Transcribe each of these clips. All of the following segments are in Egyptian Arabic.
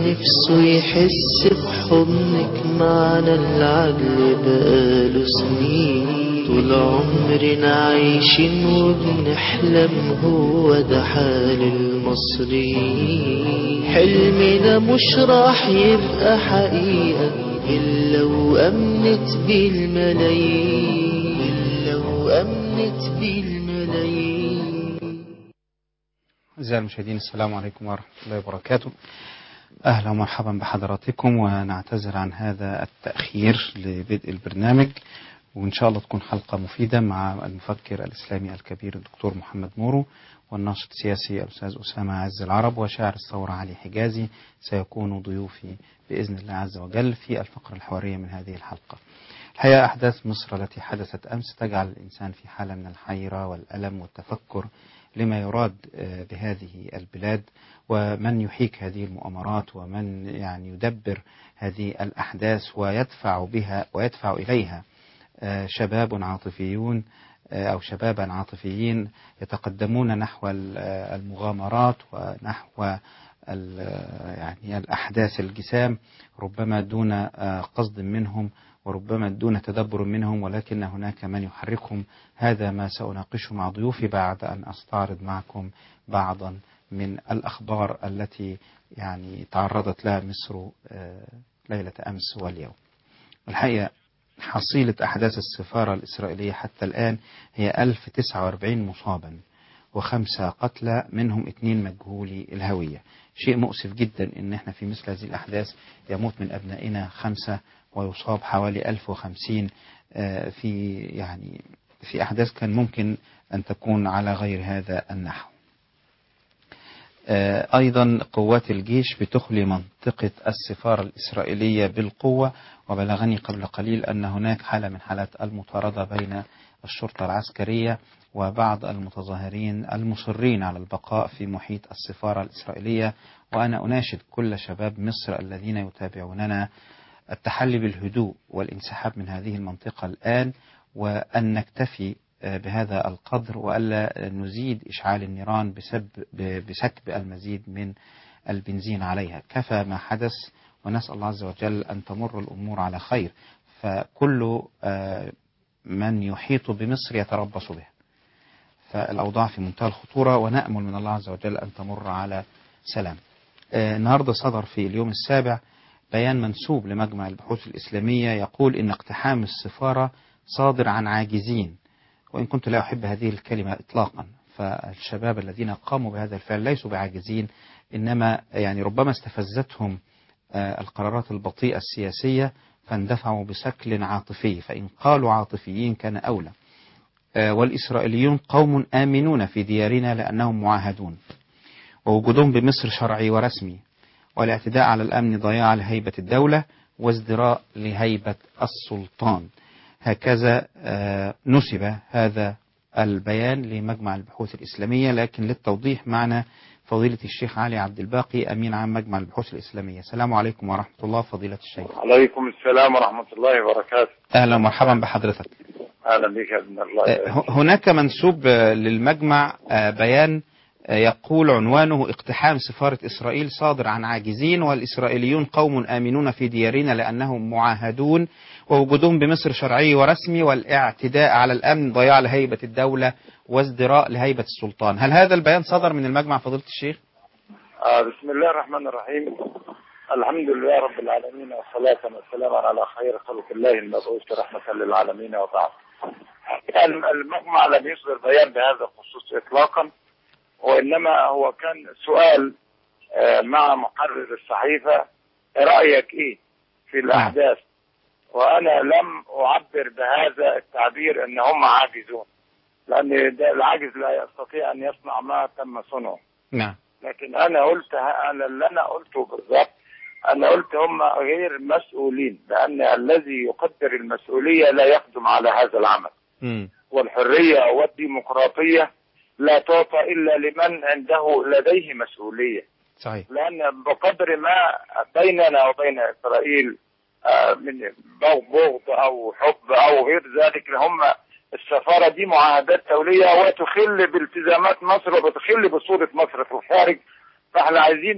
نفسه يحس بحضنك معنا العدل بقاله سنين طول عمرنا عايشين وبنحلم هو ده حال المصريين حلمنا مش راح يبقى حقيقة إلا وأمنت بيه الملايين إلا وأمنت بيه الملايين أعزائي المشاهدين السلام عليكم ورحمة الله وبركاته أهلا ومرحبا بحضراتكم ونعتذر عن هذا التأخير لبدء البرنامج وإن شاء الله تكون حلقة مفيدة مع المفكر الإسلامي الكبير الدكتور محمد مورو والناشط السياسي الأستاذ أسامة عز العرب وشاعر الثورة علي حجازي سيكون ضيوفي بإذن الله عز وجل في الفقرة الحوارية من هذه الحلقة الحقيقة أحداث مصر التي حدثت أمس تجعل الإنسان في حالة من الحيرة والألم والتفكر لما يراد بهذه البلاد ومن يحيك هذه المؤامرات ومن يعني يدبر هذه الأحداث ويدفع بها ويدفع إليها شباب عاطفيون أو شبابا عاطفيين يتقدمون نحو المغامرات ونحو يعني الأحداث الجسام ربما دون قصد منهم وربما دون تدبر منهم ولكن هناك من يحركهم هذا ما سأناقشه مع ضيوفي بعد أن أستعرض معكم بعضا من الأخبار التي يعني تعرضت لها مصر ليلة أمس واليوم الحقيقة حصيلة أحداث السفارة الإسرائيلية حتى الآن هي 1049 مصابا وخمسة قتلى منهم اثنين مجهولي الهوية شيء مؤسف جدا ان احنا في مثل هذه الأحداث يموت من أبنائنا خمسة ويصاب حوالي 1050 في يعني في أحداث كان ممكن أن تكون على غير هذا النحو أيضا قوات الجيش بتخلي منطقة السفارة الإسرائيلية بالقوة وبلغني قبل قليل أن هناك حالة من حالات المطاردة بين الشرطة العسكرية وبعض المتظاهرين المصرين على البقاء في محيط السفارة الإسرائيلية وأنا أناشد كل شباب مصر الذين يتابعوننا التحلي بالهدوء والانسحاب من هذه المنطقة الآن وأن نكتفي بهذا القدر وألا نزيد إشعال النيران بسب بسكب المزيد من البنزين عليها كفى ما حدث ونسأل الله عز وجل أن تمر الأمور على خير فكل من يحيط بمصر يتربص بها فالأوضاع في منتهى الخطورة ونأمل من الله عز وجل أن تمر على سلام النهاردة صدر في اليوم السابع بيان منسوب لمجمع البحوث الإسلامية يقول إن اقتحام السفارة صادر عن عاجزين وإن كنت لا أحب هذه الكلمة إطلاقا فالشباب الذين قاموا بهذا الفعل ليسوا بعاجزين إنما يعني ربما استفزتهم القرارات البطيئة السياسية فاندفعوا بشكل عاطفي فإن قالوا عاطفيين كان أولى والإسرائيليون قوم آمنون في ديارنا لأنهم معاهدون ووجودهم بمصر شرعي ورسمي والاعتداء على الأمن ضياع لهيبة الدولة وازدراء لهيبة السلطان هكذا نسب هذا البيان لمجمع البحوث الإسلامية لكن للتوضيح معنا فضيلة الشيخ علي عبد الباقي أمين عام مجمع البحوث الإسلامية السلام عليكم ورحمة الله فضيلة الشيخ عليكم السلام ورحمة الله وبركاته أهلا ومرحبا بحضرتك أهلا بك يا ابن الله هناك منسوب للمجمع بيان يقول عنوانه اقتحام سفارة إسرائيل صادر عن عاجزين والإسرائيليون قوم آمنون في ديارنا لأنهم معاهدون ووجودهم بمصر شرعي ورسمي والاعتداء على الأمن ضياع لهيبة الدولة وازدراء لهيبة السلطان هل هذا البيان صدر من المجمع فضيلة الشيخ؟ آه بسم الله الرحمن الرحيم الحمد لله رب العالمين والصلاة والسلام على خير خلق الله المبعوث رحمة للعالمين وبعد المجمع لم يصدر بيان بهذا الخصوص إطلاقا وإنما هو كان سؤال مع محرر الصحيفة رأيك إيه في الأحداث وأنا لم أعبر بهذا التعبير أن هم عاجزون لأن ده العاجز لا يستطيع أن يصنع ما تم صنعه نعم لكن أنا قلت أنا اللي أنا قلته بالضبط أنا قلت هم غير مسؤولين لأن الذي يقدر المسؤولية لا يقدم على هذا العمل م. والحرية والديمقراطية لا تعطى إلا لمن عنده لديه مسؤولية صحيح لأن بقدر ما بيننا وبين إسرائيل من بغض أو حب أو غير ذلك هم السفارة دي معاهدات دولية وتخل بالتزامات مصر وبتخل بصورة مصر في الخارج فاحنا عايزين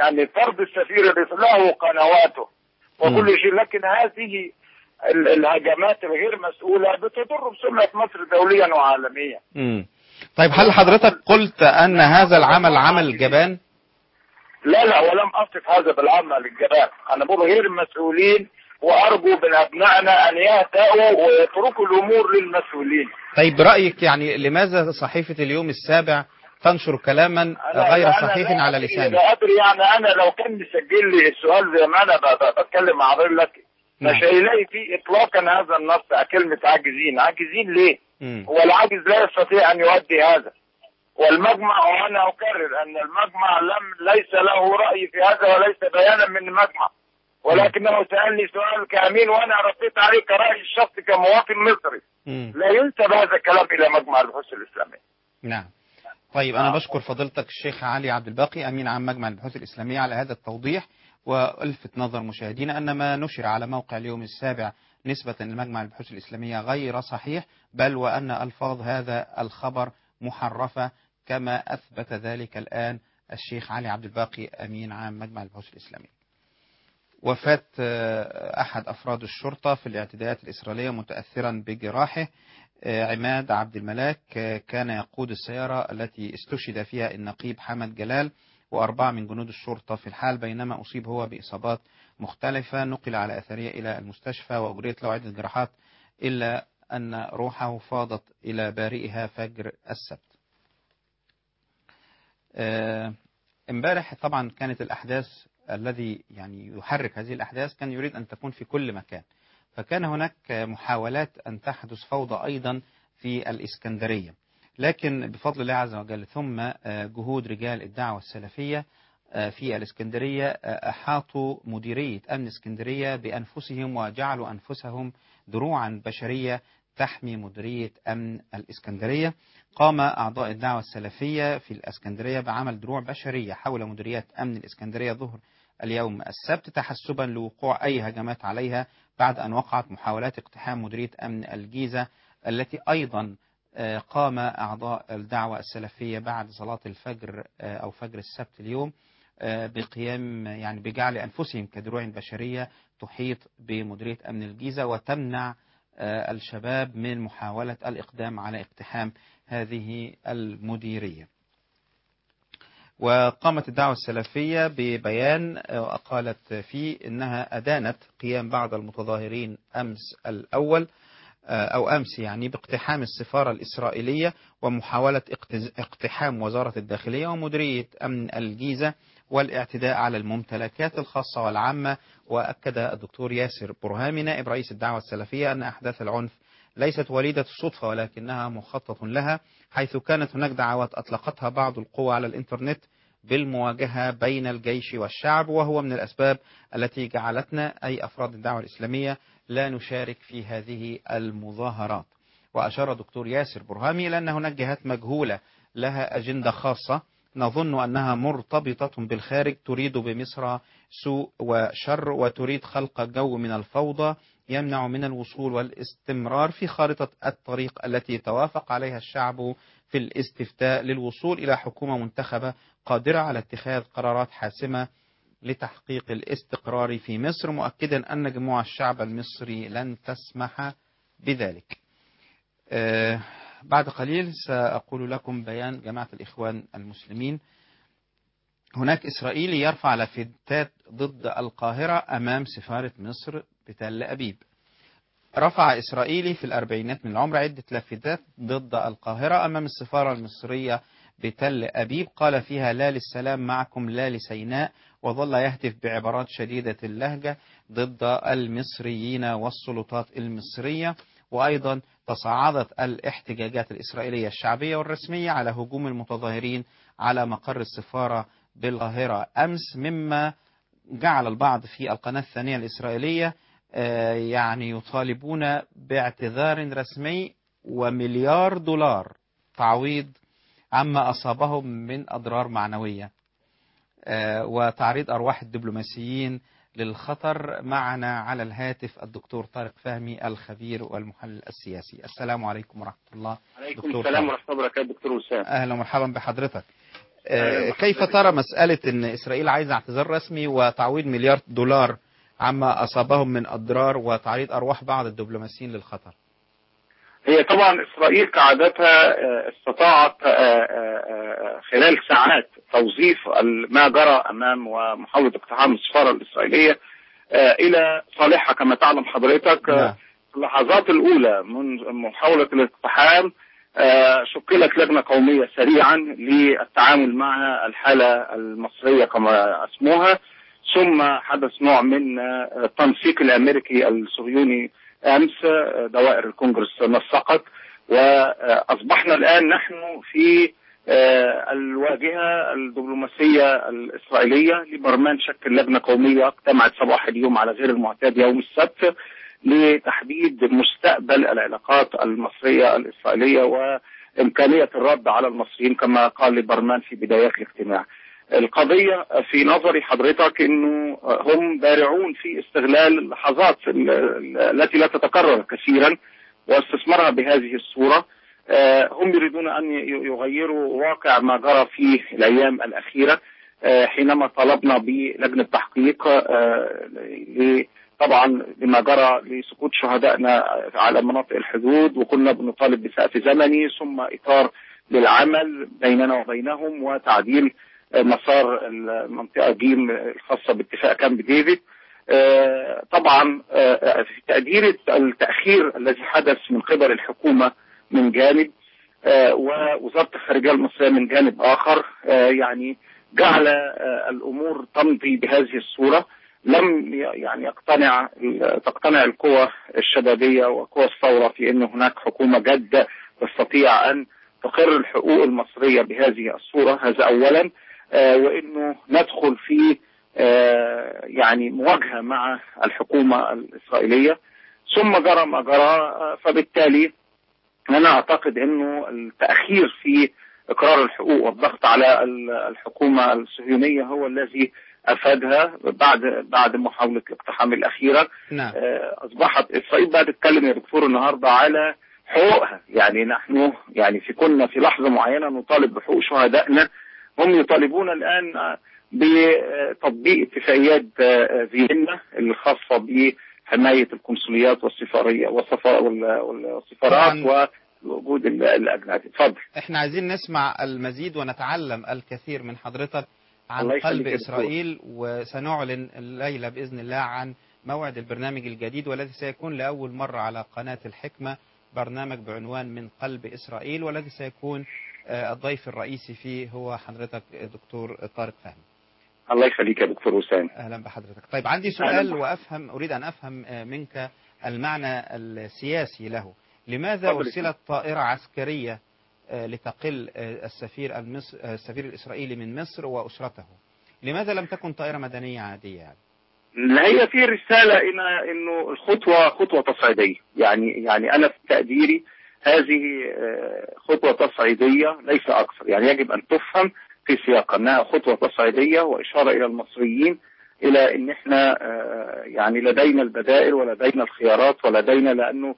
يعني فرض السفير له قنواته وكل شيء لكن هذه ال- الهجمات الغير مسؤولة بتضر بسمعة مصر دوليا وعالميا مم. طيب هل حضرتك قلت أن هذا العمل عمل جبان؟ لا لا ولم أصف هذا بالعمل الجبان أنا بقول غير مسؤولين وأرجو من أبنائنا أن يهدأوا ويتركوا الأمور للمسؤولين طيب برأيك يعني لماذا صحيفة اليوم السابع تنشر كلاما أنا غير أنا صحيح لا على أدري- لسانك؟ لا أدري يعني أنا لو كان مسجل لي السؤال زي ما أنا ب- ب- بتكلم مع حضرتك نعم. مش هيلاقي فيه إطلاقا هذا النص كلمة عاجزين عاجزين ليه؟ مم. هو العاجز لا يستطيع أن يؤدي هذا والمجمع وأنا أكرر أن المجمع لم ليس له رأي في هذا وليس بيانا من المجمع ولكنه سألني سؤال كأمين وأنا رديت عليه كرأي الشخصي كمواطن مصري مم. لا ينسب هذا الكلام إلى مجمع البحوث الإسلامية نعم طيب أنا بشكر فضيلتك الشيخ علي عبد الباقي أمين عام مجمع البحوث الإسلامية على هذا التوضيح وألفت نظر مشاهدينا أن ما نشر على موقع اليوم السابع نسبة لمجمع البحوث الإسلامية غير صحيح بل وأن ألفاظ هذا الخبر محرفة كما أثبت ذلك الآن الشيخ علي عبد الباقي أمين عام مجمع البحوث الإسلامية وفاة آه، أحد أفراد الشرطة في الاعتداءات الإسرائيلية متأثرا بجراحه آه، عماد عبد الملاك آه، كان يقود السيارة التي استشهد فيها النقيب حمد جلال وأربعة من جنود الشرطة في الحال بينما أصيب هو بإصابات مختلفة نقل على أثرية إلى المستشفى وأجريت له عدة جراحات إلا أن روحه فاضت إلى بارئها فجر السبت آه، امبارح طبعا كانت الأحداث الذي يعني يحرك هذه الأحداث كان يريد أن تكون في كل مكان فكان هناك محاولات أن تحدث فوضى أيضا في الإسكندرية لكن بفضل الله عز وجل ثم آه، جهود رجال الدعوة السلفية آه، في الإسكندرية آه، أحاطوا مديرية أمن اسكندرية بأنفسهم وجعلوا أنفسهم دروعا بشرية تحمي مديرية أمن الإسكندرية قام أعضاء الدعوة السلفية في الإسكندرية بعمل دروع بشرية حول مديرية أمن الإسكندرية ظهر اليوم السبت تحسبا لوقوع أي هجمات عليها بعد أن وقعت محاولات اقتحام مديرية أمن الجيزة التي أيضا آه، قام أعضاء الدعوة السلفية بعد صلاة الفجر آه، أو فجر السبت اليوم آه، بقيام يعني بجعل أنفسهم كدروع بشرية تحيط بمديرية أمن الجيزة وتمنع آه، الشباب من محاولة الإقدام على اقتحام هذه المديرية وقامت الدعوة السلفية ببيان آه، قالت فيه إنها أدانت قيام بعض المتظاهرين أمس الأول آه، أو أمس يعني باقتحام السفارة الإسرائيلية ومحاولة اقتز- اقتحام وزارة الداخلية ومديرية أمن الجيزة والاعتداء على الممتلكات الخاصة والعامة وأكد الدكتور ياسر برهامي نائب رئيس الدعوة السلفية أن أحداث العنف ليست وليدة الصدفة ولكنها مخطط لها حيث كانت هناك دعوات أطلقتها بعض القوى على الإنترنت بالمواجهة بين الجيش والشعب وهو من الأسباب التي جعلتنا أي أفراد الدعوة الإسلامية لا نشارك في هذه المظاهرات وأشار دكتور ياسر برهامي إلى أن هناك جهات مجهولة لها أجندة خاصة نظن أنها مرتبطة بالخارج تريد بمصر سوء وشر وتريد خلق جو من الفوضى يمنع من الوصول والاستمرار في خارطة الطريق التي توافق عليها الشعب في الاستفتاء للوصول إلى حكومة منتخبة قادرة على اتخاذ قرارات حاسمة لتحقيق الاستقرار في مصر مؤكدا أن جموع الشعب المصري لن تسمح بذلك آه، بعد قليل سأقول لكم بيان جماعة الإخوان المسلمين هناك إسرائيلي يرفع لافتات ضد القاهرة أمام سفارة مصر بتل أبيب رفع إسرائيلي في الأربعينات من العمر عدة لافتات ضد القاهرة أمام السفارة المصرية بتل أبيب قال فيها لا للسلام معكم لا لسيناء وظل يهتف بعبارات شديدة اللهجة ضد المصريين والسلطات المصرية وأيضا تصاعدت الاحتجاجات الإسرائيلية الشعبية والرسمية على هجوم المتظاهرين على مقر السفارة بالقاهرة أمس مما جعل البعض في القناة الثانية الإسرائيلية آه، يعني يطالبون باعتذار رسمي ومليار دولار تعويض عما أصابهم من أضرار معنوية آه، وتعريض أرواح الدبلوماسيين للخطر معنا على الهاتف الدكتور طارق فهمي الخبير والمحلل السياسي السلام عليكم ورحمة الله عليكم دكتور السلام طارق. ورحمه الله وبركاته دكتور وسام أهلا ومرحبا بحضرتك آه، كيف ترى مسألة أن إسرائيل عايزة اعتذار رسمي وتعويض مليار دولار عما أصابهم من أضرار وتعريض أرواح بعض الدبلوماسيين للخطر هي طبعا اسرائيل كعادتها آه، استطاعت آه، آه، آه، خلال ساعات توظيف ما جرى امام ومحاوله اقتحام السفاره الاسرائيليه آه، الى صالحها كما تعلم حضرتك آه، نعم. في اللحظات الاولى من محاوله الاقتحام آه، شكلت لجنه قوميه سريعا للتعامل مع الحاله المصريه كما اسموها ثم حدث نوع من آه، التنسيق الامريكي الصهيوني امس آه، دوائر الكونجرس نسقت واصبحنا الان نحن في آه، الواجهه الدبلوماسيه الاسرائيليه لبرلمان شكل لجنه قوميه اجتمعت صباح اليوم على غير المعتاد يوم السبت لتحديد مستقبل العلاقات المصريه الاسرائيليه وامكانيه الرد على المصريين كما قال لبرلمان في بدايات الاجتماع. القضيه في نظري حضرتك انه هم بارعون في استغلال اللحظات ال- ال- التي لا تتكرر كثيرا واستثمارها بهذه الصوره آه، هم يريدون ان ي- يغيروا واقع ما جرى في الايام الاخيره آه، حينما طلبنا بلجنه تحقيق آه، ل- طبعا لما جرى لسقوط شهدائنا على مناطق الحدود وكنا بنطالب بسقف زمني ثم اطار للعمل بيننا وبينهم وتعديل آه، مسار المنطقه جيم الخاصه باتفاق كامب ديفيد آه، طبعا آه، في تقدير التاخير الذي حدث من قبل الحكومه من جانب آه، ووزاره الخارجيه المصريه من جانب اخر آه، يعني جعل آه، الامور تمضي بهذه الصوره لم ي- يعني يقتنع تقتنع القوى الشبابيه وقوى الثوره في ان هناك حكومه جاده تستطيع ان تقر الحقوق المصريه بهذه الصوره هذا اولا آه، وانه ندخل في آه، يعني مواجهه مع الحكومه الاسرائيليه ثم جرى ما جرى آه، فبالتالي انا اعتقد انه التاخير في اقرار الحقوق والضغط على ال- الحكومه الصهيونيه هو الذي افادها بعد بعد محاوله الاقتحام الاخيره نعم آه، اصبحت اسرائيل بقى تتكلم يا دكتور النهارده على حقوقها يعني نحن يعني في كنا في لحظه معينه نطالب بحقوق شهدائنا هم يطالبون الان آه، بتطبيق اتفاقيات آه، فيينا الخاصه بحمايه القنصليات والسفاريه والسفا- وال- والسفارات طبعاً. ووجود ال- الاجنبي اتفضل احنا عايزين نسمع المزيد ونتعلم الكثير من حضرتك عن الله يخليك قلب يا دكتور. إسرائيل وسنعلن الليلة بإذن الله عن موعد البرنامج الجديد والذي سيكون لأول مرة على قناة الحكمة برنامج بعنوان من قلب إسرائيل والذي سيكون آه، الضيف الرئيسي فيه هو حضرتك دكتور طارق فهمي الله يخليك يا دكتور وسام أهلا بحضرتك طيب عندي أهلا سؤال بك. وأفهم أريد أن أفهم آه، منك المعنى السياسي له لماذا اتفضل. أرسلت طائرة عسكرية آه، لتقل آه، السفير المصر آه، السفير الإسرائيلي من مصر وأسرته لماذا لم تكن طائرة مدنية عادية يعني؟ لا هي في رسالة إن إنه الخطوة خطوة تصعيدية يعني يعني أنا في تقديري هذه آه، خطوة تصعيدية ليس أكثر يعني يجب أن تفهم في سياق أنها خطوة تصعيدية وإشارة إلى المصريين إلى أن إحنا آه، يعني لدينا البدائل ولدينا الخيارات ولدينا لأنه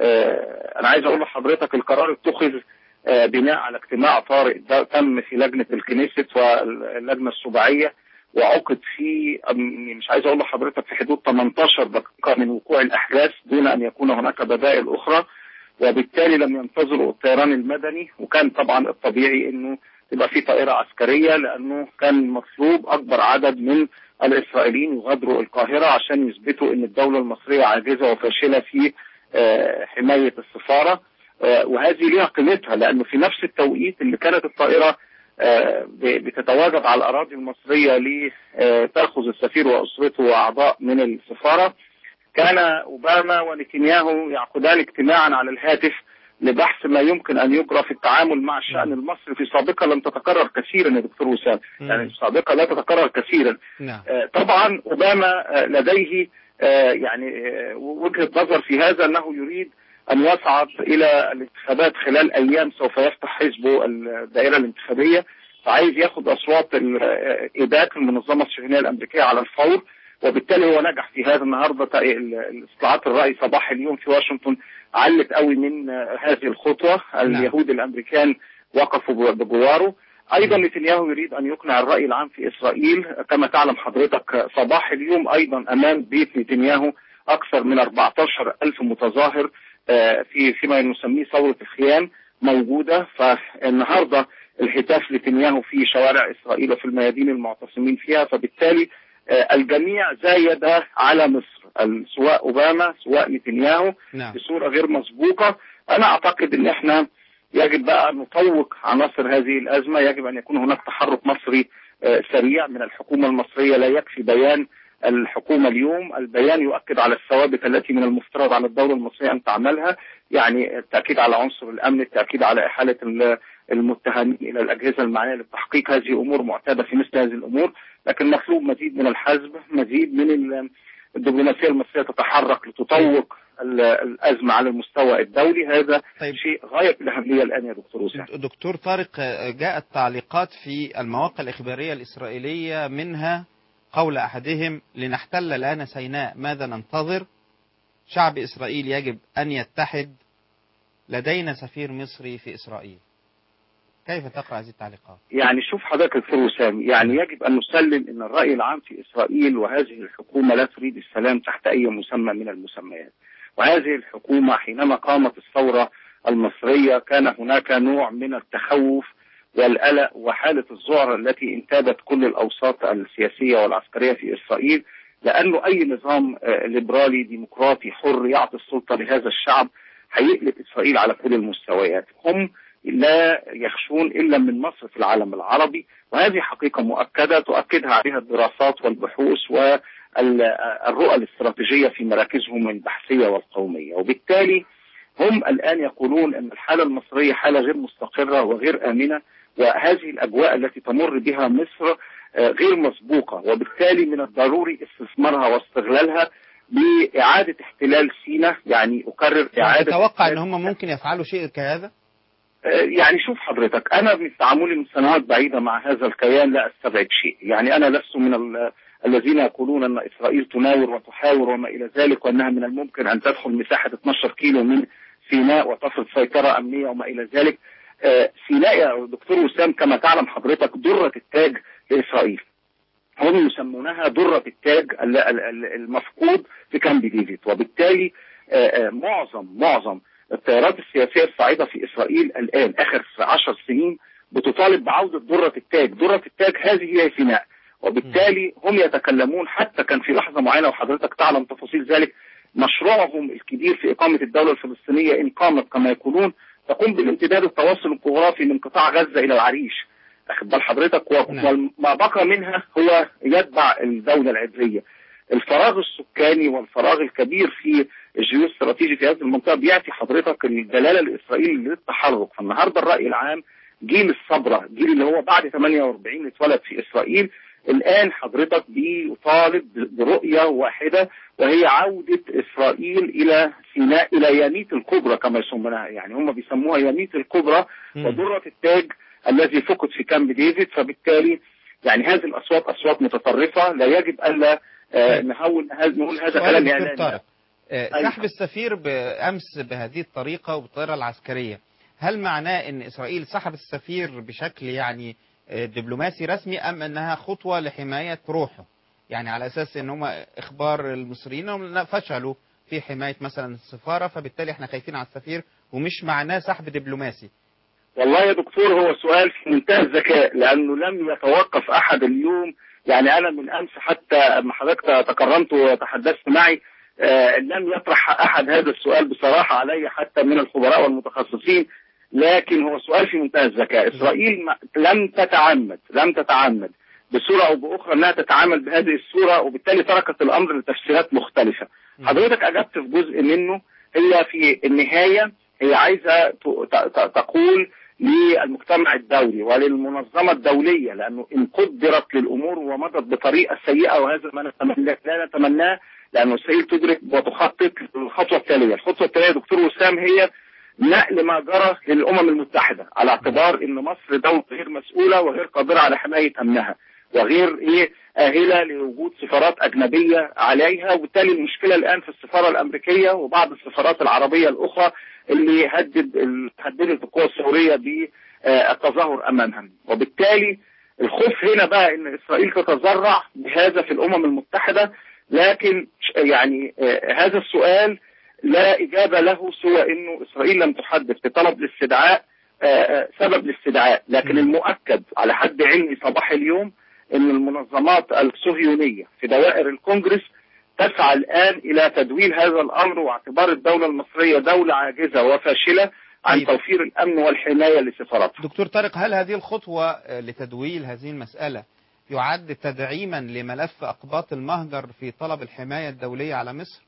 آه، أنا عايز أقول لحضرتك القرار اتخذ آه، بناء على اجتماع طارئ ده تم في لجنة الكنيست واللجنة السباعية وعقد في أم- مش عايز اقول لحضرتك في حدود 18 دقيقه من وقوع الاحداث دون ان يكون هناك بدائل اخرى وبالتالي لم ينتظروا الطيران المدني وكان طبعا الطبيعي انه تبقى في طائره عسكريه لانه كان مطلوب اكبر عدد من الاسرائيليين يغادروا القاهره عشان يثبتوا ان الدوله المصريه عاجزه وفاشله في آه، حمايه السفاره آه، وهذه ليها قيمتها لانه في نفس التوقيت اللي كانت الطائره آه، ب- بتتواجد على الأراضي المصرية لتأخذ السفير وأسرته وأعضاء من السفارة كان أوباما ونتنياهو يعقدان اجتماعا على الهاتف لبحث ما يمكن أن يجرى في التعامل مع الشأن المصري في سابقة لم تتكرر كثيرا يا دكتور وسام يعني مم. سابقة لا تتكرر كثيرا نعم آه، طبعا اوباما آه، لديه آه، يعني آه، وجهه نظر في هذا انه يريد ان يصعد الى الانتخابات خلال ايام سوف يفتح حزبه الدائره الانتخابيه فعايز ياخد اصوات ال- آه، ايباك المنظمه الصهيونيه الامريكيه على الفور وبالتالي هو نجح في هذا النهارده تق- ال- الاستطلاعات الراي صباح اليوم في واشنطن علت قوي من آه، هذه الخطوه اليهود الامريكان وقفوا بجواره ايضا نتنياهو يريد ان يقنع الراي العام في اسرائيل كما تعلم حضرتك صباح اليوم ايضا امام بيت نتنياهو اكثر من 14 الف متظاهر آه، في فيما نسميه ثوره الخيام موجوده فالنهارده الهتاف نتنياهو في شوارع اسرائيل وفي الميادين المعتصمين فيها فبالتالي آه، الجميع زايد على مصر ال- سواء اوباما سواء نتنياهو نعم بصوره غير مسبوقه انا اعتقد ان احنا يجب بقى ان نطوق عناصر هذه الازمه يجب ان يكون هناك تحرك مصري آه، سريع من الحكومه المصريه لا يكفي بيان الحكومه اليوم البيان يؤكد على الثوابت التي من المفترض على الدوله المصريه ان تعملها يعني التاكيد على عنصر الامن التاكيد على احاله ال- المتهمين الى الاجهزه المعنيه للتحقيق هذه امور معتاده في مثل هذه الامور لكن مطلوب مزيد من الحزم مزيد من ال- الدبلوماسيه المصريه تتحرك لتطوق ال- الازمه على المستوى الدولي هذا طيب. شيء غايه الاهميه الان يا دكتور وسام دكتور طارق آه، جاءت تعليقات في المواقع الإخبارية الإسرائيلية منها قول أحدهم لنحتل الآن سيناء ماذا ننتظر شعب إسرائيل يجب أن يتحد لدينا سفير مصري في إسرائيل كيف تقرأ هذه التعليقات يعني شوف حضرتك دكتور وسام يعني يجب ان نسلم ان الراي العام في اسرائيل وهذه الحكومه لا تريد السلام تحت اي مسمى من المسميات وهذه الحكومه حينما قامت الثوره المصريه كان هناك نوع من التخوف والقلق وحاله الذعر التي انتابت كل الاوساط السياسيه والعسكريه في اسرائيل لانه اي نظام آه، ليبرالي ديمقراطي حر يعطي السلطه لهذا الشعب هيقلب اسرائيل على كل المستويات هم لا يخشون الا من مصر في العالم العربي وهذه حقيقه مؤكده تؤكدها عليها الدراسات والبحوث والرؤى الاستراتيجيه في مراكزهم البحثيه والقوميه وبالتالي هم الان يقولون ان الحاله المصريه حاله غير مستقره وغير امنه وهذه الاجواء التي تمر بها مصر آه، غير مسبوقه وبالتالي من الضروري استثمارها واستغلالها باعاده احتلال سيناء يعني اكرر اعاده تتوقع احتلال أن هم ممكن يفعلوا شيء كهذا يعني شوف حضرتك انا من تعاملي من سنوات بعيده مع هذا الكيان لا استبعد شيء يعني انا لست من ال- الذين يقولون ان اسرائيل تناور وتحاور وما الى ذلك وانها من الممكن ان تدخل مساحه 12 كيلو من سيناء وتفرض سيطره امنيه وما الى ذلك آه، سيناء يا دكتور وسام كما تعلم حضرتك دره التاج لاسرائيل هم يسمونها درة التاج ال- ال- ال- المفقود في كامب ديفيد وبالتالي آه، آه، معظم معظم التيارات السياسية الصاعدة في إسرائيل الآن آخر عشر سنين بتطالب بعودة درة التاج درة التاج هذه هي سيناء وبالتالي هم يتكلمون حتى كان في لحظة معينة وحضرتك تعلم تفاصيل ذلك مشروعهم الكبير في إقامة الدولة الفلسطينية إن قامت كما يقولون تقوم بالامتداد التواصل الجغرافي من قطاع غزة إلى العريش أخد بال حضرتك و- نعم. وما بقى منها هو يتبع الدولة العبرية الفراغ السكاني والفراغ الكبير في الجيوستراتيجي في هذه المنطقة بيعطي حضرتك الدلالة الإسرائيلي للتحرك فالنهاردة الرأي العام جيل الصبرة جيل اللي هو بعد 48 اللي اتولد في إسرائيل الآن حضرتك بيطالب برؤية واحدة وهي عودة إسرائيل إلى سيناء إلى يميت الكبرى كما يسمونها يعني هم بيسموها يميت الكبرى مم. ودرة التاج الذي فقد في كامب ديفيد فبالتالي يعني هذه الأصوات أصوات متطرفة لا يجب ألا آه، نحول هذا نقول هذا سؤال كلام دكتور إعلامي طارق آه، أيوة. سحب السفير بأمس بهذه الطريقة وبالطريقة العسكرية هل معناه أن إسرائيل سحبت السفير بشكل يعني آه، دبلوماسي رسمي أم أنها خطوة لحماية روحه يعني على أساس أن هم إخبار المصريين أنهم لا فشلوا في حماية مثلا السفارة فبالتالي احنا خايفين على السفير ومش معناه سحب دبلوماسي والله يا دكتور هو سؤال في منتهى الذكاء لانه لم يتوقف احد اليوم يعني انا من امس حتى اما حضرتك تكرمت وتحدثت معي آه لم يطرح احد هذا السؤال بصراحه علي حتى من الخبراء والمتخصصين لكن هو سؤال في منتهى الذكاء اسرائيل ما- لم تتعمد لم تتعمد بصوره او باخرى انها تتعامل بهذه الصوره وبالتالي تركت الامر لتفسيرات مختلفه حضرتك اجبت في جزء منه هي في النهايه هي عايزه ت- ت- ت- تقول للمجتمع الدولي وللمنظمه الدوليه لانه ان قدرت للامور ومضت بطريقه سيئه وهذا ما نتمناه لا نتمناه لانه اسرائيل تدرك وتخطط للخطوه التاليه، الخطوه التاليه يا دكتور وسام هي نقل ما جرى للامم المتحده على اعتبار ان مصر دوله غير مسؤوله وغير قادره على حمايه امنها وغير ايه اهله لوجود سفارات اجنبيه عليها وبالتالي المشكله الان في السفاره الامريكيه وبعض السفارات العربيه الاخرى اللي هدد ال- هددت القوى الثوريه آه، التظاهر امامهم وبالتالي الخوف هنا بقى ان اسرائيل تتذرع بهذا في الامم المتحده لكن ش- يعني آه، هذا السؤال لا اجابه له سوى انه اسرائيل لم تحدد في طلب الاستدعاء آه، آه، سبب الاستدعاء لكن المؤكد على حد علمي صباح اليوم ان المنظمات الصهيونيه في دوائر الكونجرس تسعى الان الى تدويل هذا الامر واعتبار الدوله المصريه دوله عاجزه وفاشله عن طيب. توفير الامن والحمايه لسفاراتها. دكتور طارق هل هذه الخطوة آه، لتدويل هذه المسألة يعد تدعيما لملف أقباط المهجر في طلب الحماية الدولية على مصر؟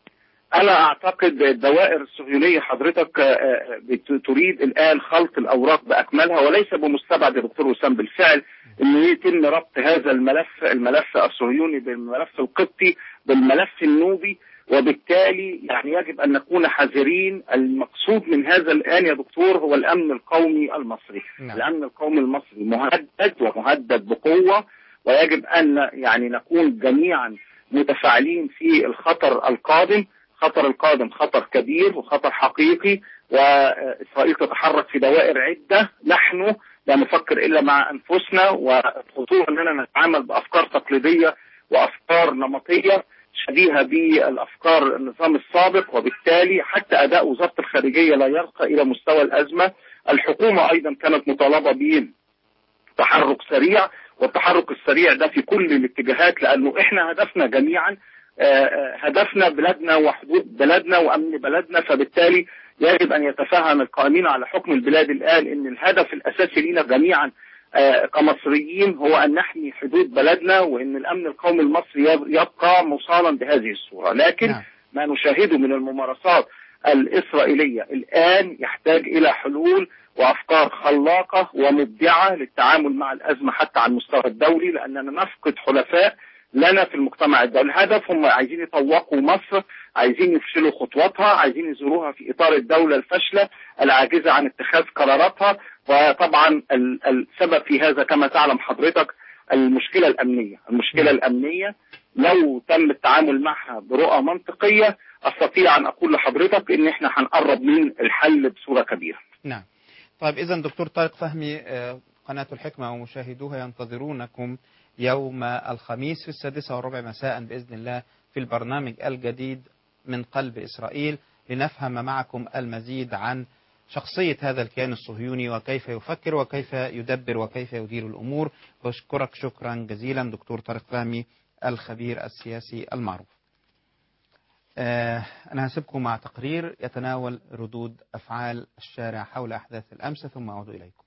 انا اعتقد الدوائر الصهيونيه حضرتك آه، آه، بت- تريد الان خلط الاوراق باكملها وليس بمستبعد يا دكتور وسام بالفعل انه يتم ربط هذا الملف الملف الصهيوني بالملف القبطي بالملف النوبي وبالتالي يعني يجب ان نكون حذرين المقصود من هذا الان يا دكتور هو الامن القومي المصري نعم. الامن القومي المصري مهدد ومهدد بقوه ويجب ان يعني نكون جميعا متفاعلين في الخطر القادم خطر القادم خطر كبير وخطر حقيقي واسرائيل تتحرك في دوائر عده نحن لا نفكر الا مع انفسنا والخطوره اننا نتعامل بافكار تقليديه وافكار نمطيه شبيهه بالافكار النظام السابق وبالتالي حتى اداء وزاره الخارجيه لا يرقى الى مستوى الازمه الحكومه ايضا كانت مطالبه به تحرك سريع والتحرك السريع ده في كل الاتجاهات لانه احنا هدفنا جميعا آه، آه، هدفنا بلادنا وحدود بلدنا وامن بلدنا فبالتالي يجب ان يتفهم القائمين على حكم البلاد الان ان الهدف الاساسي لنا جميعا آه، كمصريين هو ان نحمي حدود بلدنا وان الامن القومي المصري يب- يبقى موصالا بهذه الصوره لكن نعم. ما نشاهده من الممارسات الإسرائيلية الآن يحتاج إلى حلول وأفكار خلاقة ومبدعة للتعامل مع الأزمة حتى على المستوى الدولي لأننا نفقد حلفاء لنا في المجتمع الدولي الهدف هم عايزين يطوقوا مصر عايزين يفشلوا خطواتها عايزين يزوروها في إطار الدولة الفاشلة العاجزة عن اتخاذ قراراتها وطبعا ال- السبب في هذا كما تعلم حضرتك المشكلة الأمنية المشكلة الأمنية لو تم التعامل معها برؤى منطقية استطيع ان اقول لحضرتك ان احنا هنقرب من الحل بصوره كبيره. نعم طيب إذا دكتور طارق فهمي آه، قناة الحكمة ومشاهدوها ينتظرونكم يوم الخميس في السادسة وربع مساء بإذن الله في البرنامج الجديد من قلب إسرائيل لنفهم معكم المزيد عن شخصية هذا الكيان الصهيوني وكيف يفكر وكيف يدبر وكيف يدير الأمور بشكرك شكرا جزيلا دكتور طارق فهمي الخبير السياسي المعروف آه، أنا هسيبكم مع تقرير يتناول ردود أفعال الشارع حول أحداث الأمس ثم أعود إليكم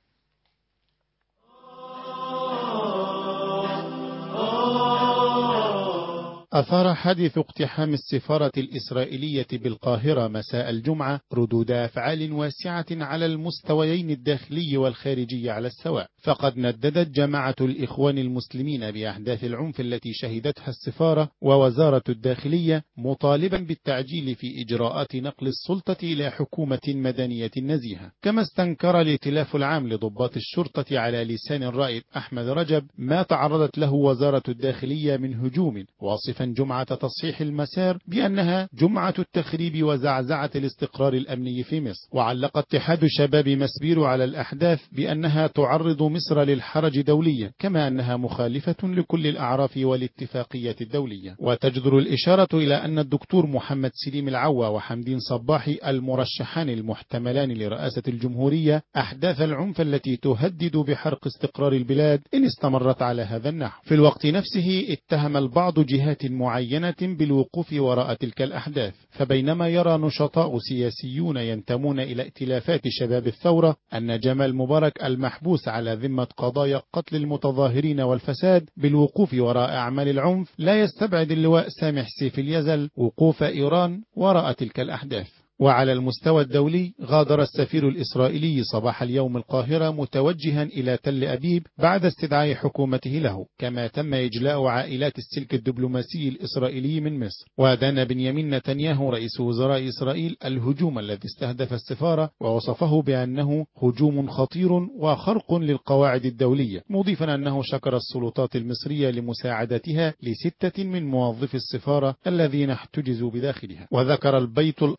أثار حادث اقتحام السفارة الإسرائيلية بالقاهرة مساء الجمعة ردود أفعال واسعة على المستويين الداخلي والخارجي على السواء فقد نددت جماعة الإخوان المسلمين بأحداث العنف التي شهدتها السفارة ووزارة الداخلية مطالبا بالتعجيل في إجراءات نقل السلطة إلى حكومة مدنية نزيهة كما استنكر الائتلاف العام لضباط الشرطة على لسان الرائد أحمد رجب ما تعرضت له وزارة الداخلية من هجوم واصفا جمعة تصحيح المسار بأنها جمعة التخريب وزعزعة الاستقرار الأمني في مصر وعلق اتحاد شباب مسبير على الأحداث بأنها تعرض مصر للحرج دوليا كما أنها مخالفة لكل الأعراف والاتفاقية الدولية وتجدر الإشارة إلى أن الدكتور محمد سليم العوا وحمدين صباحي المرشحان المحتملان لرئاسة الجمهورية أحداث العنف التي تهدد بحرق استقرار البلاد إن استمرت على هذا النحو في الوقت نفسه اتهم البعض جهات معينة بالوقوف وراء تلك الأحداث فبينما يرى نشطاء سياسيون ينتمون إلى ائتلافات شباب الثورة أن جمال مبارك المحبوس على ذمة قضايا قتل المتظاهرين والفساد بالوقوف وراء أعمال العنف لا يستبعد اللواء سامح سيف اليزل وقوف إيران وراء تلك الأحداث وعلى المستوى الدولي غادر السفير الإسرائيلي صباح اليوم القاهرة متوجها إلى تل أبيب بعد استدعاء حكومته له كما تم إجلاء عائلات السلك الدبلوماسي الإسرائيلي من مصر ودان بنيامين نتنياهو رئيس وزراء إسرائيل الهجوم الذي استهدف السفارة ووصفه بأنه هجوم خطير وخرق للقواعد الدولية مضيفا أنه شكر السلطات المصرية لمساعدتها لستة من موظفي السفارة الذين احتجزوا بداخلها وذكر البيت الأبيض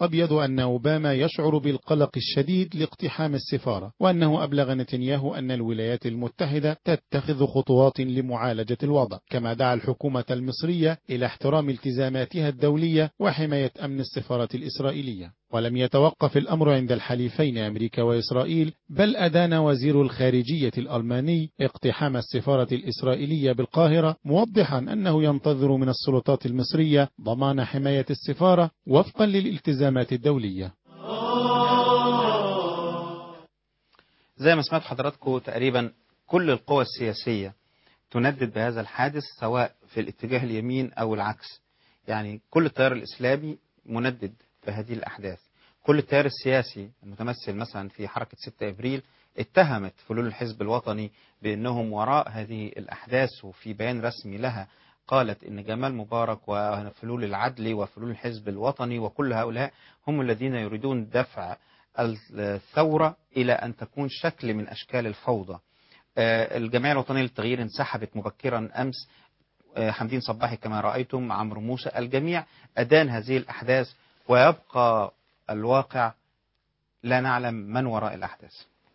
أن أوباما يشعر بالقلق الشديد لاقتحام السفارة وأنه أبلغ نتنياهو أن الولايات المتحدة تتخذ خطوات لمعالجة الوضع كما دعا الحكومة المصرية إلى احترام التزاماتها الدولية وحماية أمن السفارة الإسرائيلية ولم يتوقف الأمر عند الحليفين أمريكا وإسرائيل بل أدان وزير الخارجية الألماني اقتحام السفارة الإسرائيلية بالقاهرة موضحا أنه ينتظر من السلطات المصرية ضمان حماية السفارة وفقا للالتزامات الدولية زي ما سمعت حضراتكم تقريبا كل القوى السياسية تندد بهذا الحادث سواء في الاتجاه اليمين أو العكس يعني كل التيار الإسلامي مندد بهذه الأحداث كل التيار السياسي المتمثل مثلا في حركة 6 إبريل اتهمت فلول الحزب الوطني بأنهم وراء هذه الأحداث وفي بيان رسمي لها قالت إن جمال مبارك وفلول العدل وفلول الحزب الوطني وكل هؤلاء هم الذين يريدون دفع الثورة إلى أن تكون شكل من أشكال الفوضى آه، الجمعية الوطنية للتغيير انسحبت مبكرا أمس آه، حمدين صباحي كما رأيتم عمرو موسى الجميع أدان هذه الأحداث ويبقى الواقع لا نعلم من وراء الأحداث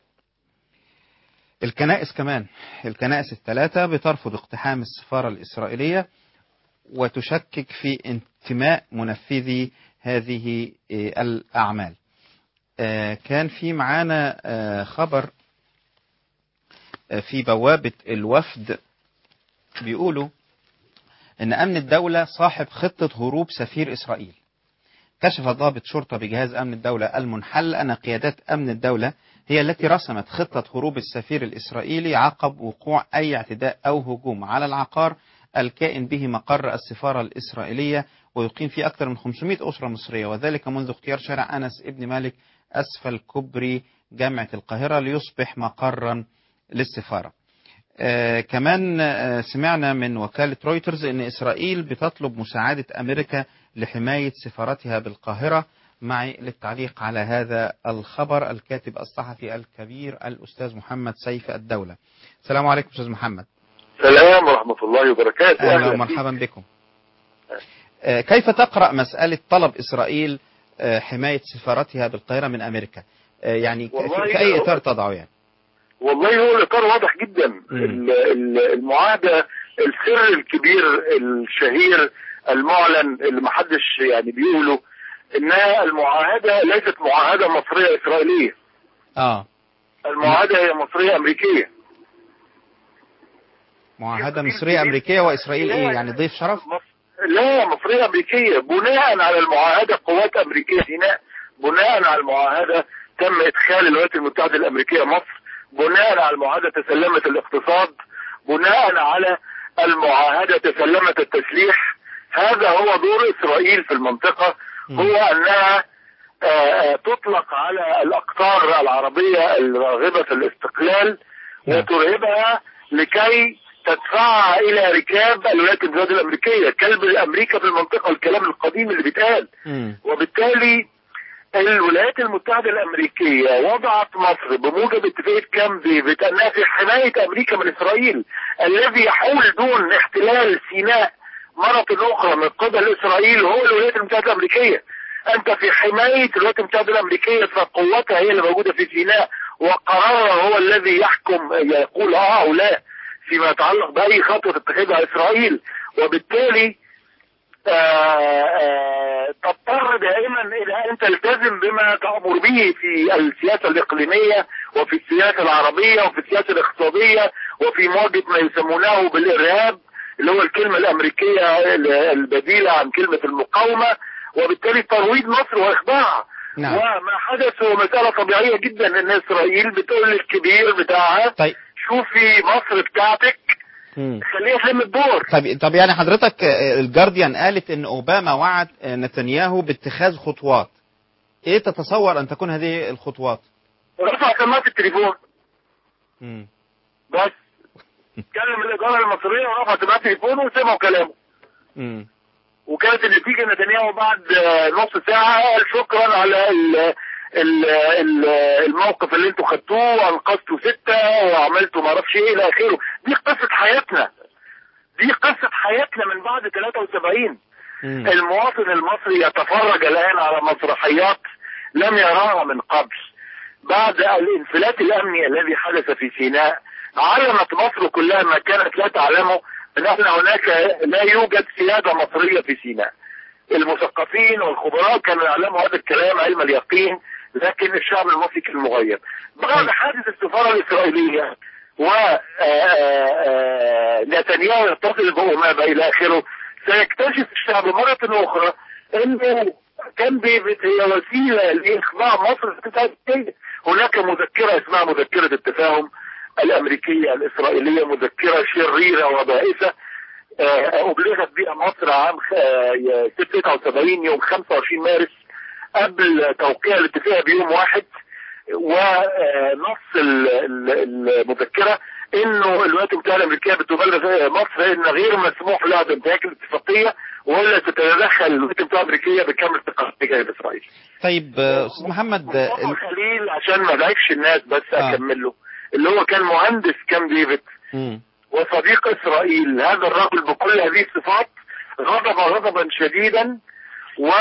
الكنائس كمان الكنائس الثلاثة بترفض اقتحام السفارة الإسرائيلية وتشكك في انتماء منفذي هذه آه، الأعمال آه، كان في معانا آه، خبر آه، في بوابة الوفد بيقولوا ان امن الدولة صاحب خطة هروب سفير اسرائيل كشف ضابط شرطة بجهاز امن الدولة المنحل ان قيادات امن الدولة هي التي رسمت خطة هروب السفير الاسرائيلي عقب وقوع اي اعتداء او هجوم على العقار الكائن به مقر السفارة الاسرائيلية ويقيم فيه اكثر من 500 اسرة مصرية وذلك منذ اختيار شارع انس ابن مالك اسفل كوبري جامعة القاهرة ليصبح مقرا للسفارة آه كمان آه سمعنا من وكالة رويترز أن إسرائيل بتطلب مساعدة أمريكا لحماية سفارتها بالقاهرة معي للتعليق على هذا الخبر الكاتب الصحفي الكبير الأستاذ محمد سيف الدولة السلام عليكم أستاذ محمد السلام ورحمة الله وبركاته أهلا بك. ومرحبا بكم آه كيف تقرأ مسألة طلب إسرائيل آه حماية سفارتها بالقاهرة من أمريكا آه يعني ك- والله في أي هو- إطار تضعه يعني والله هو الإطار واضح جدا مم. ال- ال- المعاهدة السر الكبير الشهير المعلن اللي محدش يعني بيقوله إنها المعاهدة ليست معاهدة مصرية إسرائيلية آه المعاهدة هي مصرية أمريكية معاهدة مصرية أمريكية وإسرائيل إيه يعني ضيف شرف مص- لا مصرية أمريكية بناء على المعاهدة قوات أمريكية سيناء بناء على المعاهدة تم إدخال الولايات المتحدة الأمريكية مصر بناء على المعاهدة تسلمت الاقتصاد بناء على المعاهدة تسلمت التسليح هذا هو دور إسرائيل في المنطقة مم. هو أنها آه، آه، تطلق على الأقطار العربية الراغبة في الاستقلال نعم. وترهبها لكي تدفعها إلى ركاب الولايات المتحدة الأمريكية كلب الأمريكا في المنطقة الكلام القديم اللي بيتقال مم. وبالتالي الولايات المتحدة الأمريكية وضعت مصر بموجب اتفاقية كامب ديفيد أنها في حماية أمريكا من إسرائيل الذي يحول دون احتلال سيناء مرة أخرى من قبل إسرائيل هو الولايات المتحدة الأمريكية أنت في حماية الولايات المتحدة الأمريكية فقوتها هي اللي موجودة في سيناء وقرارها هو الذي يحكم يقول اه أو لا فيما يتعلق بأي خطوة تتخذها إسرائيل وبالتالي آه، آه، تضطر دائما الى ان تلتزم بما تامر به في السياسه الاقليميه وفي السياسه العربيه وفي السياسه الاقتصاديه وفي مواجهه ما يسمونه بالارهاب اللي هو الكلمه الامريكيه البديله عن كلمه المقاومه وبالتالي ترويض مصر واخضاعها نعم. وما حدث هو مساله طبيعيه جدا ان اسرائيل بتقول للكبير بتاعها طيب شوفي مصر بتاعتك مم. خليها تلم الدور طب طب يعني حضرتك آه، الجارديان قالت ان اوباما وعد آه، نتنياهو باتخاذ خطوات ايه تتصور ان تكون هذه الخطوات رفع سماعه التليفون مم. بس كلم الاداره المصريه ورفع سماعه تليفونه وسمعوا كلامه مم. وكانت النتيجه نتنياهو بعد آه، نص ساعه قال شكرا على ال ال ال الموقف اللي انتوا خدتوه وانقذتوا سته وعملتوا ما اعرفش ايه الى اخره دي قصه حياتنا دي قصه حياتنا من بعد 73 مم. المواطن المصري يتفرج الان على مسرحيات لم يراها من قبل بعد الانفلات الامني الذي حدث في سيناء علمت مصر كلها ما كانت لا تعلمه ان ان هناك لا يوجد سياده مصريه في سيناء. المثقفين والخبراء كانوا يعلموا هذا الكلام علم اليقين لكن الشعب المصري كان مغيب. بعد حادث السفاره الاسرائيليه و نتنياهو يتصل بأمامة إلى آخره سيكتشف الشعب مرة أخرى أنه كان هي وسيلة لإخضاع مصر في هناك مذكرة اسمها مذكرة التفاهم الأمريكية الإسرائيلية مذكرة شريرة وبائسة أبلغت بها مصر عام 76 يوم 25 مارس قبل توقيع الاتفاق بيوم واحد ونص المذكرة انه الولايات المتحده الامريكيه بتبلغ مصر ان غير مسموح لها بانتهاك الاتفاقيه ولا تتدخل الولايات المتحده الامريكيه بكامل ثقتها تجاه اسرائيل. طيب استاذ محمد خليل عشان ما ضايقش الناس بس آه. اكمل له اللي هو كان مهندس كام ديفيد م. وصديق اسرائيل هذا الرجل بكل هذه الصفات غضب غضبا شديدا و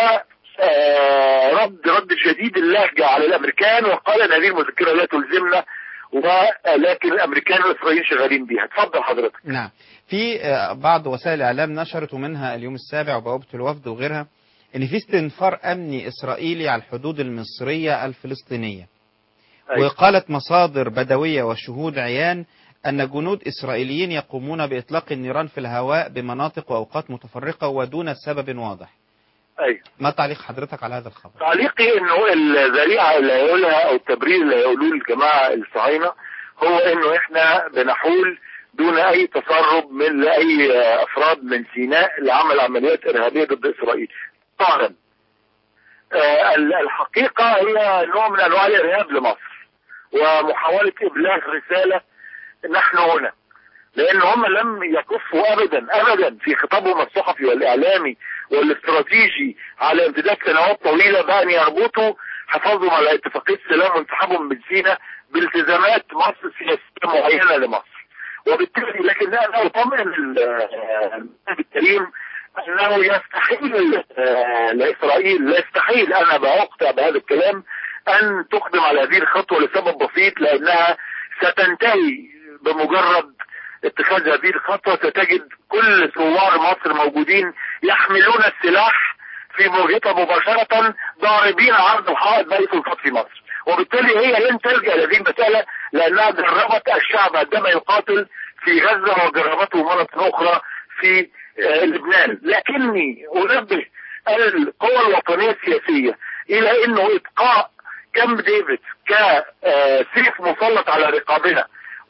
رد رد شديد اللهجه على الامريكان وقال ان هذه المذكره لا تلزمنا ولكن الامريكان والاسرائيليين شغالين بيها اتفضل حضرتك نعم في بعض وسائل الاعلام نشرت ومنها اليوم السابع وبوابه الوفد وغيرها ان في استنفار امني اسرائيلي على الحدود المصريه الفلسطينيه أيوة. وقالت مصادر بدويه وشهود عيان أن جنود إسرائيليين يقومون بإطلاق النيران في الهواء بمناطق وأوقات متفرقة ودون سبب واضح ايوه ما تعليق حضرتك على هذا الخبر؟ تعليقي انه الذريعه اللي هيقولها او التبرير اللي هيقولوه الجماعه الصهاينه هو انه احنا بنحول دون اي تسرب من لاي افراد من سيناء لعمل عمليات ارهابيه ضد اسرائيل. طبعا آه الحقيقه هي نوع من انواع الارهاب لمصر ومحاوله ابلاغ رساله نحن هنا لان هم لم يكفوا ابدا ابدا في خطابهم الصحفي والاعلامي والاستراتيجي على امتداد سنوات طويله بان يربطوا حفاظهم على اتفاقيه السلام وانسحابهم من سيناء بالتزامات مصر سياسيه معينه لمصر وبالتالي لكن انا اطمئن النبي الكريم انه يستحيل لاسرائيل لا يستحيل انا بأقطع بهذا الكلام ان تقدم على هذه الخطوه لسبب بسيط لانها ستنتهي بمجرد اتخاذ هذه الخطوة ستجد كل ثوار مصر موجودين يحملون السلاح في مواجهتها مباشرة ضاربين عرض الحائط بأي سلطات في مصر وبالتالي هي لن تلجأ لهذه المسألة لأنها جربت الشعب عندما يقاتل في غزة وجربته مرة أخرى في لبنان لكني أنبه القوى الوطنية السياسية إلى أنه إبقاء كامب ديفيد كسيف مسلط على رقابنا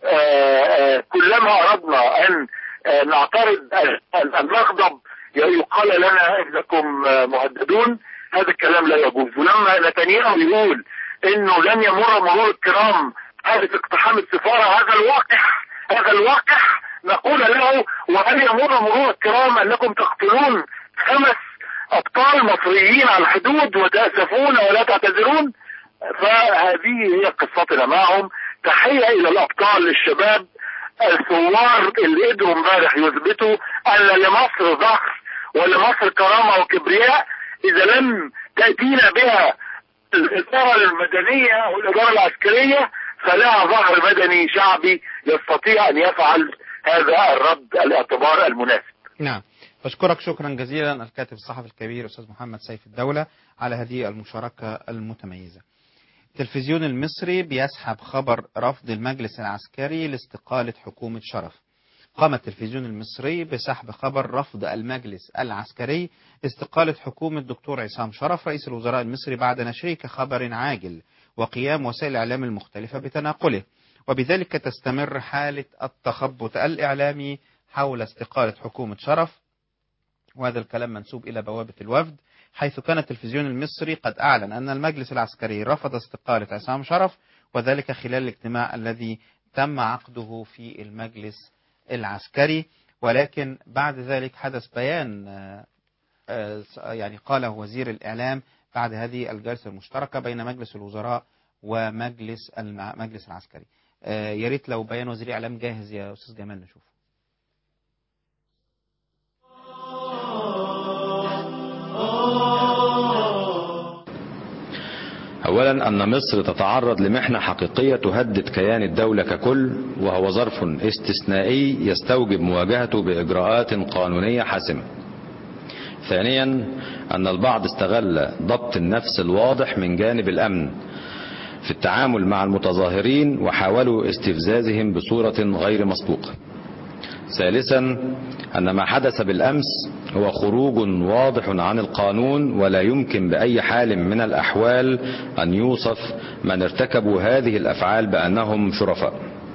كلما أردنا أن نعترض أن نغضب يقال لنا إنكم مهددون هذا الكلام لا يجوز ولما نتنياهو يقول إنه لن يمر مرور الكرام حادث اقتحام السفارة هذا الواقع هذا الواقع نقول له وهل يمر مرور الكرام أنكم تقتلون خمس أبطال مصريين على الحدود وتأسفون ولا تعتذرون فهذه هي قصتنا معهم تحية إلى الأبطال الشباب الثوار اللي قدروا امبارح يثبتوا أن لمصر ظهر ولمصر كرامة وكبرياء إذا لم تأتينا بها الإدارة المدنية والإدارة العسكرية فلها ظهر مدني شعبي يستطيع أن يفعل هذا الرد الاعتبار المناسب نعم أشكرك شكرا جزيلا الكاتب الصحفي الكبير أستاذ محمد سيف الدولة على هذه المشاركة المتميزة التلفزيون المصري بيسحب خبر رفض المجلس العسكري لاستقالة حكومة شرف قام التلفزيون المصري بسحب خبر رفض المجلس العسكري استقالة حكومة دكتور عصام شرف رئيس الوزراء المصري بعد نشره كخبر عاجل وقيام وسائل الإعلام المختلفة بتناقله وبذلك تستمر حالة التخبط الإعلامي حول استقالة حكومة شرف وهذا الكلام منسوب إلى بوابة الوفد حيث كان التلفزيون المصري قد أعلن أن المجلس العسكري رفض استقالة عصام شرف وذلك خلال الاجتماع الذي تم عقده في المجلس العسكري ولكن بعد ذلك حدث بيان يعني قاله وزير الإعلام بعد هذه الجلسة المشتركة بين مجلس الوزراء ومجلس المجلس العسكري يا ريت لو بيان وزير الإعلام جاهز يا أستاذ جمال نشوف أولا أن مصر تتعرض لمحنة حقيقية تهدد كيان الدولة ككل وهو ظرف استثنائي يستوجب مواجهته بإجراءات قانونية حاسمة ثانيا أن البعض استغل ضبط النفس الواضح من جانب الأمن في التعامل مع المتظاهرين وحاولوا استفزازهم بصورة غير مسبوقة ثالثا أن ما حدث بالأمس هو خروج واضح عن القانون ولا يمكن بأي حال من الأحوال أن يوصف من ارتكبوا هذه الأفعال بأنهم شرفاء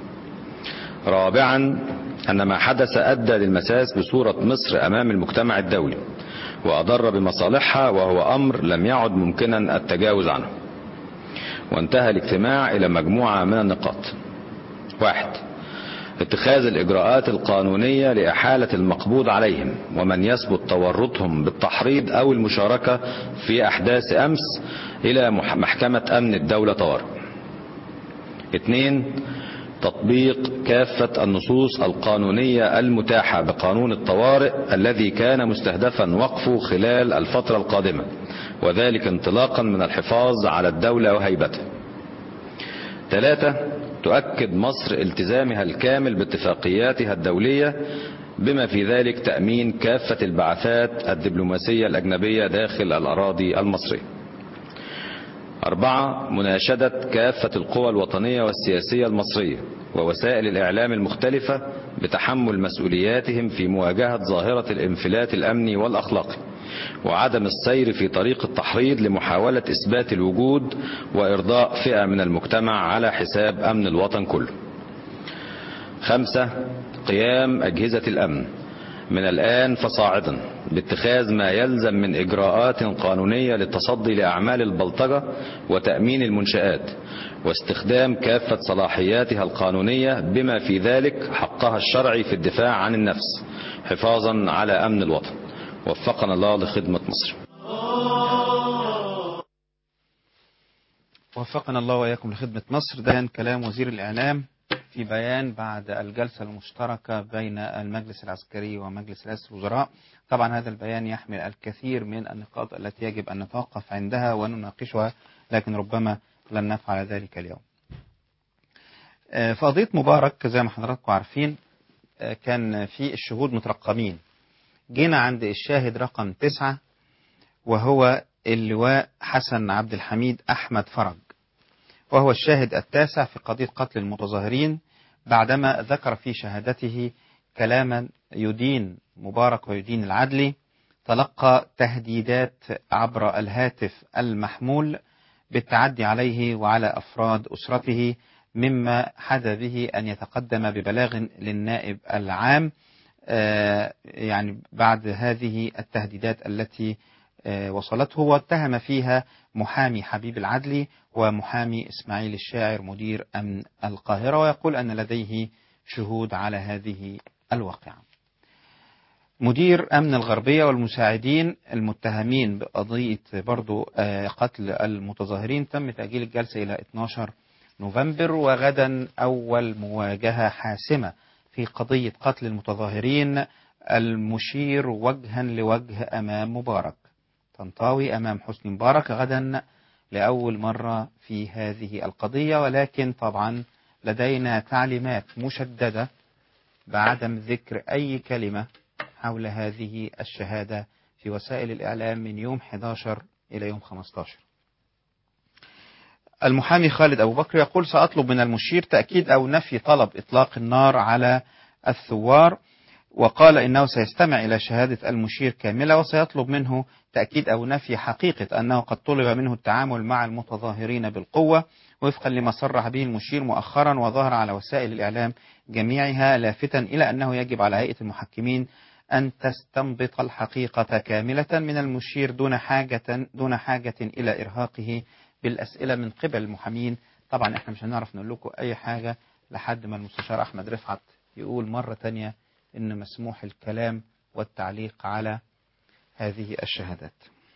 رابعا أن ما حدث أدى للمساس بصورة مصر أمام المجتمع الدولي وأضر بمصالحها وهو أمر لم يعد ممكنا التجاوز عنه وانتهى الاجتماع إلى مجموعة من النقاط واحد اتخاذ الإجراءات القانونية لإحالة المقبوض عليهم ومن يثبت تورطهم بالتحريض أو المشاركة في أحداث أمس إلى محكمة أمن الدولة طوارئ اثنين تطبيق كافة النصوص القانونية المتاحة بقانون الطوارئ الذي كان مستهدفا وقفه خلال الفترة القادمة وذلك انطلاقا من الحفاظ على الدولة وهيبتها ثلاثة تؤكد مصر التزامها الكامل باتفاقياتها الدولية بما في ذلك تأمين كافة البعثات الدبلوماسية الأجنبية داخل الأراضي المصرية أربعة مناشدة كافة القوى الوطنية والسياسية المصرية ووسائل الإعلام المختلفة بتحمل مسؤولياتهم في مواجهة ظاهرة الانفلات الأمني والأخلاقي وعدم السير في طريق التحريض لمحاولة إثبات الوجود وإرضاء فئة من المجتمع على حساب أمن الوطن كله خمسة قيام أجهزة الأمن من الآن فصاعدا باتخاذ ما يلزم من إجراءات قانونية للتصدي لأعمال البلطجة وتأمين المنشآت واستخدام كافة صلاحياتها القانونية بما في ذلك حقها الشرعي في الدفاع عن النفس حفاظا على أمن الوطن وفقنا الله لخدمة مصر وفقنا الله وإياكم لخدمة مصر ده كان كلام وزير الإعلام في بيان بعد الجلسة المشتركة بين المجلس العسكري ومجلس رئاسة الوزراء طبعا هذا البيان يحمل الكثير من النقاط التي يجب أن نتوقف عندها ونناقشها لكن ربما لن نفعل ذلك اليوم في قضية مبارك زي ما حضراتكم عارفين كان في الشهود مترقمين جينا عند الشاهد رقم تسعة وهو اللواء حسن عبد الحميد أحمد فرج وهو الشاهد التاسع في قضية قتل المتظاهرين بعدما ذكر في شهادته كلاما يدين مبارك ويدين العدلي تلقى تهديدات عبر الهاتف المحمول بالتعدي عليه وعلى أفراد أسرته مما حدا به أن يتقدم ببلاغ للنائب العام يعني بعد هذه التهديدات التي وصلته واتهم فيها محامي حبيب العدلي ومحامي إسماعيل الشاعر مدير أمن القاهرة ويقول أن لديه شهود على هذه الواقعة مدير أمن الغربية والمساعدين المتهمين بقضية برضو قتل المتظاهرين تم تأجيل الجلسة إلى 12 نوفمبر وغدا أول مواجهة حاسمة في قضية قتل المتظاهرين المشير وجها لوجه أمام مبارك طنطاوي أمام حسني مبارك غدا لأول مرة في هذه القضية ولكن طبعا لدينا تعليمات مشددة بعدم ذكر أي كلمة حول هذه الشهادة في وسائل الإعلام من يوم 11 إلى يوم 15 المحامي خالد أبو بكر يقول سأطلب من المشير تأكيد أو نفي طلب إطلاق النار على الثوار وقال إنه سيستمع إلى شهادة المشير كاملة وسيطلب منه تأكيد أو نفي حقيقة أنه قد طلب منه التعامل مع المتظاهرين بالقوة وفقا لما صرح به المشير مؤخرا وظهر على وسائل الإعلام جميعها لافتا إلى أنه يجب على هيئة المحكمين أن تستنبط الحقيقة كاملة من المشير دون حاجة دون حاجة إلى إرهاقه بالأسئلة من قبل المحامين طبعا احنا مش هنعرف نقول لكم أي حاجة لحد ما المستشار أحمد رفعت يقول مرة تانية إن مسموح الكلام والتعليق على هذه الشهادات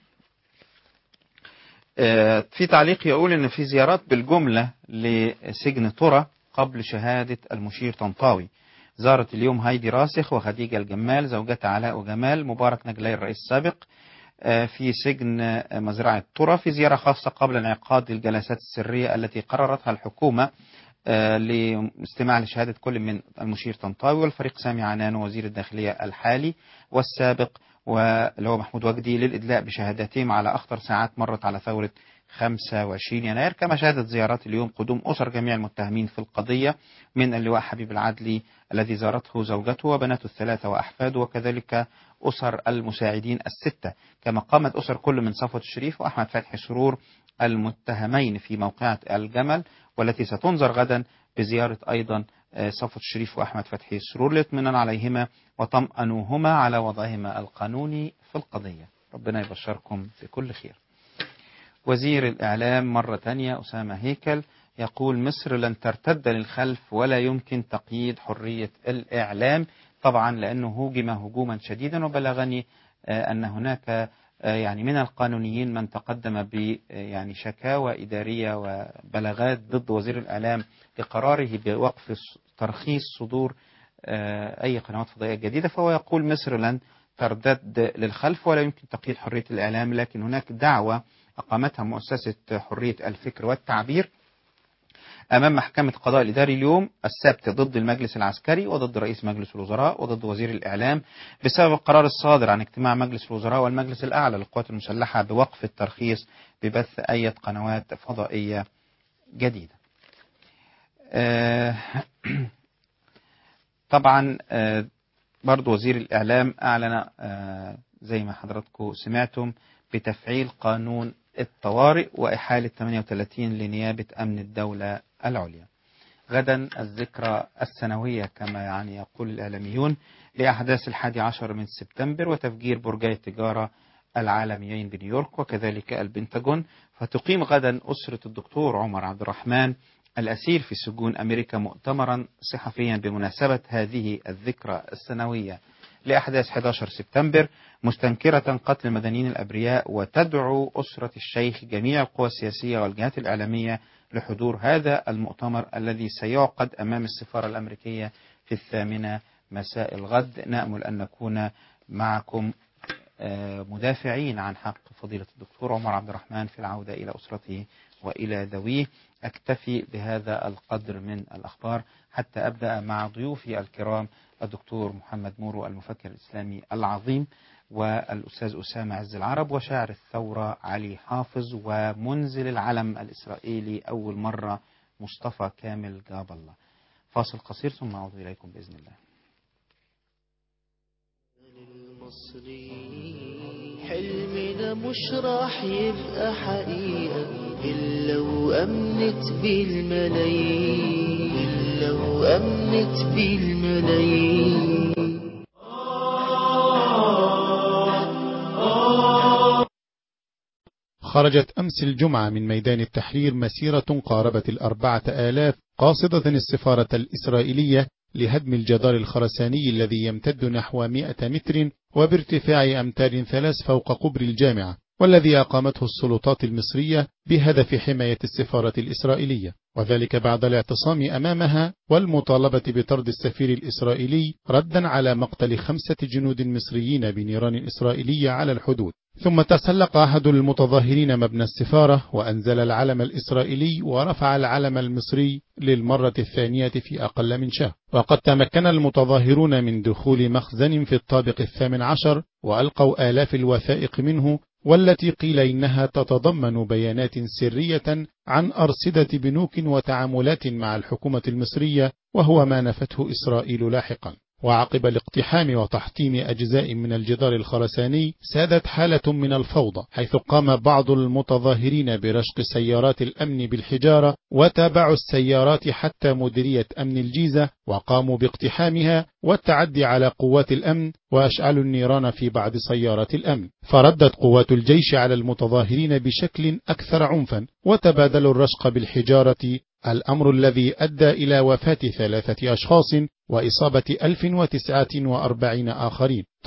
في تعليق يقول إن في زيارات بالجملة لسجن طرة قبل شهادة المشير طنطاوي زارت اليوم هايدي راسخ وخديجة الجمال زوجة علاء وجمال مبارك نجلاي الرئيس السابق آه، في سجن آه، مزرعة طرة في زيارة خاصة قبل انعقاد الجلسات السرية التي قررتها الحكومة آه، لاستماع لشهادة كل من المشير طنطاوي والفريق سامي عنان وزير الداخلية الحالي والسابق واللي هو محمود وجدي للإدلاء بشهاداتهم على أخطر ساعات مرت على ثورة 25 يناير كما شهدت زيارات اليوم قدوم أسر جميع المتهمين في القضية من اللواء حبيب العدلي الذي زارته زوجته وبناته الثلاثة وأحفاده وكذلك أسر المساعدين الستة كما قامت أسر كل من صفوة الشريف وأحمد فتحي سرور المتهمين في موقعة الجمل والتي ستنظر غدا بزيارة أيضا آه، صفوة الشريف وأحمد فتحي سرور للاطمئنان عليهما وطمأنوهما على وضعهما القانوني في القضية ربنا يبشركم بكل خير وزير الإعلام مرة تانية أسامة هيكل يقول مصر لن ترتد للخلف ولا يمكن تقييد حرية الإعلام طبعا لأنه هوجم هجوما شديدا وبلغني آه، أن هناك آه، يعني من القانونيين من تقدم ب آه، يعني شكاوى إدارية وبلاغات ضد وزير الإعلام لقراره بوقف ص- ترخيص صدور آه، أي قنوات فضائية جديدة فهو يقول مصر لن ترتد للخلف ولا يمكن تقييد حرية الإعلام لكن هناك دعوة أقامتها مؤسسة حرية الفكر والتعبير أمام محكمة القضاء الإداري اليوم السبت ضد المجلس العسكري وضد رئيس مجلس الوزراء وضد وزير الإعلام بسبب القرار الصادر عن اجتماع مجلس الوزراء والمجلس الأعلى للقوات المسلحة بوقف الترخيص ببث أي قنوات فضائية جديدة آه، طبعا آه، برضو وزير الإعلام أعلن آه، زي ما حضراتكم سمعتم بتفعيل قانون الطوارئ وإحالة 38 لنيابة أمن الدولة العليا غدا الذكرى السنوية كما يعني يقول الإعلاميون لأحداث الحادي عشر من سبتمبر وتفجير برجي التجارة العالميين بنيويورك وكذلك البنتاجون فتقيم غدا أسرة الدكتور عمر عبد الرحمن الأسير في سجون أمريكا مؤتمرا صحفيا بمناسبة هذه الذكرى السنوية لأحداث 11 سبتمبر مستنكرة قتل المدنيين الأبرياء وتدعو أسرة الشيخ جميع القوى السياسية والجهات الإعلامية لحضور هذا المؤتمر الذي سيعقد أمام السفارة الأمريكية في الثامنة مساء الغد نأمل أن نكون معكم آه، مدافعين عن حق فضيلة الدكتور عمر عبد الرحمن في العودة إلى أسرته وإلى ذويه أكتفي بهذا القدر من الأخبار حتى أبدأ مع ضيوفي الكرام الدكتور محمد مورو المفكر الإسلامي العظيم والأستاذ أسامة عز العرب وشاعر الثورة علي حافظ ومنزل العلم الإسرائيلي أول مرة مصطفى كامل جاب الله فاصل قصير ثم أعود إليكم بإذن الله المصري حلمنا مش راح يبقى حقيقة إلا وأمنت بالملايين إلا وأمنت بالملايين خرجت أمس الجمعة من ميدان التحرير مسيرة قاربت الأربعة آلاف قاصدة السفارة الإسرائيلية لهدم الجدار الخرساني الذي يمتد نحو 100 متر وبارتفاع أمتار ثلاث فوق قبر الجامعة والذي أقامته السلطات المصرية بهدف حماية السفارة الإسرائيلية وذلك بعد الاعتصام أمامها والمطالبة بطرد السفير الإسرائيلي ردا على مقتل خمسة جنود مصريين بنيران إسرائيلية على الحدود ثم تسلق أحد المتظاهرين مبنى السفارة وأنزل العلم الإسرائيلي ورفع العلم المصري للمرة الثانية في أقل من شهر وقد تمكن المتظاهرون من دخول مخزن في الطابق الثامن عشر وألقوا آلاف الوثائق منه والتي قيل إنها تتضمن بيانات سرية عن أرصدة بنوك وتعاملات مع الحكومة المصرية وهو ما نفته إسرائيل لاحقا وعقب الاقتحام وتحطيم أجزاء من الجدار الخرساني سادت حالة من الفوضى حيث قام بعض المتظاهرين برشق سيارات الأمن بالحجارة وتابعوا السيارات حتى مديرية أمن الجيزة وقاموا باقتحامها والتعدي على قوات الأمن وأشعلوا النيران في بعض سيارات الأمن فردت قوات الجيش على المتظاهرين بشكل أكثر عنفا وتبادلوا الرشق بالحجارة الأمر الذي أدى إلى وفاة ثلاثة أشخاص وإصابة 1049 آخرين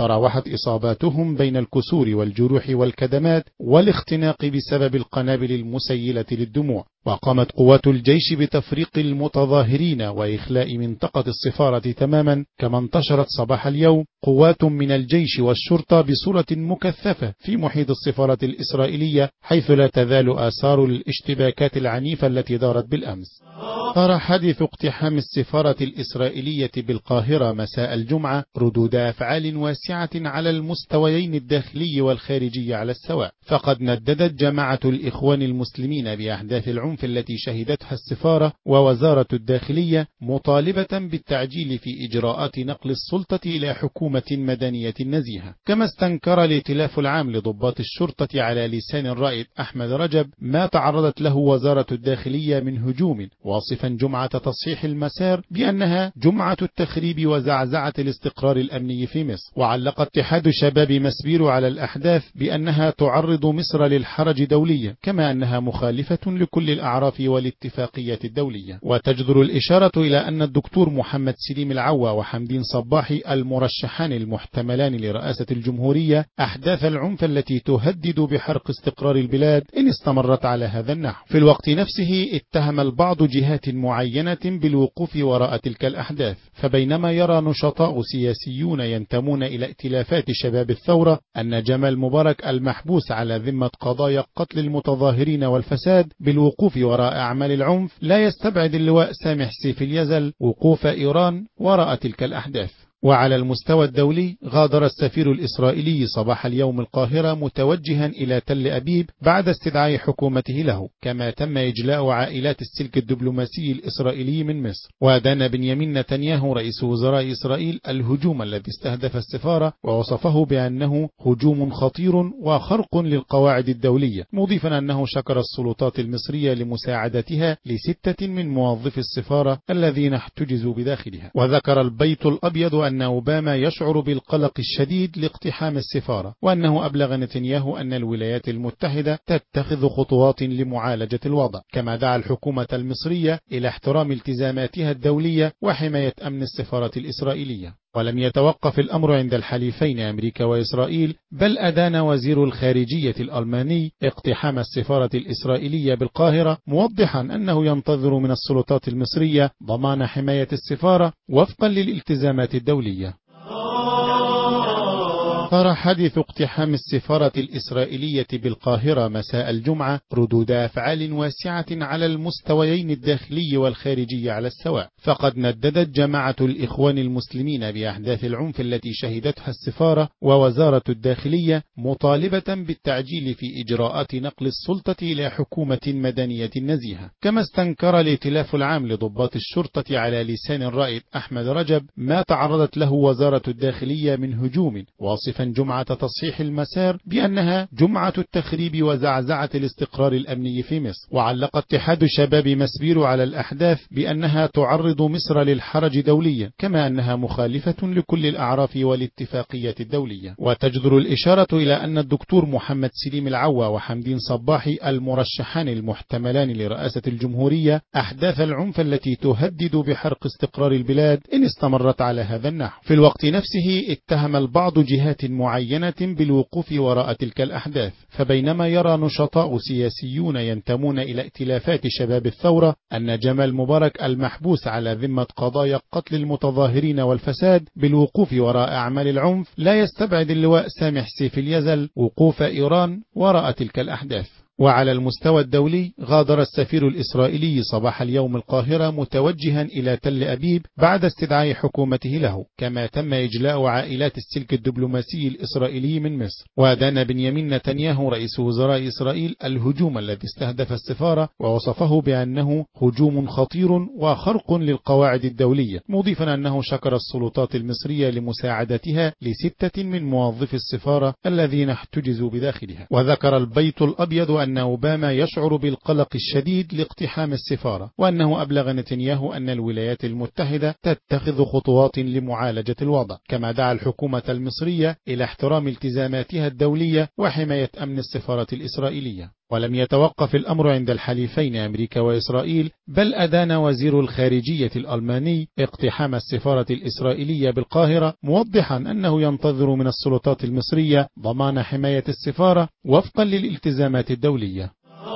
تراوحت إصاباتهم بين الكسور والجروح والكدمات والاختناق بسبب القنابل المسيلة للدموع وقامت قوات الجيش بتفريق المتظاهرين وإخلاء منطقة السفارة تماما كما انتشرت صباح اليوم قوات من الجيش والشرطة بصورة مكثفة في محيط السفارة الإسرائيلية حيث لا تزال آثار الاشتباكات العنيفة التي دارت بالأمس صار حادث اقتحام السفارة الإسرائيلية بالقاهرة مساء الجمعة ردود أفعال واسعة على المستويين الداخلي والخارجي على السواء فقد نددت جماعة الإخوان المسلمين بأحداث العنف التي شهدتها السفارة ووزارة الداخلية مطالبة بالتعجيل في إجراءات نقل السلطة إلى حكومة مدنية نزيهة كما استنكر الائتلاف العام لضباط الشرطة على لسان الرائد أحمد رجب ما تعرضت له وزارة الداخلية من هجوم واصفا جمعة تصحيح المسار بأنها جمعة التخريب وزعزعة الاستقرار الأمني في مصر وعلق اتحاد شباب مسبير على الأحداث بأنها تعرض مصر للحرج دوليا كما أنها مخالفة لكل الأعراف والاتفاقية الدولية وتجدر الإشارة إلى أن الدكتور محمد سليم العوا وحمدين صباحي المرشحان المحتملان لرئاسة الجمهورية أحداث العنف التي تهدد بحرق استقرار البلاد إن استمرت على هذا النحو في الوقت نفسه اتهم البعض جهات معينة بالوقوف وراء تلك الأحداث فبينما يرى نشطاء سياسيون ينتمون إلى ائتلافات شباب الثورة أن جمال مبارك المحبوس على ذمة قضايا قتل المتظاهرين والفساد بالوقوف وراء أعمال العنف لا يستبعد اللواء سامح سيف اليزل وقوف إيران وراء تلك الأحداث وعلى المستوى الدولي غادر السفير الإسرائيلي صباح اليوم القاهرة متوجها إلى تل أبيب بعد استدعاء حكومته له كما تم إجلاء عائلات السلك الدبلوماسي الإسرائيلي من مصر ودان بنيامين نتنياهو رئيس وزراء إسرائيل الهجوم الذي استهدف السفارة ووصفه بأنه هجوم خطير وخرق للقواعد الدولية مضيفا أنه شكر السلطات المصرية لمساعدتها لستة من موظفي السفارة الذين احتجزوا بداخلها وذكر البيت الأبيض أن أوباما يشعر بالقلق الشديد لاقتحام السفارة وأنه أبلغ نتنياهو أن الولايات المتحدة تتخذ خطوات لمعالجة الوضع كما دعا الحكومة المصرية إلى احترام التزاماتها الدولية وحماية أمن السفارة الإسرائيلية ولم يتوقف الأمر عند الحليفين أمريكا وإسرائيل بل أدان وزير الخارجية الألماني اقتحام السفارة الإسرائيلية بالقاهرة موضحا أنه ينتظر من السلطات المصرية ضمان حماية السفارة وفقا للالتزامات الدولية أثار حادث اقتحام السفارة الإسرائيلية بالقاهرة مساء الجمعة ردود أفعال واسعة على المستويين الداخلي والخارجي على السواء فقد نددت جماعة الإخوان المسلمين بأحداث العنف التي شهدتها السفارة ووزارة الداخلية مطالبة بالتعجيل في إجراءات نقل السلطة إلى حكومة مدنية نزيهة كما استنكر الائتلاف العام لضباط الشرطة على لسان الرائد أحمد رجب ما تعرضت له وزارة الداخلية من هجوم واصفا جمعة تصحيح المسار بأنها جمعة التخريب وزعزعة الاستقرار الأمني في مصر وعلق اتحاد شباب مسبير على الأحداث بأنها تعرض مصر للحرج دوليا كما أنها مخالفة لكل الأعراف والاتفاقية الدولية وتجدر الإشارة إلى أن الدكتور محمد سليم العوا وحمدين صباحي المرشحان المحتملان لرئاسة الجمهورية أحداث العنف التي تهدد بحرق استقرار البلاد إن استمرت على هذا النحو في الوقت نفسه اتهم البعض جهات معينة بالوقوف وراء تلك الأحداث فبينما يرى نشطاء سياسيون ينتمون إلى ائتلافات شباب الثورة أن جمال مبارك المحبوس على ذمة قضايا قتل المتظاهرين والفساد بالوقوف وراء أعمال العنف لا يستبعد اللواء سامح سيف اليزل وقوف إيران وراء تلك الأحداث وعلى المستوى الدولي غادر السفير الإسرائيلي صباح اليوم القاهرة متوجها إلى تل أبيب بعد استدعاء حكومته له كما تم إجلاء عائلات السلك الدبلوماسي الإسرائيلي من مصر ودان بنيامين نتنياهو رئيس وزراء إسرائيل الهجوم الذي استهدف السفارة ووصفه بأنه هجوم خطير وخرق للقواعد الدولية مضيفا أنه شكر السلطات المصرية لمساعدتها لستة من موظفي السفارة الذين احتجزوا بداخلها وذكر البيت الأبيض أن أوباما يشعر بالقلق الشديد لاقتحام السفارة وأنه أبلغ نتنياهو أن الولايات المتحدة تتخذ خطوات لمعالجة الوضع كما دعا الحكومة المصرية إلى احترام التزاماتها الدولية وحماية أمن السفارة الإسرائيلية ولم يتوقف الأمر عند الحليفين أمريكا وإسرائيل بل أدان وزير الخارجية الألماني اقتحام السفارة الإسرائيلية بالقاهرة موضحا أنه ينتظر من السلطات المصرية ضمان حماية السفارة وفقا للالتزامات الدولية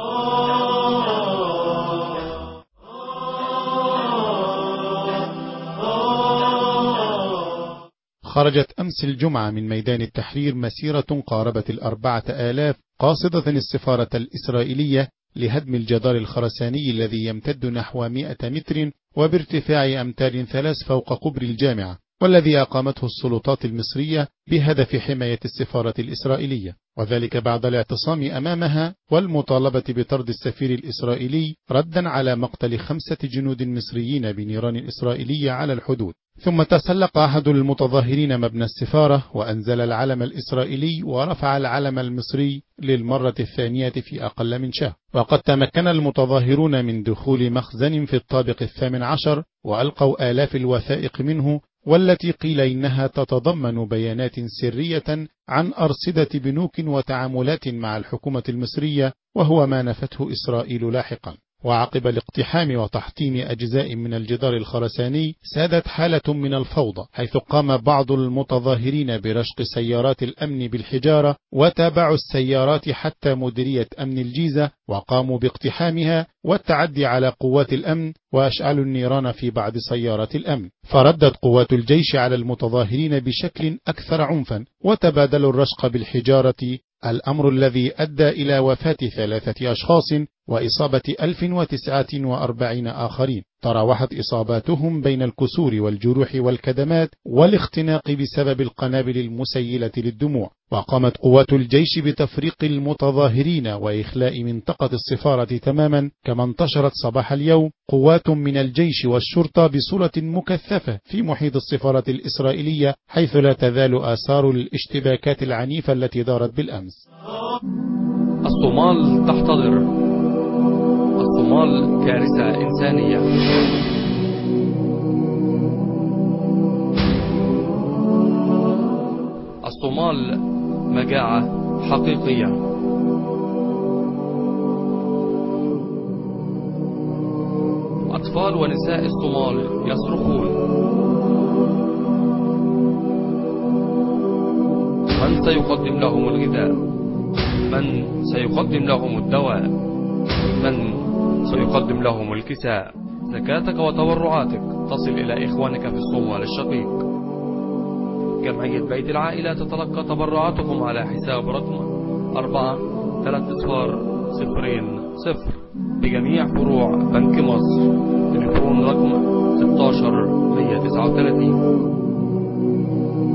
خرجت أمس الجمعة من ميدان التحرير مسيرة قاربت الأربعة آلاف قاصدة السفارة الإسرائيلية لهدم الجدار الخرساني الذي يمتد نحو 100 متر وبارتفاع أمتار ثلاث فوق قبر الجامعة والذي أقامته السلطات المصرية بهدف حماية السفارة الإسرائيلية وذلك بعد الاعتصام أمامها والمطالبة بطرد السفير الإسرائيلي ردا على مقتل خمسة جنود مصريين بنيران إسرائيلية على الحدود ثم تسلق أحد المتظاهرين مبنى السفارة وأنزل العلم الإسرائيلي ورفع العلم المصري للمرة الثانية في أقل من شهر وقد تمكن المتظاهرون من دخول مخزن في الطابق الثامن عشر وألقوا آلاف الوثائق منه والتي قيل إنها تتضمن بيانات سرية عن أرصدة بنوك وتعاملات مع الحكومة المصرية وهو ما نفته إسرائيل لاحقا وعقب الاقتحام وتحطيم أجزاء من الجدار الخرساني سادت حالة من الفوضى حيث قام بعض المتظاهرين برشق سيارات الأمن بالحجارة وتابعوا السيارات حتى مديرية أمن الجيزة وقاموا باقتحامها والتعدي على قوات الأمن وأشعلوا النيران في بعض سيارات الأمن فردت قوات الجيش على المتظاهرين بشكل أكثر عنفا وتبادلوا الرشق بالحجارة الأمر الذي أدى إلى وفاة ثلاثة أشخاص وإصابة 1049 آخرين تراوحت إصاباتهم بين الكسور والجروح والكدمات والاختناق بسبب القنابل المسيلة للدموع وقامت قوات الجيش بتفريق المتظاهرين وإخلاء منطقة السفارة تماما كما انتشرت صباح اليوم قوات من الجيش والشرطة بصورة مكثفة في محيط السفارة الإسرائيلية حيث لا تزال آثار الاشتباكات العنيفة التي دارت بالأمس الصومال تحتضر الصومال كارثة إنسانية الصومال مجاعة حقيقية أطفال ونساء الصومال يصرخون من سيقدم لهم الغذاء من سيقدم لهم الدواء من سيقدم لهم الكساء زكاتك وتبرعاتك تصل إلى إخوانك في الصومال الشقيق جمعية بيت العائلة تتلقى تبرعاتكم على حساب رقم أربعة ثلاث صفار صفرين صفر بجميع فروع بنك مصر تليفون رقم 16 139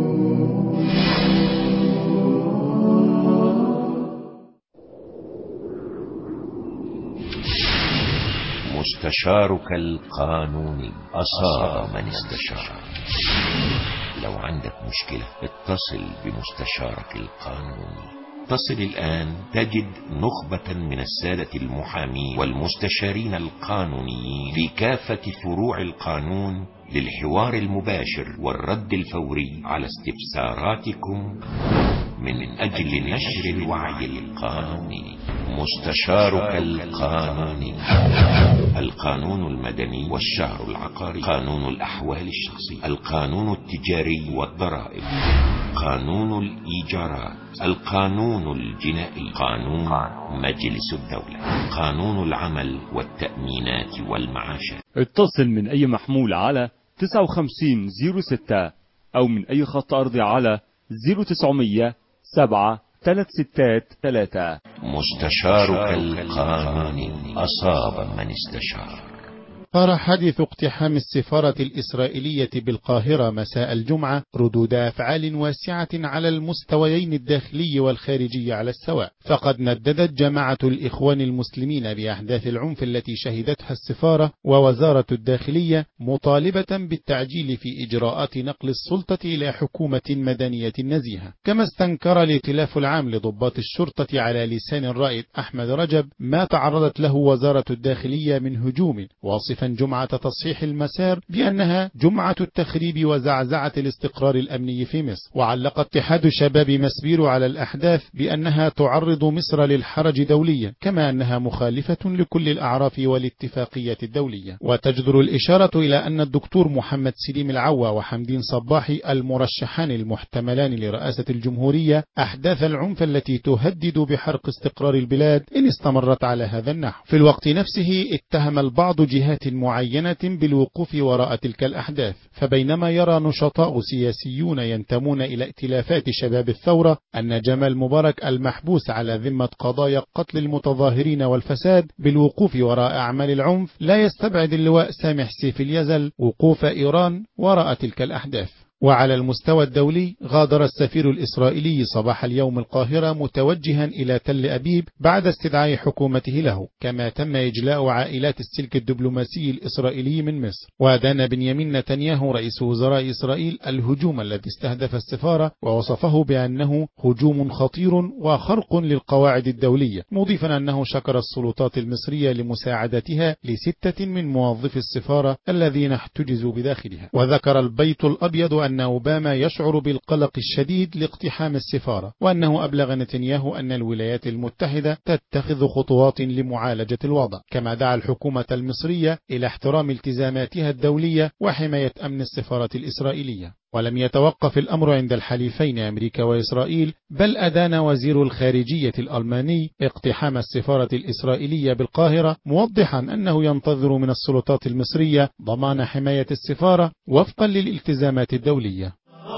مستشارك القانوني أصاب من استشار لو عندك مشكلة اتصل بمستشارك القانوني اتصل الآن تجد نخبة من السادة المحامين والمستشارين القانونيين في كافة فروع القانون للحوار المباشر والرد الفوري على استفساراتكم من أجل نشر الوعي القانوني مستشارك القانوني القانون المدني والشهر العقاري قانون الأحوال الشخصية القانون التجاري والضرائب قانون الإيجارات القانون الجنائي قانون مجلس الدولة قانون العمل والتأمينات والمعاشات اتصل من أي محمول على 5906 أو من أي خط أرضي على 0900 7 3 ستات 3 مستشارك القانوني أصاب من استشار صار حادث اقتحام السفارة الإسرائيلية بالقاهرة مساء الجمعة ردود أفعال واسعة على المستويين الداخلي والخارجي على السواء فقد نددت جماعة الإخوان المسلمين بأحداث العنف التي شهدتها السفارة ووزارة الداخلية مطالبة بالتعجيل في إجراءات نقل السلطة إلى حكومة مدنية نزيهة كما استنكر الائتلاف العام لضباط الشرطة على لسان الرائد أحمد رجب ما تعرضت له وزارة الداخلية من هجوم واصف مصادفا جمعة تصحيح المسار بأنها جمعة التخريب وزعزعة الاستقرار الأمني في مصر وعلق اتحاد شباب مسبير على الأحداث بأنها تعرض مصر للحرج دوليا كما أنها مخالفة لكل الأعراف والاتفاقية الدولية وتجدر الإشارة إلى أن الدكتور محمد سليم العوا وحمدين صباحي المرشحان المحتملان لرئاسة الجمهورية أحداث العنف التي تهدد بحرق استقرار البلاد إن استمرت على هذا النحو في الوقت نفسه اتهم البعض جهات معينة بالوقوف وراء تلك الأحداث فبينما يرى نشطاء سياسيون ينتمون إلى ائتلافات شباب الثورة أن جمال مبارك المحبوس على ذمة قضايا قتل المتظاهرين والفساد بالوقوف وراء أعمال العنف لا يستبعد اللواء سامح سيف اليزل وقوف إيران وراء تلك الأحداث وعلى المستوى الدولي غادر السفير الإسرائيلي صباح اليوم القاهرة متوجها إلى تل أبيب بعد استدعاء حكومته له كما تم إجلاء عائلات السلك الدبلوماسي الإسرائيلي من مصر ودان بنيامين نتنياهو رئيس وزراء إسرائيل الهجوم الذي استهدف السفارة ووصفه بأنه هجوم خطير وخرق للقواعد الدولية مضيفا أنه شكر السلطات المصرية لمساعدتها لستة من موظفي السفارة الذين احتجزوا بداخلها وذكر البيت الأبيض أن أوباما يشعر بالقلق الشديد لاقتحام السفارة وأنه أبلغ نتنياهو أن الولايات المتحدة تتخذ خطوات لمعالجة الوضع كما دعا الحكومة المصرية إلى احترام التزاماتها الدولية وحماية أمن السفارة الإسرائيلية ولم يتوقف الأمر عند الحليفين أمريكا وإسرائيل بل أدان وزير الخارجية الألماني اقتحام السفارة الإسرائيلية بالقاهرة موضحا أنه ينتظر من السلطات المصرية ضمان حماية السفارة وفقا للالتزامات الدولية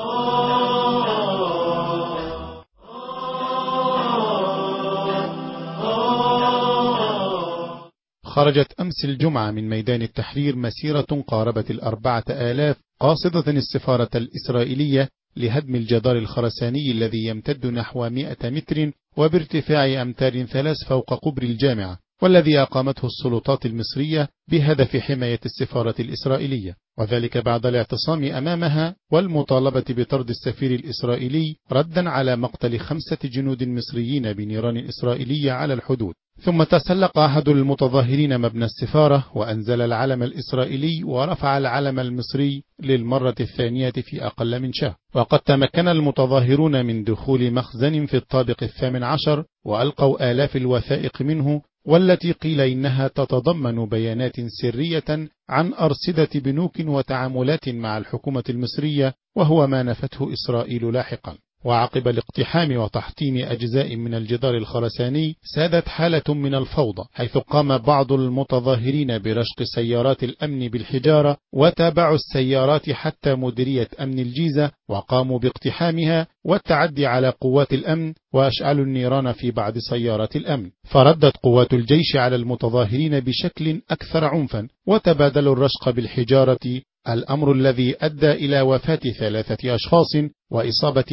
خرجت أمس الجمعة من ميدان التحرير مسيرة قاربت الأربعة آلاف قاصدة السفارة الإسرائيلية لهدم الجدار الخرساني الذي يمتد نحو 100 متر وبارتفاع أمتار ثلاث فوق قبر الجامعة والذي أقامته السلطات المصرية بهدف حماية السفارة الإسرائيلية وذلك بعد الاعتصام أمامها والمطالبة بطرد السفير الإسرائيلي ردا على مقتل خمسة جنود مصريين بنيران إسرائيلية على الحدود ثم تسلق أحد المتظاهرين مبنى السفارة وأنزل العلم الإسرائيلي ورفع العلم المصري للمرة الثانية في أقل من شهر وقد تمكن المتظاهرون من دخول مخزن في الطابق الثامن عشر وألقوا آلاف الوثائق منه والتي قيل إنها تتضمن بيانات سرية عن أرصدة بنوك وتعاملات مع الحكومة المصرية وهو ما نفته إسرائيل لاحقا وعقب الاقتحام وتحطيم أجزاء من الجدار الخرساني سادت حالة من الفوضى حيث قام بعض المتظاهرين برشق سيارات الأمن بالحجارة وتابعوا السيارات حتى مديرية أمن الجيزة وقاموا باقتحامها والتعدي على قوات الأمن وأشعلوا النيران في بعض سيارات الأمن فردت قوات الجيش على المتظاهرين بشكل أكثر عنفا وتبادلوا الرشق بالحجارة الأمر الذي أدى إلى وفاة ثلاثة أشخاص وإصابة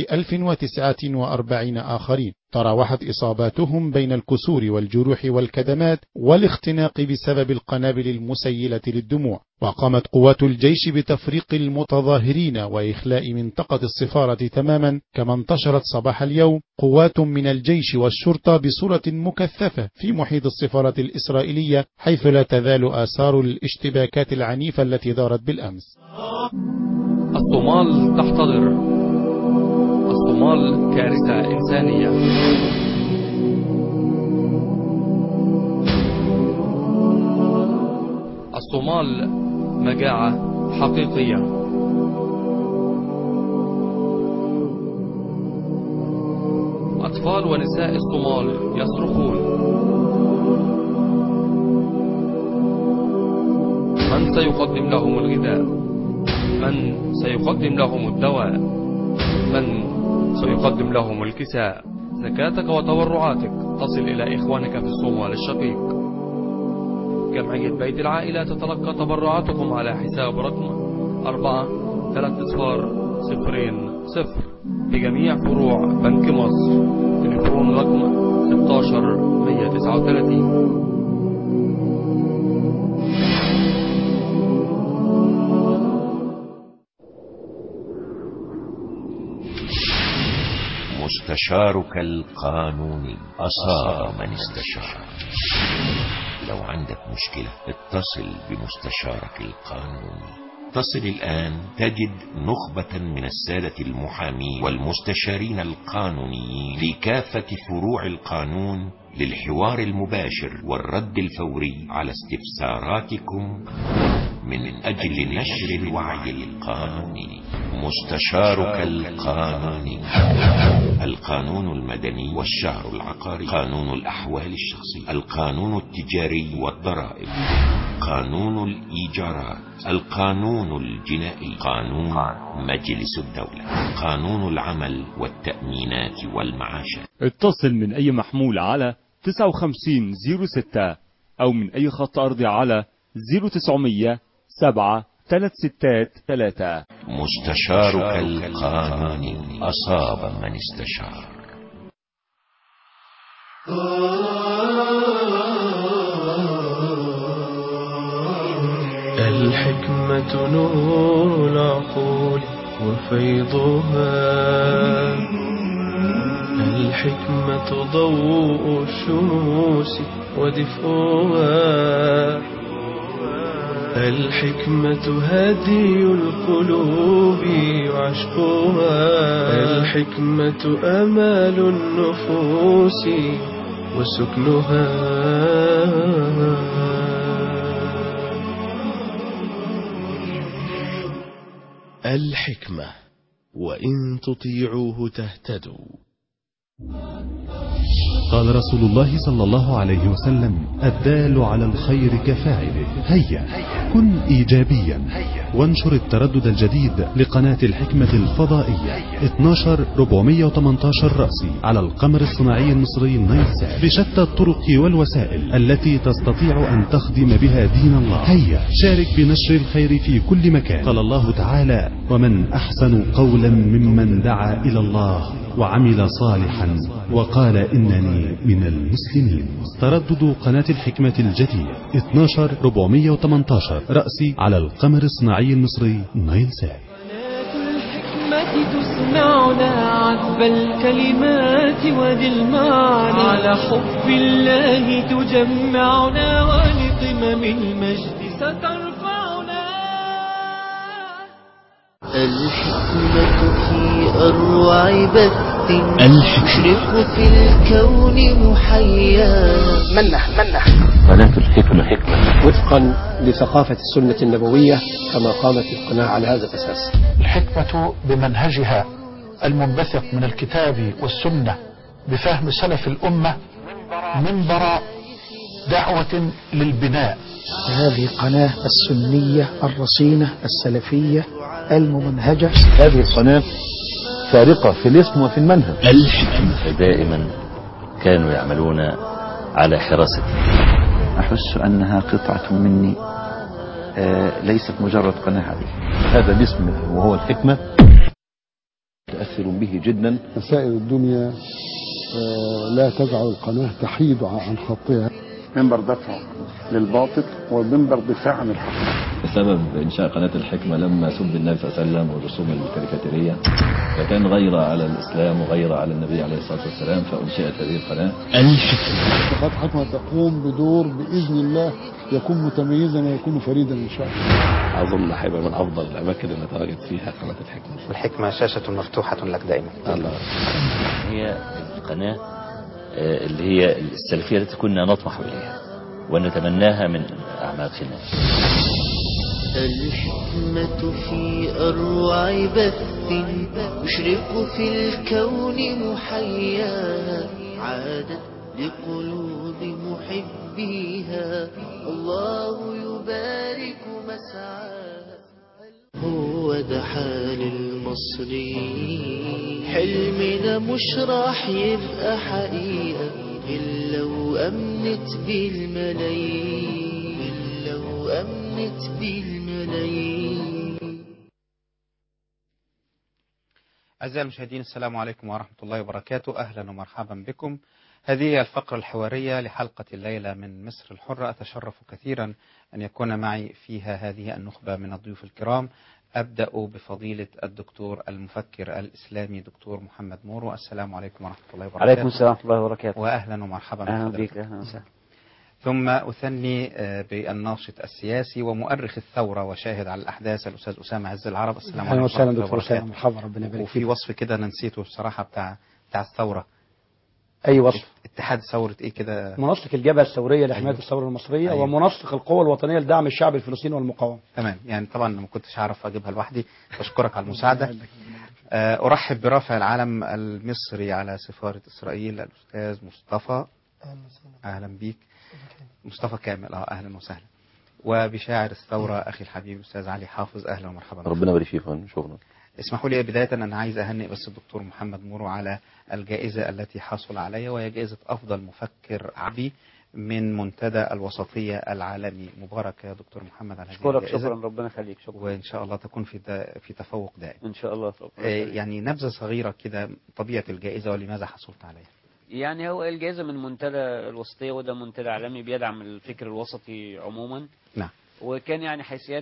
1049 آخرين تراوحت إصاباتهم بين الكسور والجروح والكدمات والاختناق بسبب القنابل المسيلة للدموع وقامت قوات الجيش بتفريق المتظاهرين وإخلاء منطقة السفارة تماما كما انتشرت صباح اليوم قوات من الجيش والشرطة بصورة مكثفة في محيط السفارة الإسرائيلية حيث لا تزال آثار الاشتباكات العنيفة التي دارت بالأمس الصومال تحتضر الصومال كارثة إنسانية الصومال مجاعة حقيقية أطفال ونساء الصومال يصرخون من سيقدم لهم الغذاء من سيقدم لهم الدواء من سيقدم لهم الكساء زكاتك وتبرعاتك تصل إلى إخوانك في الصومال الشقيق جمعية بيت العائلة تتلقى تبرعاتكم على حساب رقم أربعة ثلاثة صفار صفرين صفر بجميع فروع بنك مصر تليفون رقم 16 139 مستشارك القانوني أصاب من استشار لو عندك مشكلة اتصل بمستشارك القانوني اتصل الآن تجد نخبة من السادة المحامين والمستشارين القانونيين لكافة فروع القانون للحوار المباشر والرد الفوري على استفساراتكم من أجل نشر الوعي القانوني مستشارك القانوني القانون المدني والشهر العقاري قانون الأحوال الشخصية القانون التجاري والضرائب قانون الإيجارات القانون الجنائي قانون مجلس الدولة قانون العمل والتأمينات والمعاشات اتصل من أي محمول على 5906 أو من أي خط أرضي على 0900 7 3 ستات 3 مستشارك القانوني أصاب من استشار الحكمة نور العقول وفيضها الحكمة ضوء الشموس ودفئها الحكمة هدي القلوب وعشقها الحكمة أمال النفوس وسكنها الحكمة وإن تطيعوه تهتدوا قال رسول الله صلى الله عليه وسلم الدال على الخير كفاعله هيا كن إيجابيا وانشر التردد الجديد لقناة الحكمة الفضائية 12 418 رأسي على القمر الصناعي المصري النيسات بشتى الطرق والوسائل التي تستطيع أن تخدم بها دين الله هيا شارك بنشر الخير في كل مكان قال الله تعالى ومن أحسن قولا ممن دعا إلى الله وعمل صالحا وقال إنني من المسلمين تردد قناة الحكمة الجديدة 12 418 رأسي على القمر الصناعي المصري نايل سات الحكمة تسمعنا عذب الكلمات وذي المعنى على حب الله تجمعنا ولقمم المجد سترفعنا الحكمة في أروع بث تشرق في الكون محيانا منح منح قناة الحكمة حكمة وفقا لثقافة السنة النبوية كما قامت القناة على هذا الأساس الحكمة بمنهجها المنبثق من الكتاب والسنة بفهم سلف الأمة منبر دعوة للبناء هذه القناة السنية الرصينة السلفية الممنهجة هذه القناة فارقة في الاسم وفي المنهج الحكمة دائما كانوا يعملون على حراسة أحس أنها قطعة مني آه ليست مجرد قناة عادية هذا الاسم وهو الحكمة متأثر به جدا مسائل الدنيا آه لا تجعل القناة تحيد عن خطها منبر دفع للباطل ومنبر دفاع عن الحق بسبب إنشاء قناة الحكمة لما سب النبي صلى الله عليه وسلم والرسوم الكاريكاتيرية فكان غيرة على الإسلام وغيرة على النبي عليه الصلاة والسلام فأنشئت هذه القناة الحكمة قناة حكمة تقوم بدور بإذن الله يكون متميزا ويكون فريدا إن شاء الله أظن هيبقى من أفضل الأماكن اللي نتواجد فيها قناة الحكمة والحكمة شاشة مفتوحة لك دائما الله هي القناة اللي هي السلفية التي كنا نطمح إليها ونتمناها من أعماقنا الحكمة في أروع بث يشرق في الكون محياها عادت لقلوب محبيها الله يبارك مسعاها هو ده حال المصري حلمنا مش راح يبقى حقيقة إلا لو أمنت بالملايين إلا لو أمنت بالملايين أعزائي المشاهدين السلام عليكم ورحمة الله وبركاته أهلا ومرحبا بكم هذه الفقرة الحوارية لحلقة الليلة من مصر الحرة أتشرف كثيرا أن يكون معي فيها هذه النخبة من الضيوف الكرام أبدأ بفضيلة الدكتور المفكر الإسلامي دكتور محمد مورو السلام عليكم ورحمة الله وبركاته عليكم السلام ورحمة الله وبركاته وأهلا ومرحبا أهلا بك أهلا وسهلا ثم أثني آه، بالناشط السياسي ومؤرخ الثورة وشاهد على الأحداث الأستاذ أسامة عز العرب السلام اهلا عليكم وسهلا ورحمة الله دكتور وبركاته. اسامه مرحبا ربنا يبارك وفي فيك وصف كده أنا نسيته بصراحة بتاع بتاع الثورة اي وصف اتحاد ثورة إيه كده منسق الجبهه الثوريه لحمايه أيوة. الثوره المصريه أيوة. ومنسق القوى الوطنيه لدعم الشعب الفلسطيني والمقاومه تمام يعني طبعا ما كنتش أعرف أجيبها لوحدي بشكرك على المساعدة آه، أرحب برافع العلم المصري على سفارة إسرائيل الأستاذ مصطفى أهلا بيك مصطفى كامل أه أهلا وسهلا وبشاعر الثورة أخي الحبيب الأستاذ علي حافظ أهلا ومرحبا ربنا يبارك فيك يا فندم شكرا اسمحوا لي بداية أنا عايز أهنئ بس الدكتور محمد مورو على الجائزة التي حصل عليها وهي جائزة أفضل مفكر عربي من منتدى الوسطية العالمي مبارك يا دكتور محمد على هذه اشكرك الجائزة شكرا ربنا يخليك شكرا وإن شاء الله تكون في دا في تفوق دائم ان شاء الله آه، يعني نبذة صغيرة كده طبيعة الجائزة ولماذا حصلت عليها يعني هو الجائزة من منتدى الوسطية وده منتدى عالمي بيدعم الفكر الوسطي عموما نعم وكان يعني حيثيات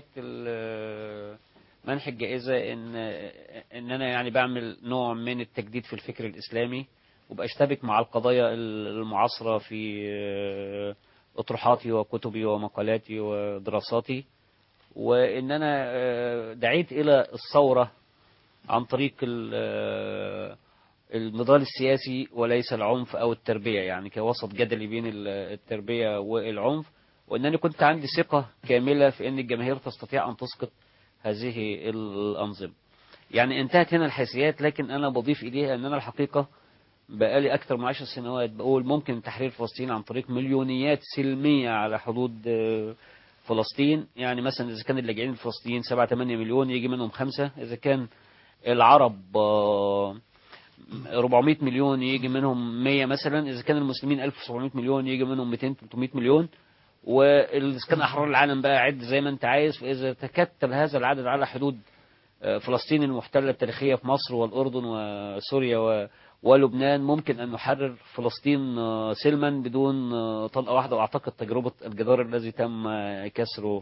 ال- منح الجائزة ان ان انا يعني بعمل نوع من التجديد في الفكر الاسلامي وبشتبك مع القضايا المعاصرة في اطروحاتي وكتبي ومقالاتي ودراساتي وان انا دعيت الى الثورة عن طريق ال- النضال السياسي وليس العنف او التربية يعني كوسط جدلي بين ال- التربية والعنف وانني كنت عندي ثقة كاملة في ان الجماهير تستطيع ان تسقط هذه الانظمة يعني انتهت هنا الحيثيات لكن انا بضيف اليها ان انا الحقيقة بقالي اكثر من عشر سنوات بقول ممكن تحرير فلسطين عن طريق مليونيات سلمية على حدود آه، فلسطين يعني مثلا اذا كان اللاجئين الفلسطينيين 7 8 مليون يجي منهم خمسة اذا كان العرب آه، 400 مليون يجي منهم 100 مثلا اذا كان المسلمين 1700 مليون يجي منهم 200 300 مليون واذا كان احرار العالم بقى عد زي ما انت عايز فاذا تكتل هذا العدد على حدود آه، فلسطين المحتله التاريخيه في مصر والاردن وسوريا و- ولبنان ممكن ان نحرر فلسطين آه، سلما بدون آه، طلقه واحده واعتقد تجربه الجدار الذي تم آه، كسره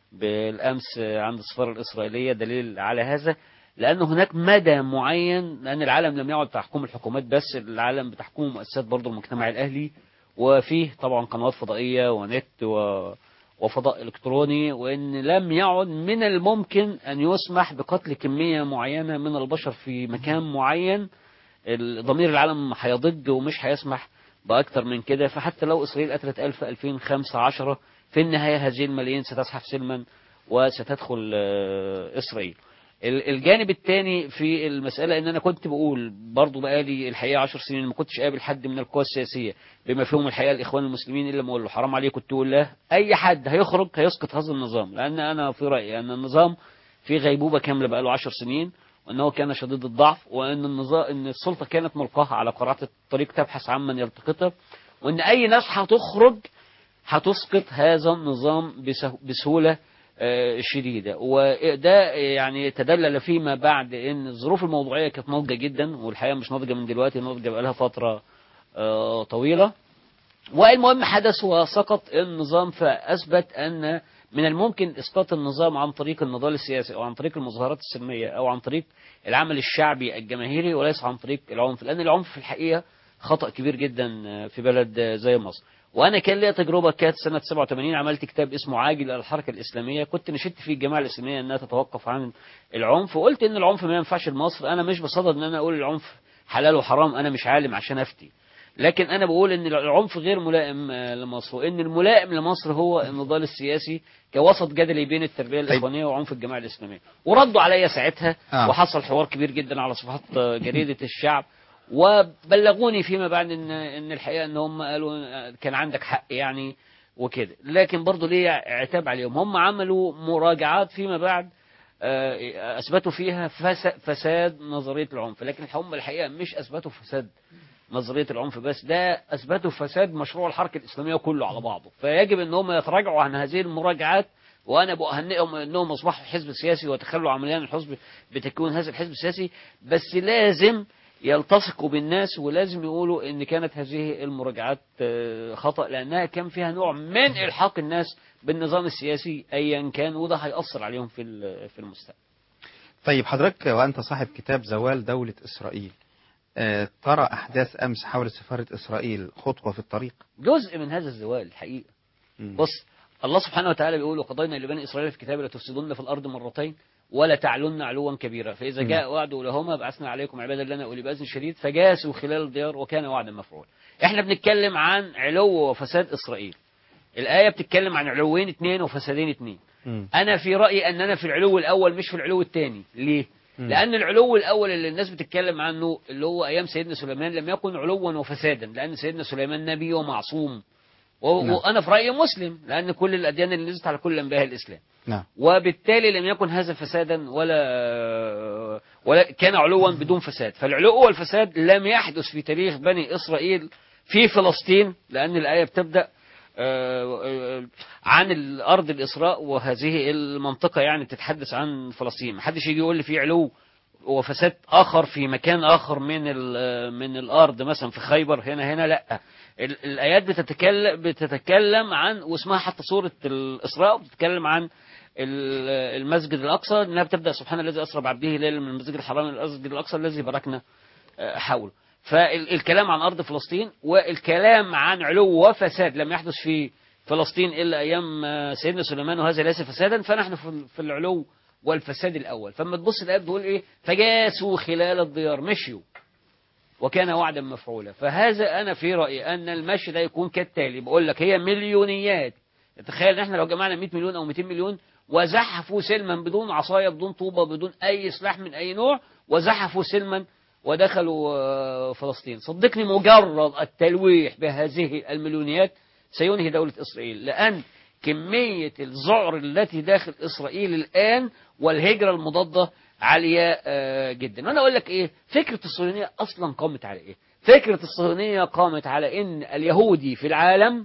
بالامس آه، عند السفاره الاسرائيليه دليل على هذا لأن هناك مدى معين لأن العالم لم يعد تحكم الحكومات بس العالم بتحكمه مؤسسات برضه المجتمع الأهلي وفيه طبعا قنوات فضائية ونت و وفضاء إلكتروني وإن لم يعد من الممكن أن يسمح بقتل كمية معينة من البشر في مكان معين ال- ضمير العالم هيضج ومش هيسمح بأكتر من كده فحتى لو إسرائيل قتلت 1000 2000 5 10 في النهاية هذه الملايين ستزحف سلما وستدخل آه، إسرائيل ال- الجانب الثاني في المسألة ان انا كنت بقول برضو بقالي الحقيقة عشر سنين ما كنتش قابل حد من القوى السياسية بما فيهم الحقيقة الاخوان المسلمين الا ما اقول له حرام عليكم تقول الله اي حد هيخرج هيسقط هذا النظام لان انا في رأيي ان النظام في غيبوبة كاملة بقاله عشر سنين وانه كان شديد الضعف وان النظام ان السلطة كانت ملقاها على قرعة الطريق تبحث عن من يلتقطها وان اي ناس هتخرج هتسقط هذا النظام بسه- بسهولة آه، شديدة وده يعني تدلل فيما بعد ان الظروف الموضوعية كانت ناضجة جدا والحقيقة مش ناضجة من دلوقتي ناضجة بقالها فترة آه، طويلة والمهم حدث وسقط النظام فأثبت أن من الممكن إسقاط النظام عن طريق النضال السياسي أو عن طريق المظاهرات السلمية أو عن طريق العمل الشعبي الجماهيري وليس عن طريق العنف لأن العنف في الحقيقة خطأ كبير جدا في بلد زي مصر وانا كان ليا تجربه كانت سنه 87 عملت كتاب اسمه عاجل الحركه الاسلاميه كنت نشدت فيه الجماعه الاسلاميه انها تتوقف عن العنف وقلت ان العنف ما ينفعش لمصر انا مش بصدد ان انا اقول العنف حلال وحرام انا مش عالم عشان افتي لكن انا بقول ان العنف غير ملائم آه، لمصر وان الملائم لمصر هو النضال السياسي كوسط جدلي بين التربيه الاخوانيه وعنف الجماعه الاسلاميه وردوا عليا ساعتها آه. وحصل حوار كبير جدا على صفحات آه، جريده الشعب وبلغوني فيما بعد ان ان الحقيقه ان هم قالوا آه، كان عندك حق يعني وكده لكن برضه ليه عتاب عليهم هم عملوا مراجعات فيما بعد آه، اثبتوا فيها فس- فساد نظريه العنف لكن هم الحقيقه مش اثبتوا فساد نظريه العنف بس ده اثبتوا فساد مشروع الحركه الاسلاميه كله على بعضه فيجب ان هم يتراجعوا عن هذه المراجعات وانا بأهنئهم انهم اصبحوا حزب سياسي وتخلوا عمليا عن الحزب بتكوين هذا الحزب السياسي بس لازم يلتصقوا بالناس ولازم يقولوا ان كانت هذه المراجعات آه، خطأ لانها كان فيها نوع من الحاق الناس بالنظام السياسي ايا كان وده هيأثر عليهم في ال- في المستقبل طيب حضرتك وأنت صاحب كتاب زوال دولة إسرائيل آه، ترى أحداث أمس حول سفارة إسرائيل خطوة في الطريق جزء من هذا الزوال الحقيقة بص الله سبحانه وتعالى بيقول وقضينا لبني اسرائيل في كتاب لتفسدن في الارض مرتين ولا تعلن علوا كبيرا فاذا مم. جاء وعد لهما بعثنا عليكم عبادا لنا اولي باس شديد فجاسوا خلال الديار وكان وعدا مفعولا احنا بنتكلم عن علو وفساد اسرائيل الايه بتتكلم عن علوين اثنين وفسادين اثنين انا في رايي اننا في العلو الاول مش في العلو الثاني ليه مم. لان العلو الاول اللي الناس بتتكلم عنه اللي هو ايام سيدنا سليمان لم يكن علوا وفسادا لان سيدنا سليمان نبي ومعصوم و... نعم. وانا في رايي مسلم لان كل الاديان اللي نزلت على كل انبياء الاسلام نعم وبالتالي لم يكن هذا فسادا ولا ولا كان علوا بدون فساد فالعلو والفساد لم يحدث في تاريخ بني إسرائيل في فلسطين لأن الآية بتبدأ آه، آه، عن الأرض الإسراء وهذه المنطقة يعني بتتحدث عن فلسطين محدش يجي يقول لي في علو وفساد آخر في مكان آخر من ال- من الأرض مثلا في خيبر هنا هنا لا ال- الآيات بتتكلم بتتكلم عن واسمها حتى سورة الإسراء بتتكلم عن ال- المسجد الأقصى إنها بتبدأ سبحان الذي أسرى بعبده ليلا من المسجد الحرام إلى المسجد الأقصى الذي باركنا آه، حوله فالكلام عن أرض فلسطين والكلام عن علو وفساد لم يحدث في فلسطين إلا أيام آه، سيدنا سليمان وهذا ليس فسادا فنحن في في العلو والفساد الأول فما تبص الآية بتقول إيه فجاسوا خلال الديار مشيوا وكان وعدا مفعولا فهذا أنا في رأيي أن المشي ده يكون كالتالي بقول لك هي مليونيات تخيل ان احنا لو جمعنا 100 مليون او 200 مليون وزحفوا سلما بدون عصايه بدون طوبه بدون اي سلاح من اي نوع وزحفوا سلما ودخلوا آه، فلسطين صدقني مجرد التلويح بهذه المليونيات سينهي دولة إسرائيل لأن كمية الذعر التي داخل إسرائيل الآن والهجرة المضادة عالية آه، جدا وأنا أقول لك إيه فكرة الصهيونية أصلا قامت على إيه فكرة الصهيونية قامت على إن اليهودي في العالم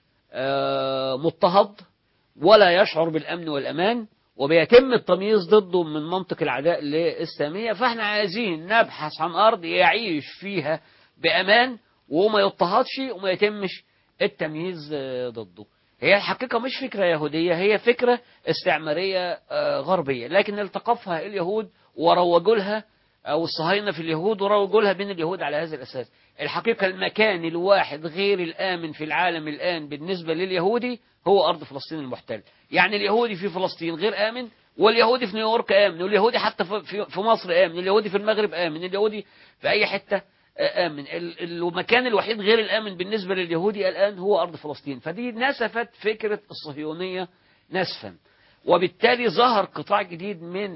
آه، مضطهد ولا يشعر بالأمن والأمان وبيتم التمييز ضده من منطق العداء للإسلامية فاحنا عايزين نبحث عن أرض يعيش فيها بأمان وما يضطهدش وما يتمش التمييز آه، ضده هي الحقيقة مش فكرة يهودية هي فكرة استعمارية آه، غربية لكن التقفها اليهود وروجوا لها أو الصهاينة في اليهود وروجوا لها بين اليهود على هذا الأساس الحقيقة المكان الواحد غير الآمن في العالم الآن بالنسبة لليهودي هو أرض فلسطين المحتل يعني اليهودي في فلسطين غير آمن واليهودي في نيويورك آمن واليهودي حتى في- في في مصر آمن اليهودي في المغرب آمن اليهودي في أي حتة آه، آمن ال- المكان الوحيد غير الآمن بالنسبة لليهودي الآن هو أرض فلسطين فدي نسفت فكرة الصهيونية نسفا وبالتالي ظهر قطاع جديد من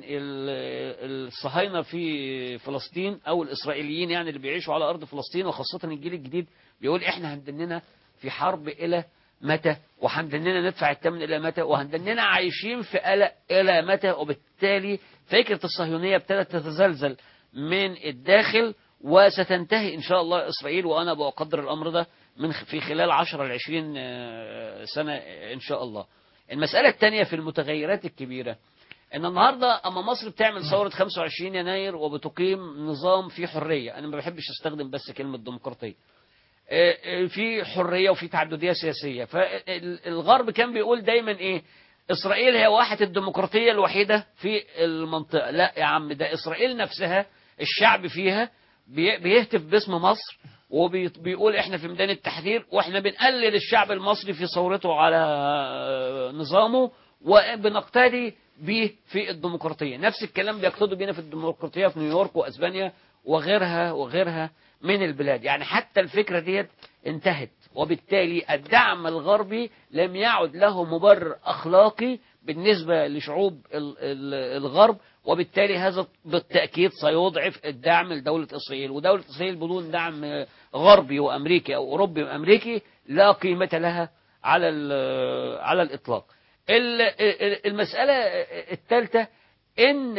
ال- الصهاينة في فلسطين أو الإسرائيليين يعني اللي بيعيشوا على أرض فلسطين وخاصة الجيل الجديد بيقول إحنا هندننا في حرب إلى متى وهندننا ندفع الثمن إلى متى وهندننا عايشين في قلق إلى متى وبالتالي فكرة الصهيونية ابتدت تتزلزل من الداخل وستنتهي إن شاء الله إسرائيل وأنا بقدر الأمر ده من خ- في خلال 10 ل 20 آه، سنة إن شاء الله المسألة الثانية في المتغيرات الكبيرة ان النهارده اما مصر بتعمل ثوره 25 يناير وبتقيم نظام فيه حريه انا ما بحبش استخدم بس كلمه ديمقراطيه آه، آه، في حريه وفي تعدديه سياسيه فالغرب كان بيقول دايما ايه اسرائيل هي واحة الديمقراطيه الوحيده في المنطقه لا يا عم ده اسرائيل نفسها الشعب فيها بي- بيهتف باسم مصر وبيقول احنا في ميدان التحرير واحنا بنقلل الشعب المصري في ثورته على آه، نظامه وبنقتدي به في الديمقراطيه نفس الكلام بيقتضوا بينا في الديمقراطيه في نيويورك واسبانيا وغيرها وغيرها من البلاد يعني حتى الفكره ديت انتهت وبالتالي الدعم الغربي لم يعد له مبرر اخلاقي بالنسبه لشعوب ال- ال- الغرب وبالتالي هذا بالتاكيد سيضعف الدعم لدوله اسرائيل ودوله اسرائيل بدون دعم غربي وامريكي او اوروبي وامريكي لا قيمه لها على ال- على الاطلاق ال- ال- المساله الثالثه ان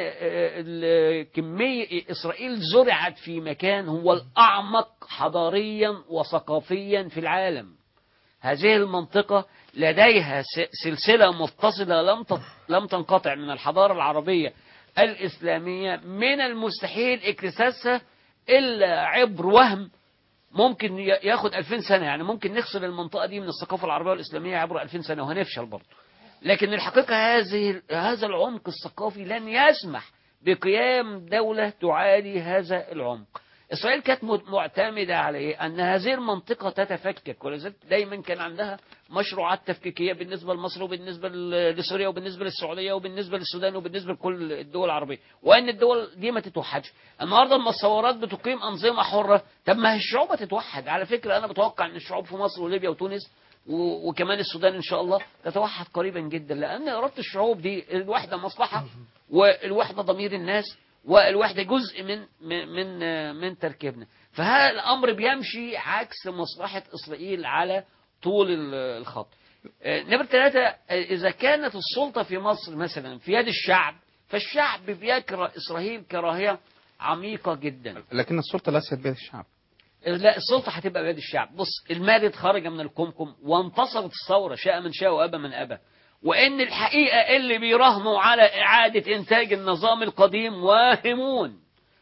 ال- كميه اسرائيل زرعت في مكان هو الاعمق حضاريا وثقافيا في العالم هذه المنطقة لديها س- سلسلة متصلة لم تط- لم تنقطع من الحضارة العربية الإسلامية من المستحيل اكتساسها إلا عبر وهم ممكن ي- ياخد 2000 سنة يعني ممكن نغسل المنطقة دي من الثقافة العربية والإسلامية عبر 2000 سنة وهنفشل برضه لكن الحقيقة هذه هذا العمق الثقافي لن يسمح بقيام دولة تعادي هذا العمق إسرائيل كانت م- معتمدة على إيه؟ أن هذه المنطقة تتفكك ولذلك دايما كان عندها مشروعات تفكيكية بالنسبة لمصر وبالنسبة ل- لسوريا وبالنسبة للسعودية وبالنسبة للسودان وبالنسبة لكل الدول العربية وأن الدول دي ما تتوحدش النهاردة المصورات بتقيم أنظمة حرة طب ما هي الشعوب تتوحد على فكرة أنا بتوقع أن الشعوب في مصر وليبيا وتونس و- وكمان السودان ان شاء الله تتوحد قريبا جدا لان اراده الشعوب دي الوحده مصلحه والوحده ضمير الناس والوحده جزء من من من, من تركيبنا فهذا الامر بيمشي عكس مصلحه اسرائيل على طول ال- الخط آه، نمرة ثلاثة آه، إذا كانت السلطة في مصر مثلا في يد الشعب فالشعب بيكره إسرائيل كراهية عميقة جدا لكن السلطة ليست بيد الشعب لا السلطة هتبقى بيد الشعب بص المارد خرج من الكمكم وانتصرت الثورة شاء من شاء وأبى من أبى وإن الحقيقة اللي بيراهنوا على إعادة إنتاج النظام القديم واهمون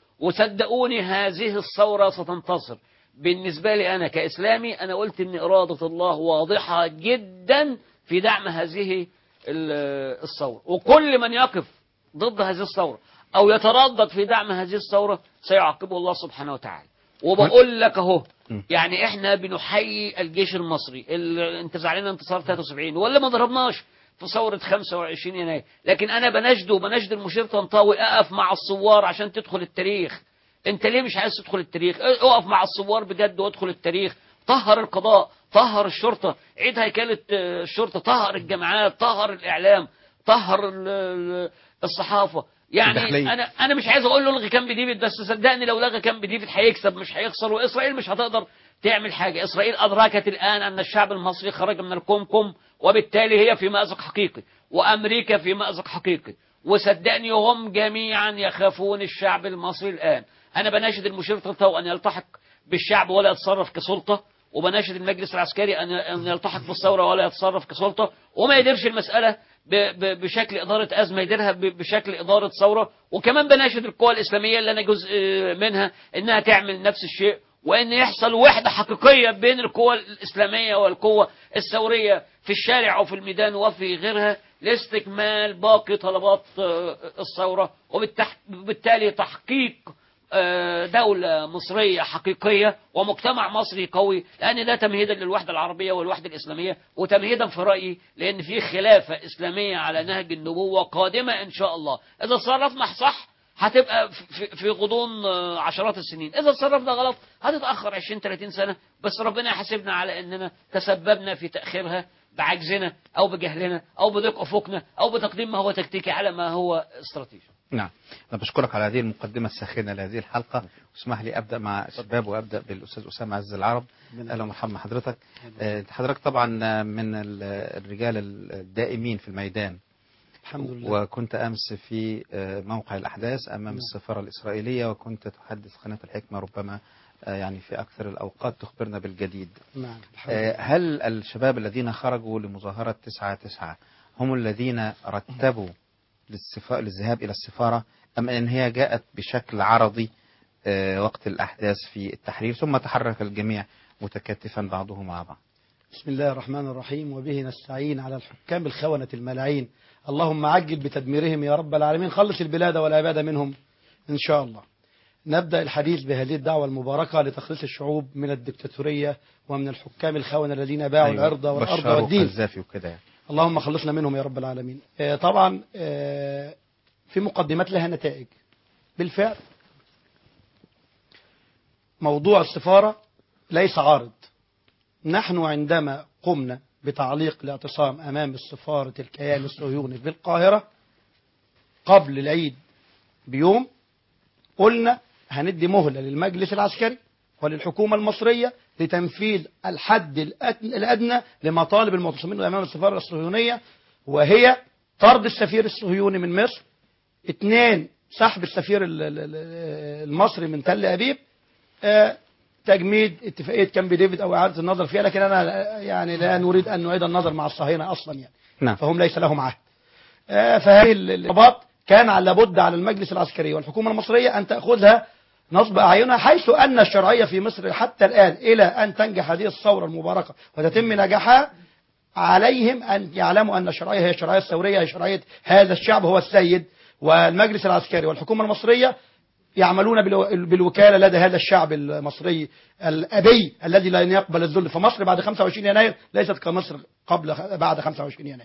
وصدقوني هذه الثورة ستنتصر بالنسبة لي أنا كإسلامي أنا قلت إن إرادة الله واضحة جدا في دعم هذه ال- الثورة وكل من يقف ضد هذه الثورة أو يتردد في دعم هذه الثورة سيعاقبه الله سبحانه وتعالى وبقول لك اهو يعني احنا بنحيي الجيش المصري اللي انت زعلان انتصار 73 ولا ما ضربناش في ثورة 25 يناير لكن انا بنجد وبنجد المشير طنطاوي اقف مع الثوار عشان تدخل التاريخ انت ليه مش عايز تدخل التاريخ اقف مع الثوار بجد وادخل التاريخ طهر القضاء طهر الشرطة عيد هيكلة آه، الشرطة طهر الجامعات طهر الاعلام طهر ال- ال- الصحافة يعني الداخلية. انا انا مش عايز اقول له الغي كامب ديفيد بس صدقني لو لغى كامب ديفيد هيكسب مش هيخسر واسرائيل مش هتقدر تعمل حاجه اسرائيل ادركت الان ان الشعب المصري خرج من الكمكم وبالتالي هي في مازق حقيقي وامريكا في مازق حقيقي وصدقني هم جميعا يخافون الشعب المصري الان انا بناشد المشير طنطاوي ان يلتحق بالشعب ولا يتصرف كسلطه وبناشد المجلس العسكري ان ان يلتحق بالثوره ولا يتصرف كسلطه وما يديرش المساله ب- ب- بشكل إدارة أزمة يديرها ب- بشكل إدارة ثورة وكمان بناشد القوى الإسلامية اللي أنا جزء منها إنها تعمل نفس الشيء وإن يحصل وحدة حقيقية بين القوى الإسلامية والقوى الثورية في الشارع وفي الميدان وفي غيرها لاستكمال باقي طلبات آه، الثورة وبالتح- وبالتالي تحقيق آه، دولة مصرية حقيقية ومجتمع مصري قوي لأن ده تمهيدا للوحدة العربية والوحدة الإسلامية وتمهيدا في رأيي لأن في خلافة إسلامية على نهج النبوة قادمة إن شاء الله إذا تصرفنا صح هتبقى في- في غضون آه، عشرات السنين إذا تصرفنا غلط هتتأخر 20 30 سنة بس ربنا يحاسبنا على أننا تسببنا في تأخيرها بعجزنا أو بجهلنا أو بضيق أفقنا أو بتقديم ما هو تكتيكي على ما هو استراتيجي نعم أنا بشكرك على هذه المقدمة الساخنة لهذه الحلقة واسمح لي أبدأ مع الشباب وأبدأ بالأستاذ أسامة عز العرب أهلا ومرحبا بحضرتك آه، حضرتك طبعا آه، من ال- الرجال الدائمين في الميدان الحمد لله وكنت أمس في آه، موقع الأحداث أمام السفارة الإسرائيلية وكنت تحدث قناة الحكمة ربما آه، يعني في أكثر الأوقات تخبرنا بالجديد نعم الحمد آه، لله. هل الشباب الذين خرجوا لمظاهرة تسعة تسعة هم الذين رتبوا للسفا- للذهاب إلى السفارة أم أن هي جاءت بشكل عرضي آه، وقت الأحداث في التحرير ثم تحرك الجميع متكاتفا بعضه مع بعض بسم الله الرحمن الرحيم وبه نستعين على الحكام الخونة الملاعين اللهم عجل بتدميرهم يا رب العالمين خلص البلاد والعباد منهم إن شاء الله نبدأ الحديث بهذه الدعوة المباركة لتخليص الشعوب من الدكتاتورية ومن الحكام الخونة الذين باعوا أيوة، العرض والأرض بشار والدين وقذافي وكده يعني. اللهم خلصنا منهم يا رب العالمين آه، طبعا آه، في مقدمات لها نتائج بالفعل موضوع السفارة ليس عارض نحن عندما قمنا بتعليق الاعتصام أمام سفارة الكيان الصهيوني في القاهرة قبل العيد بيوم قلنا هندي مهلة للمجلس العسكري وللحكومة المصرية لتنفيذ الحد الأدن- الأدنى لمطالب المعتصمين أمام السفارة الصهيونية وهي طرد السفير الصهيوني من مصر اثنين سحب السفير ال- ال- ال- المصري من تل أبيب آه، تجميد اتفاقية كامب ديفيد أو إعادة النظر فيها لكن أنا يعني لا نريد أن نعيد النظر مع الصهاينة أصلا يعني نعم فهم ليس لهم عهد آه، فهذه ال- الإرباط كان على لابد على المجلس العسكري والحكومة المصرية أن تأخذها نصب أعينها حيث أن الشرعية في مصر حتى الآن إلى أن تنجح هذه الثورة المباركة وتتم نجاحها عليهم أن يعلموا أن الشرعية هي الشرعية الثورية هي شرعية هذا الشعب هو السيد والمجلس العسكري والحكومة المصرية يعملون بالو- بالوكالة لدى هذا الشعب المصري الأبي الذي لا يقبل الذل فمصر بعد 25 يناير ليست كمصر قبل بعد 25 يناير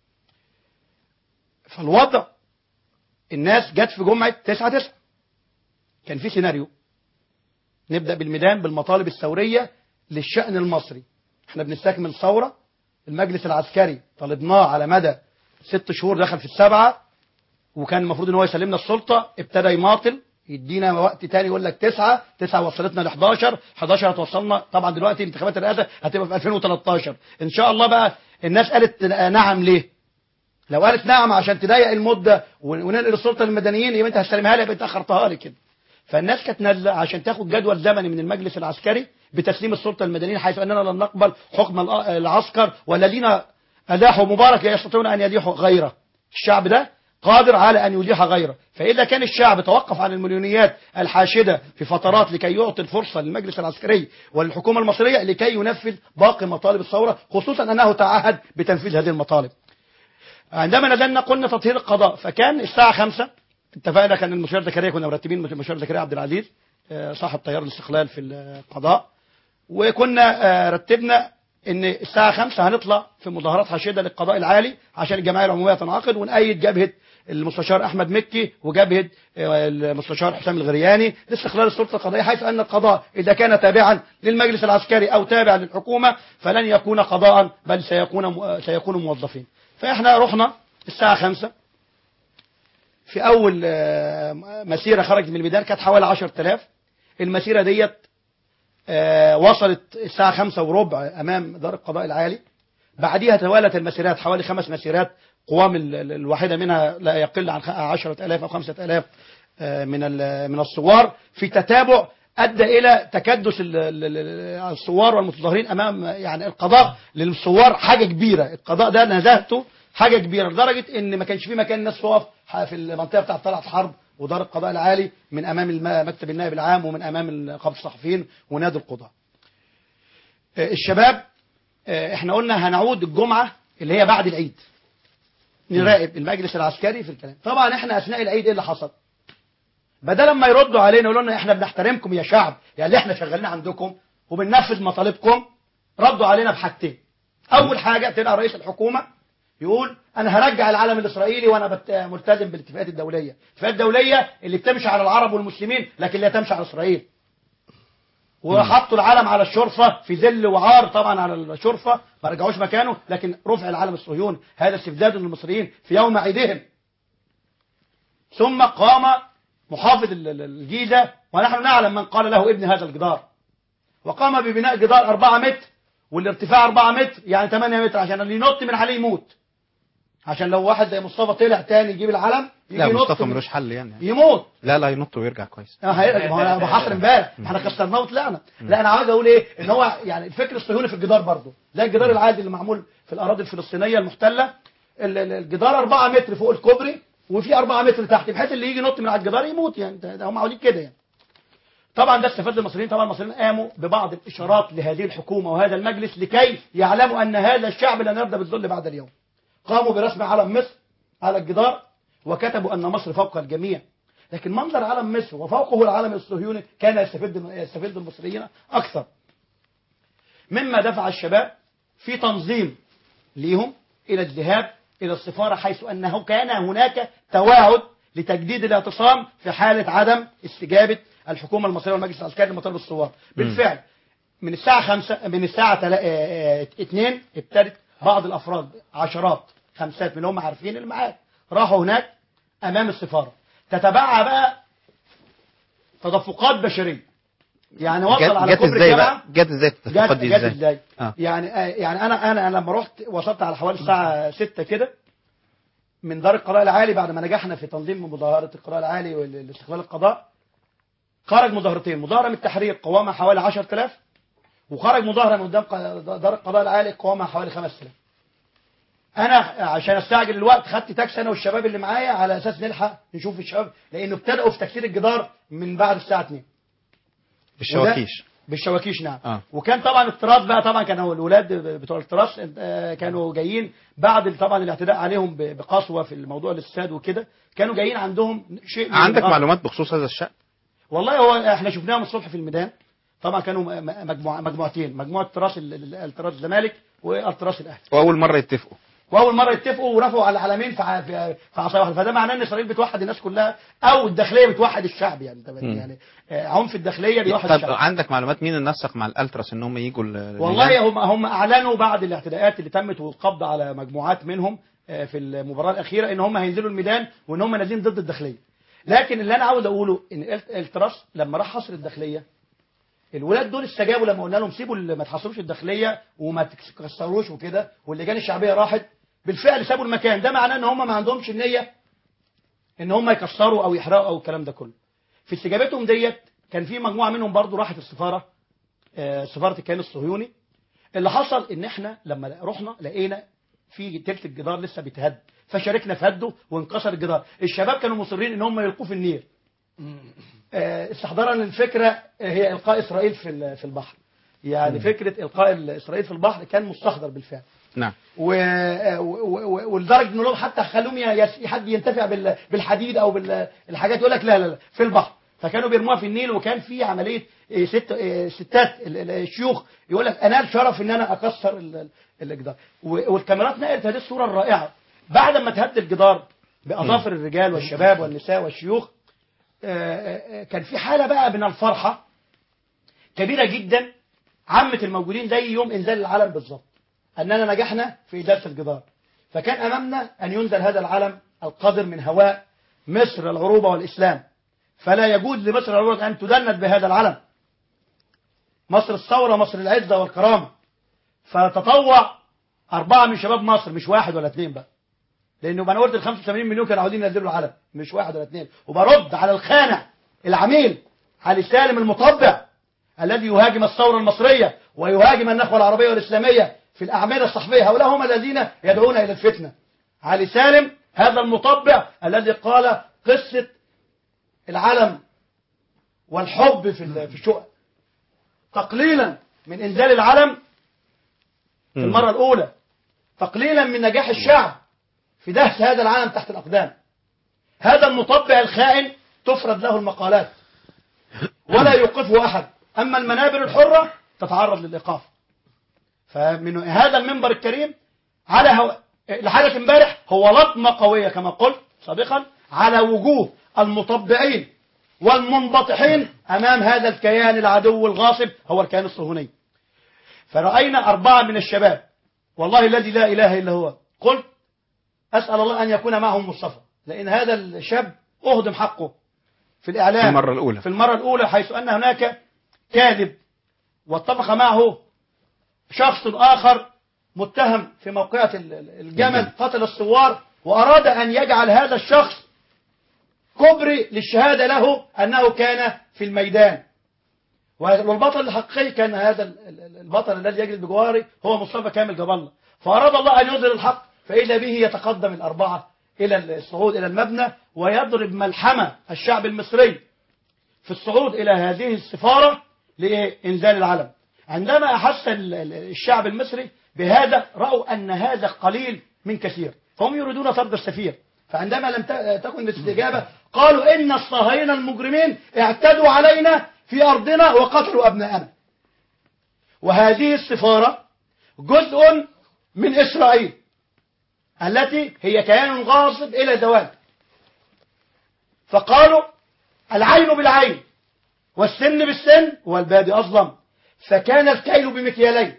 فالوضع الناس جت في جمعة 9 9 كان في سيناريو نبدأ بالميدان بالمطالب الثورية للشأن المصري احنا بنستكمل ثورة المجلس العسكري طالبناه على مدى ست شهور دخل في السبعة وكان المفروض ان هو يسلمنا السلطة ابتدى يماطل يدينا وقت تاني يقول لك تسعة تسعة وصلتنا ل 11 11 هتوصلنا طبعا دلوقتي انتخابات الرئاسة هتبقى في 2013 ان شاء الله بقى الناس قالت نعم ليه لو قالت نعم عشان تضيق المدة وننقل السلطة للمدنيين يبقى انت هتسلمها لي يبقى انت اخرتها لي كده فالناس كانت نازله عشان تاخد جدول زمني من المجلس العسكري بتسليم السلطه للمدنيين حيث اننا لن نقبل حكم الأ- العسكر والذين اداحوا مبارك لا يستطيعون ان يديحوا غيره الشعب ده قادر على ان يديح غيره فاذا كان الشعب توقف عن المليونيات الحاشده في فترات لكي يعطي الفرصه للمجلس العسكري وللحكومه المصريه لكي ينفذ باقي مطالب الثوره خصوصا انه تعهد بتنفيذ هذه المطالب عندما نزلنا قلنا تطهير القضاء فكان الساعة خمسة اتفقنا كان المشير زكريا كنا مرتبين المشير زكريا عبد العزيز آه، صاحب تيار الاستقلال في القضاء وكنا آه، رتبنا ان الساعة خمسة هنطلع في مظاهرات حاشدة للقضاء العالي عشان الجمعية العمومية تنعقد ونأيد جبهة المستشار احمد مكي وجبهة آه، المستشار حسام الغرياني لاستقلال السلطة القضائية حيث ان القضاء اذا كان تابعا للمجلس العسكري او تابع للحكومة فلن يكون قضاء بل سيكون سيكون موظفين فاحنا رحنا الساعة خمسة في أول آه، مسيرة خرجت من الميدان كانت حوالي 10000 المسيرة ديت آه، وصلت الساعة خمسة وربع أمام دار القضاء العالي بعديها توالت المسيرات حوالي خمس مسيرات قوام ال- ال- الواحدة منها لا يقل عن خ- عشرة ألاف أو خمسة ألاف آه، من ال- من الثوار في تتابع أدى إلى تكدس ال- ال- ال- الثوار والمتظاهرين أمام يعني القضاء للثوار حاجة كبيرة القضاء ده نزهته حاجة كبيرة لدرجة إن ما كانش في مكان الناس تقف ح- في المنطقة بتاعة طلعت حرب ودار القضاء العالي من أمام الم- مكتب النائب العام ومن أمام نقابة الصحفيين ونادي القضاء آه، الشباب آه، احنا قلنا هنعود الجمعة اللي هي بعد العيد نراقب المجلس العسكري في الكلام طبعا احنا اثناء العيد ايه اللي حصل بدل ما يردوا علينا يقولوا لنا احنا بنحترمكم يا شعب يعني اللي احنا شغالين عندكم وبننفذ مطالبكم ردوا علينا بحاجتين اول حاجه تلقى رئيس الحكومه يقول انا هرجع العلم الاسرائيلي وانا بت- ملتزم بالاتفاقات الدوليه الاتفاقات الدوليه اللي بتمشي على العرب والمسلمين لكن لا تمشي على اسرائيل وحطوا العلم على الشرفة في ذل وعار طبعا على الشرفة ما رجعوش مكانه لكن رفع العلم الصهيوني هذا استفزاز للمصريين في يوم عيدهم ثم قام محافظ ال- ال- الجيزة ونحن نعلم من قال له ابن هذا الجدار وقام ببناء جدار 4 متر والارتفاع 4 متر يعني 8 متر عشان اللي ينط من عليه يموت عشان لو واحد زي مصطفى طلع تاني يجيب العلم يجي لا ينط مصطفى من- ملوش حل يعني يموت لا لا ينط ويرجع كويس اه هيرجع ما هو انا بحصر امبارح احنا كسرناه وطلعنا لا انا عاوز اقول ايه ان هو يعني الفكر الصهيوني في الجدار برضه ده الجدار العادي اللي معمول في الاراضي الفلسطينيه المحتله ال- ال- الجدار 4 متر فوق الكوبري وفي 4 متر تحت بحيث اللي يجي ينط من على الجدار يموت يعني ده ده هم عاوزين كده يعني طبعا ده استفاد المصريين طبعا المصريين قاموا ببعض الاشارات لهذه الحكومه وهذا المجلس لكي يعلموا ان هذا الشعب لن يرضى بالذل بعد اليوم قاموا برسم علم مصر على الجدار وكتبوا ان مصر فوق الجميع لكن منظر علم مصر وفوقه العلم الصهيوني كان يستفيد يستفيد المصريين اكثر مما دفع الشباب في تنظيم ليهم الى الذهاب الى السفاره حيث انه كان هناك تواعد لتجديد الاعتصام في حاله عدم استجابه الحكومه المصريه والمجلس العسكري لمطالب الثوار بالفعل من الساعه 5 من الساعه 2 ابتدت بعض الافراد عشرات خمسات من اللي هم عارفين الميعاد راحوا هناك امام السفاره تتبعها بقى تدفقات بشريه يعني وصل جت, على جت كوبري ازاي الجامعه بقى جت ازاي التدفقات جت, دي جت ازاي ازاي آه. يعني آه، يعني انا انا أنا لما رحت وصلت على حوالي الساعه 6 كده من دار القضاء العالي بعد ما نجحنا في تنظيم مظاهره القضاء العالي والاستقلال القضاء خرج مظاهرتين مظاهره من التحرير قوامها حوالي 10000 وخرج مظاهره من قدام ق- دار القضاء العالي قوامها حوالي 5000 انا عشان استعجل الوقت خدت تاكسي انا والشباب اللي معايا على اساس نلحق نشوف الشباب لانه ابتدأوا في تكسير الجدار من بعد الساعه 2 بالشواكيش بالشواكيش نعم اه وكان طبعا التراث بقى طبعا كانوا الاولاد بتوع التراث آه، كانوا جايين بعد طبعا الاعتداء عليهم ب- بقسوه في الموضوع الاستاد وكده كانوا جايين عندهم شيء من عندك الغضب. معلومات بخصوص هذا الشأن والله هو احنا شفناهم الصبح في الميدان طبعا كانوا م- م- مجموعة مجموعتين مجموعه تراس ال- ال- التراس الزمالك والتراس الاهلي واول مره يتفقوا واول مره يتفقوا ورفعوا على العلمين في ع- في في عصايه واحده فده معناه ان اسرائيل بتوحد الناس كلها او الداخليه بتوحد الشعب يعني طب مم. يعني آه، عنف الداخليه بيوحد طب الشعب عندك معلومات مين النسق مع الالتراس ان هم يجوا ال- والله هم هم اعلنوا بعد الاعتداءات اللي تمت والقبض على مجموعات منهم آه، في المباراه الاخيره ان هم هينزلوا الميدان وان هم نازلين ضد الداخليه لكن اللي انا عاوز اقوله ان الت- التراس لما راح حصر الداخليه الولاد دول استجابوا لما قلنا لهم سيبوا ال- ما تحصروش الداخليه وما تكسروش وكده واللجان الشعبيه راحت بالفعل سابوا المكان ده معناه ان هم ما عندهمش النيه ان هم يكسروا او يحرقوا او الكلام ده كله في استجابتهم ديت كان في مجموعه منهم برضو راحت السفاره آه، سفاره الكيان الصهيوني اللي حصل ان احنا لما رحنا لقينا في تلت الجدار لسه بيتهد فشاركنا في هده وانكسر الجدار الشباب كانوا مصرين ان هم يلقوه في النيل آه، استحضارا للفكره آه، هي القاء اسرائيل في ال- في البحر يعني فكره القاء اسرائيل في البحر كان مستحضر بالفعل نعم و... و... و... ولدرجه ان لهم حتى خلوهم ي- يس... حد ينتفع بال... بالحديد او بالحاجات يقول لك لا لا لا في البحر فكانوا بيرموها في النيل وكان في عمليه إيه، ست إيه، ستات ال- ال- الشيوخ يقول لك انال شرف ان انا اكسر ال- ال- الجدار و- والكاميرات نقلت هذه الصوره الرائعه بعد ما تهد الجدار باظافر الرجال والشباب والنساء والشيوخ آه، آه، آه، كان في حاله بقى من الفرحه كبيره جدا عامه الموجودين زي يوم انزال العلم بالظبط أننا نجحنا في إزالة الجدار فكان أمامنا أن ينزل هذا العلم القادر من هواء مصر العروبة والإسلام فلا يجوز لمصر العروبة أن تدند بهذا العلم مصر الثورة مصر العزة والكرامة فتطوع أربعة من شباب مصر مش واحد ولا اثنين بقى لأنه أنا قلت ال 85 مليون كانوا عاوزين ينزلوا العلم مش واحد ولا اثنين وبرد على الخانع العميل علي سالم المطبع الذي يهاجم الثورة المصرية ويهاجم النخوة العربية والإسلامية في الأعمدة الصحفية هؤلاء هم الذين يدعون إلى الفتنة علي سالم هذا المطبع الذي قال قصة العلم والحب في ال- في الشقق تقليلا من إنزال العلم في المرة الأولى تقليلا من نجاح الشعب في دهس هذا العلم تحت الأقدام هذا المطبع الخائن تفرد له المقالات ولا يوقفه أحد أما المنابر الحرة تتعرض للإيقاف فمن هذا المنبر الكريم على هو... لحاجة امبارح هو لطمة قوية كما قلت سابقا على وجوه المطبعين والمنبطحين أمام هذا الكيان العدو الغاصب هو الكيان الصهيوني فرأينا أربعة من الشباب والله الذي لا إله إلا هو قلت أسأل الله أن يكون معهم مصطفى لأن هذا الشاب أهدم حقه في الإعلام في المرة الأولى. في المرة الأولى حيث أن هناك كاذب واتفق معه شخص آخر متهم في موقعة ال- ال- الجمل قتل الثوار وأراد أن يجعل هذا الشخص كبري للشهادة له أنه كان في الميدان والبطل الحقيقي كان هذا ال- ال- البطل الذي يجلس بجواره هو مصطفى كامل جاب الله فأراد الله أن يظهر الحق فإذا به يتقدم الأربعة إلى الصعود إلى المبنى ويضرب ملحمة الشعب المصري في الصعود إلى هذه السفارة لإنزال العلم عندما أحس ال- ال- الشعب المصري بهذا رأوا أن هذا قليل من كثير فهم يريدون طرد السفير فعندما لم ت- تكن الاستجابة قالوا إن الصهاينة المجرمين اعتدوا علينا في أرضنا وقتلوا أبناءنا وهذه السفارة جزء من إسرائيل التي هي كيان غاصب إلى زوال فقالوا العين بالعين والسن بالسن والبادي أظلم فكان الكيل بمكيالين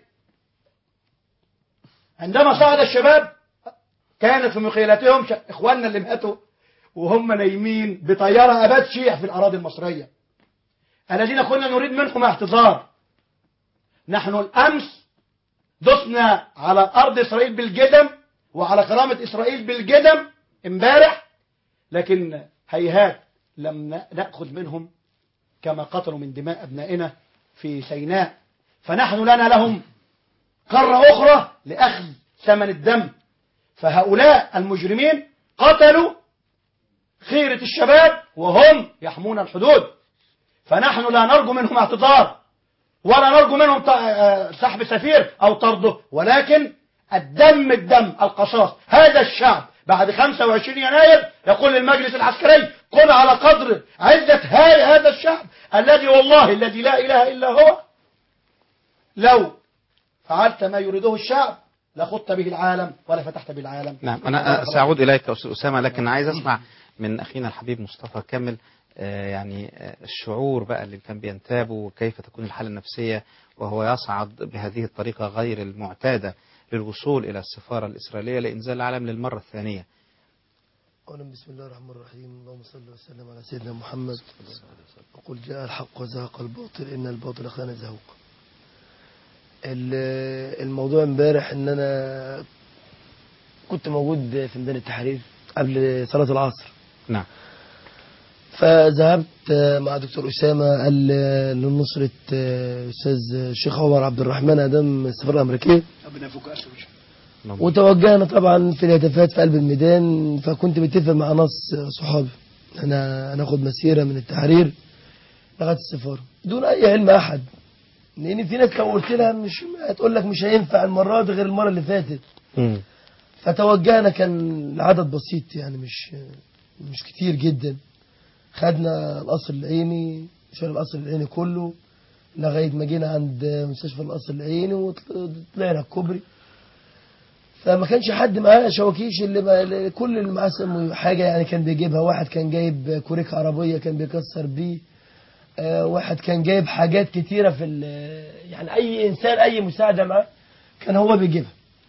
عندما صعد الشباب كانت في مخيلتهم ش- إخواننا اللي ماتوا وهم نايمين بطيارة أبات شيع في الأراضي المصرية الذين كنا نريد منهم اعتذار نحن الأمس دسنا على أرض إسرائيل بالجدم وعلى كرامة إسرائيل بالجدم امبارح لكن هيهات لم ن- نأخذ منهم كما قتلوا من دماء أبنائنا في سيناء فنحن لنا لهم قارة أخرى لأخذ ثمن الدم فهؤلاء المجرمين قتلوا خيرة الشباب وهم يحمون الحدود فنحن لا نرجو منهم اعتذار ولا نرجو منهم ط- آه، سحب سفير أو طرده ولكن الدم الدم القصاص هذا الشعب بعد 25 يناير يقول للمجلس العسكري كن على قدر عزة هاي هذا الشعب الذي والله الذي لا إله إلا هو لو فعلت ما يريده الشعب لخضت به العالم ولا فتحت به العالم نعم أنا سأعود إليك أستاذ أسامة لكن عايز أسمع من أخينا الحبيب مصطفى كمل آه، يعني آه، الشعور بقى اللي كان بينتابه وكيف تكون الحالة النفسية وهو يصعد بهذه الطريقة غير المعتادة للوصول إلى السفارة الإسرائيلية لإنزال العلم للمرة الثانية أولا بسم الله الرحمن الرحيم اللهم صل وسلم على سيدنا محمد وقل جاء الحق وزهق الباطل إن الباطل كان زهوقا ال- الموضوع امبارح إن أنا كنت موجود في ميدان التحرير قبل صلاة العصر نعم فذهبت مع دكتور أسامة قال لنصرة أستاذ الشيخ عمر عبد الرحمن أدم السفارة الأمريكية ربنا يفك أسره وتوجهنا طبعا في الهتافات في قلب الميدان فكنت متفق مع ناس صحابي انا هناخد مسيره من التحرير لغايه السفاره دون اي علم احد لان في ناس لو قلت لها مش هتقول لك مش هينفع المره دي غير المره اللي فاتت فتوجهنا كان العدد بسيط يعني مش مش كتير جدا خدنا القصر العيني شارع القصر العيني كله لغايه ما جينا عند مستشفى القصر العيني وطلعنا الكوبري فما كانش حد معاه شواكيش اللي, ما اللي كل اللي معاه سم- حاجه يعني كان بيجيبها واحد كان جايب كوريك عربيه كان بيكسر بيه آه، واحد كان جايب حاجات كتيره في ال- يعني اي انسان اي مساعده معاه كان هو بيجيبها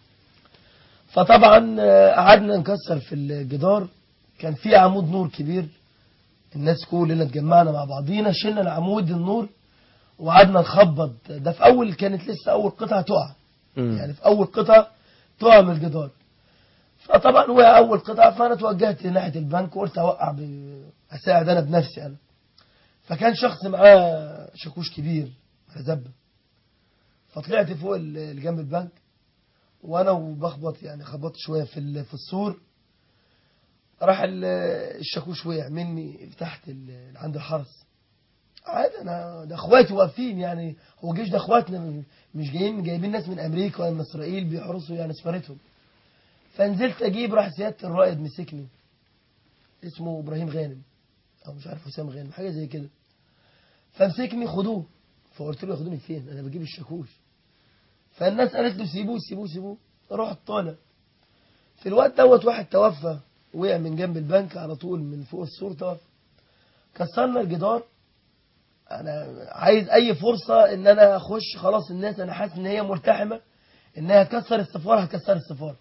فطبعا آه، قعدنا نكسر في الجدار كان في عمود نور كبير الناس كلنا اتجمعنا مع بعضينا شلنا العمود النور وقعدنا نخبط ده في اول كانت لسه اول قطعه تقع يعني في اول قطعه تقع من الجدار فطبعا وقع اول قطعه فانا توجهت ناحيه البنك وقلت اوقع ب- اساعد انا بنفسي انا فكان شخص معاه شاكوش كبير مرزبه فطلعت فوق ال- اللي جنب البنك وانا وبخبط يعني خبطت شويه في ال- في السور راح ال- الشاكوش وقع مني تحت ال- عند الحرس عادي انا ده اخواتي واقفين يعني هو الجيش ده اخواتنا مش جايين جايبين ناس من امريكا ولا من اسرائيل بيحرسوا يعني سفارتهم فنزلت اجيب راح سياده الرائد مسكني اسمه ابراهيم غانم او مش عارف حسام غانم حاجه زي كده فمسكني خدوه فقلت له ياخدوني فين انا بجيب الشاكوش فالناس قالت له سيبوه سيبوه سيبوه رحت طالع في الوقت دوت واحد توفى وقع من جنب البنك على طول من فوق السور توفى كسرنا الجدار انا عايز اي فرصه ان انا اخش خلاص الناس انا حاسس ان هي ملتحمه انها تكسر السفاره هتكسر السفاره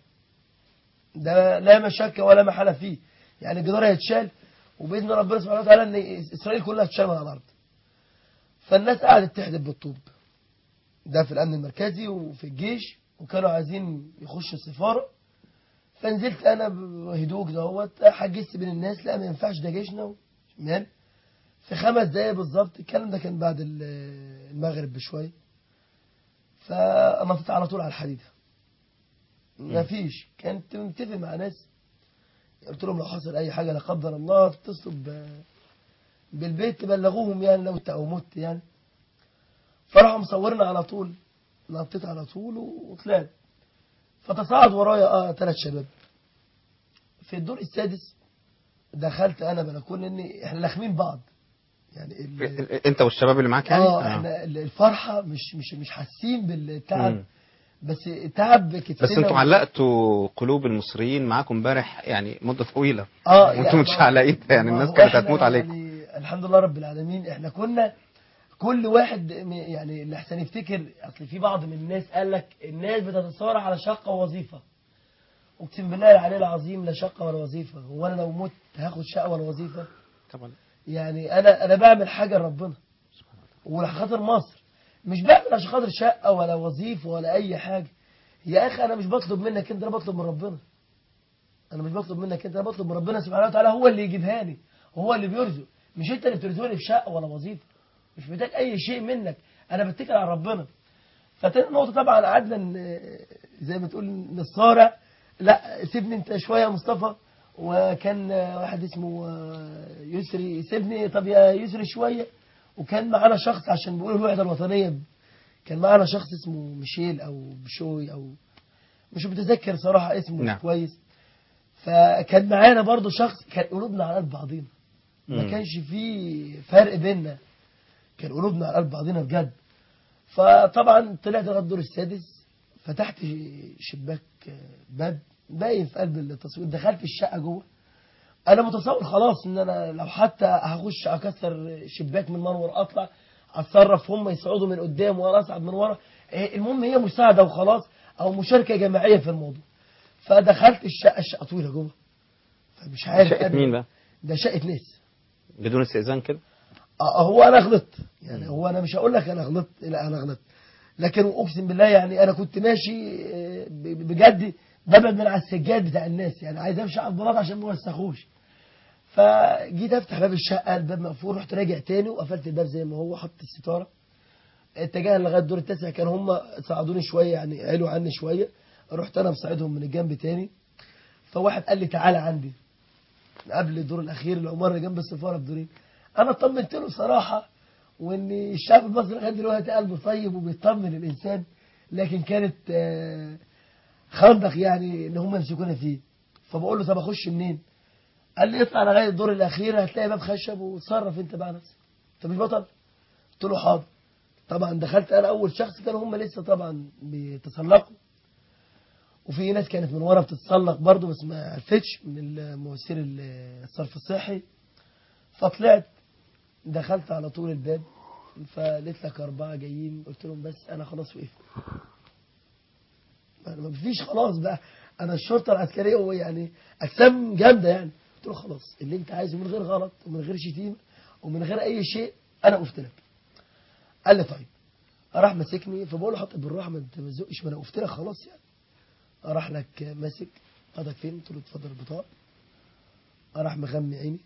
ده لا مشكه ولا محاله فيه يعني الجدار هيتشال وباذن ربنا سبحانه وتعالى ان اسرائيل كلها تتشال من على الارض فالناس قعدت تحدف بالطوب ده في الامن المركزي وفي الجيش وكانوا عايزين يخشوا السفاره فنزلت انا بهدوء كده اهوت حجزت بين الناس لا ما ينفعش ده جيشنا تمام في خمس دقايق بالظبط الكلام ده كان بعد ال- المغرب بشويه فنطيت على طول على الحديده ما فيش كنت متفق مع ناس قلت لهم لو حصل اي حاجه لا قدر الله اتصلوا ب- بالبيت تبلغوهم يعني لو انت او مت يعني فراحوا مصورنا على طول نطيت على طول وطلعت فتصاعد ورايا اه ثلاث شباب في الدور السادس دخلت انا بلكونه اني احنا لاخمين بعض يعني ال- انت والشباب اللي معاك يعني اه احنا ال- الفرحه مش مش مش حاسين بالتعب مم. بس تعب كتفنا بس انتوا و- علقتوا قلوب المصريين معاكم امبارح يعني مدة طويلة اه وانتوا مش ما- علقيتها يعني ما الناس هو كانت إحنا هتموت عليكم يعني الحمد لله رب العالمين احنا كنا كل واحد م- يعني اللي احسن يفتكر اصل في بعض من الناس قال لك الناس بتتصارع على شقه ووظيفه اقسم بالله العلي العظيم لا شقه ولا وظيفه هو انا لو مت هاخد شقه ولا وظيفه طبعا يعني انا انا بعمل حاجه لربنا وعشان خاطر مصر مش بعمل عشان خاطر شقه ولا وظيفه ولا اي حاجه يا اخي انا مش بطلب منك انت انا بطلب من ربنا انا مش بطلب منك انت انا بطلب من ربنا سبحانه وتعالى هو اللي يجيبها لي وهو اللي بيرزق مش انت اللي بترزقني بشقه ولا وظيفه مش محتاج اي شيء منك انا بتكل على ربنا فتاني نقطه طبعا قعدنا ن- زي ما تقول نصارع لا سيبني انت شويه يا مصطفى وكان واحد اسمه يسري سيبني طب يا يسري شويه وكان معانا شخص عشان بيقولوا الوحده الوطنيه كان معانا شخص اسمه ميشيل او بشوي او مش متذكر صراحه اسمه نعم. كويس فكان معانا برضو شخص كان قلوبنا على قلب بعضينا ما مم. كانش فيه فرق بيننا كان قلوبنا على قلب بعضينا بجد فطبعا طلعت لغايه الدور السادس فتحت شباك باب باين في قلب التصوير دخلت الشقه جوه انا متصور خلاص ان انا لو حتى هخش اكسر شباك من منور اطلع اتصرف هم يصعدوا من قدام وانا اصعد من ورا إيه، المهم هي مساعده وخلاص او مشاركه جماعيه في الموضوع فدخلت الشقه الشقه طويله جوه فمش عارف شقة أنا- مين بقى؟ ده شقه ناس بدون استئذان كده آه، هو انا غلطت يعني هو انا مش هقول لك انا غلطت لا انا غلطت لكن اقسم بالله يعني انا كنت ماشي آه، ب- بجد ببعد من على السجاد بتاع الناس يعني عايز امشي على البلاط عشان ما يوسخوش فجيت افتح باب الشقه الباب مقفول رحت راجع تاني وقفلت الباب زي ما هو حط الستاره اتجاه لغايه الدور التاسع كان هم صعدوني شويه يعني علوا عني شويه رحت انا مصعدهم من الجنب تاني فواحد قال لي تعالى عندي قبل الدور الاخير العماره اللي جنب السفاره بدورين انا طمنت له صراحه وان الشعب المصري لغايه دلوقتي قلبه طيب وبيطمن الانسان لكن كانت آه، خندق يعني ان هم يمسكونا فيه فبقول له طب اخش منين؟ قال لي اطلع لغايه الدور الاخير هتلاقي باب خشب وتصرف انت بقى نفسك انت مش بطل؟ قلت له حاضر طبعا دخلت انا اول شخص كانوا هم لسه طبعا بيتسلقوا وفي ناس كانت من ورا بتتسلق برضه بس ما عرفتش من مواسير الصرف الصحي فطلعت دخلت على طول الباب فلقيت لك أربعة جايين قلت لهم بس أنا خلاص وقفت ما ما فيش خلاص بقى أنا الشرطة العسكرية هو يعني أجسام جامدة يعني قلت له خلاص اللي أنت عايزه من غير غلط ومن غير شتيمة ومن غير أي شيء أنا وقفت لك قال لي طيب راح ماسكني فبقول له حط بالراحة ما أنت ما تزقش ما أنا وقفت لك خلاص يعني راح لك ماسك قضك فين قلت له اتفضل البطاقة راح مغمي عيني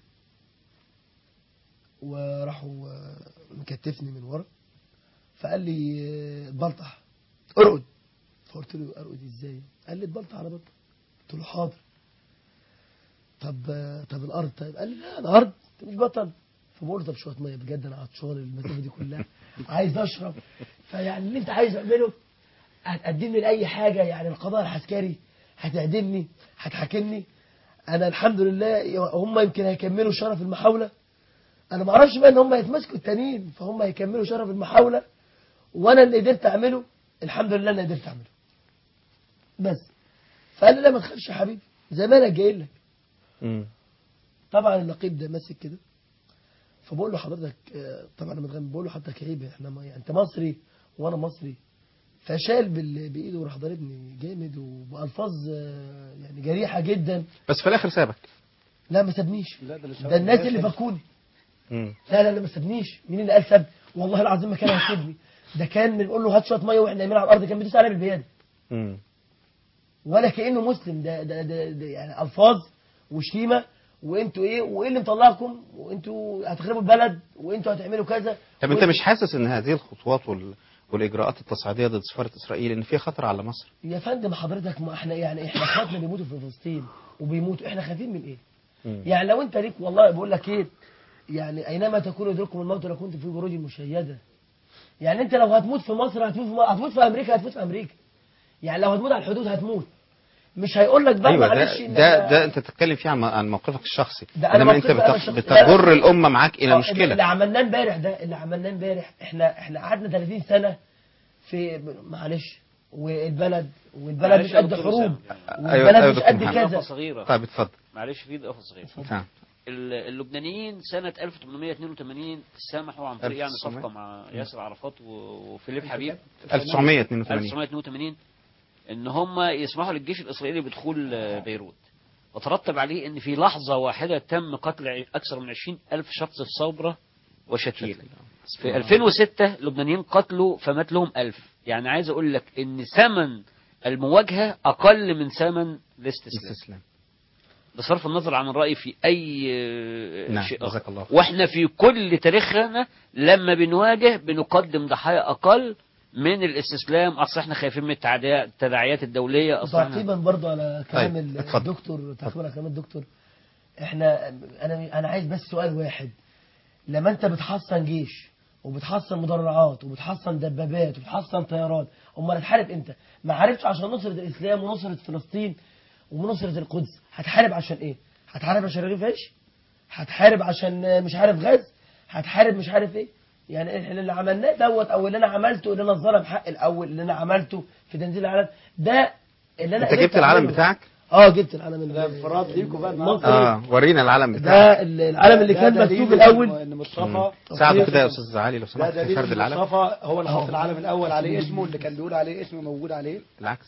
وراحوا آه، مكتفني من ورا فقال لي آه، بلطح ارقد فقلت له ارقد ازاي قال لي اتبلطح على بطل قلت له حاضر طب آه، طب الارض طيب قال لي لا الارض انت مش بطل فبقول له طب شويه ميه بجد انا عطشان المسافه دي كلها عايز اشرب فيعني اللي انت عايز اعمله هتقدمني لاي حاجه يعني القضاء العسكري هتعدمني هتحاكمني انا الحمد لله هم يمكن هيكملوا شرف المحاوله انا ما اعرفش بقى ان هم يتمسكوا التانيين فهم هيكملوا شرف المحاوله وانا اللي قدرت اعمله الحمد لله انا قدرت اعمله بس فقال لي لا ما تخافش يا حبيبي زي ما انا جاي لك طبعا النقيب ده ماسك كده فبقول له حضرتك آه، طبعا انا متغمب بقول له حضرتك عيب احنا ما يعني انت مصري وانا مصري فشال بال- بايده وراح ضاربني جامد وبالفاظ آه، يعني جريحه جدا بس في الاخر سابك لا ما سابنيش ده الناس اللي فكوني مم. لا لا لا ما سابنيش مين اللي قال ساب والله العظيم ما كان هيسيبني ده كان بنقول له هات شويه ميه واحنا نايمين على الارض كان بيدوس عليا بالبياده مم. ولا كانه مسلم ده ده ده, ده يعني الفاظ وشتيمه وانتوا ايه وايه اللي مطلعكم وانتوا هتخربوا البلد وانتوا هتعملوا كذا طب انت وإنتوا- مش حاسس ان هذه الخطوات وال... والاجراءات التصعيديه ضد سفاره اسرائيل ان فيها خطر على مصر يا فندم حضرتك ما احنا يعني احنا اخواتنا بيموتوا في فلسطين وبيموتوا احنا خايفين من ايه؟ مم. يعني لو انت ليك والله بقول لك ايه يعني اينما تكون يدرككم الموت لو كنت في بروج مشيده يعني انت لو هتموت في مصر هتموت في مصر هتموت في امريكا هتموت في امريكا يعني لو هتموت على الحدود هتموت مش هيقول لك بقى ايوه معلش ده إن ده, أنا- ده انت تتكلم فيه عن عن موقفك الشخصي ده أنا انما انت موقفي أنا بتخ... الشخصي. بتجر الامه معاك الى آه، مشكله اللي عملناه امبارح ده اللي عملناه امبارح احنا احنا قعدنا 30 سنه في معلش والبلد والبلد معلش مش يا قد دكتور حروب أسامة. والبلد أيوة، مش دكتور قد محمد. كذا إضافة صغيرة طيب اتفضل معلش في إضافة صغيرة نعم ال- اللبنانيين سنة 1882 سمحوا عن طريق يعني 1900. صفقة مع ياسر عرفات و- وفيليب حبيب 1982. 1982 ان هم يسمحوا للجيش الاسرائيلي بدخول آه، بيروت وترتب عليه ان في لحظة واحدة تم قتل ع- اكثر من 20 الف شخص في صوبرة وشتيل في 2006 لبنانيين قتلوا فمات لهم ألف يعني عايز اقول لك ان ثمن المواجهة اقل من ثمن الاستسلام استسلام بصرف النظر عن الرأي في أي آه، نعم، شيء جزاك آخر الله خير. وإحنا في كل تاريخنا لما بنواجه بنقدم ضحايا أقل من الاستسلام أصل إحنا خايفين من التعدي- التداعيات الدولية أصل إحنا تعقيبا برضه على كلام طيب، اتفضل. الدكتور تعقيبا على كلام الدكتور احنا انا انا عايز بس سؤال واحد لما انت بتحصن جيش وبتحصن مدرعات وبتحصن دبابات وبتحصن طيارات امال هتحارب امتى؟ ما حاربش عشان نصرة الاسلام ونصرة فلسطين ومناصرة القدس هتحارب عشان ايه هتحارب عشان رغيف عيش هتحارب عشان آه، مش عارف غاز هتحارب مش عارف ايه يعني احنا اللي عملناه دوت او اللي انا عملته اللي انا ظلم حق الاول اللي انا عملته في تنزيل العلم ده اللي انا انت قدرت جبت العلم أعمله. بتاعك اه جبت العلم ده انفراد ليكوا بقى مصري. اه ورينا العلم ده بتاعك ال- العلم اللي ده كان دليل مكتوب الاول ان مصطفى ساعده كده يا استاذ علي لو ده سمحت في دليل فرد ان العلم مصطفى هو اللي حط أهو. العلم الاول عليه اسمه اللي كان بيقول عليه اسم موجود عليه بالعكس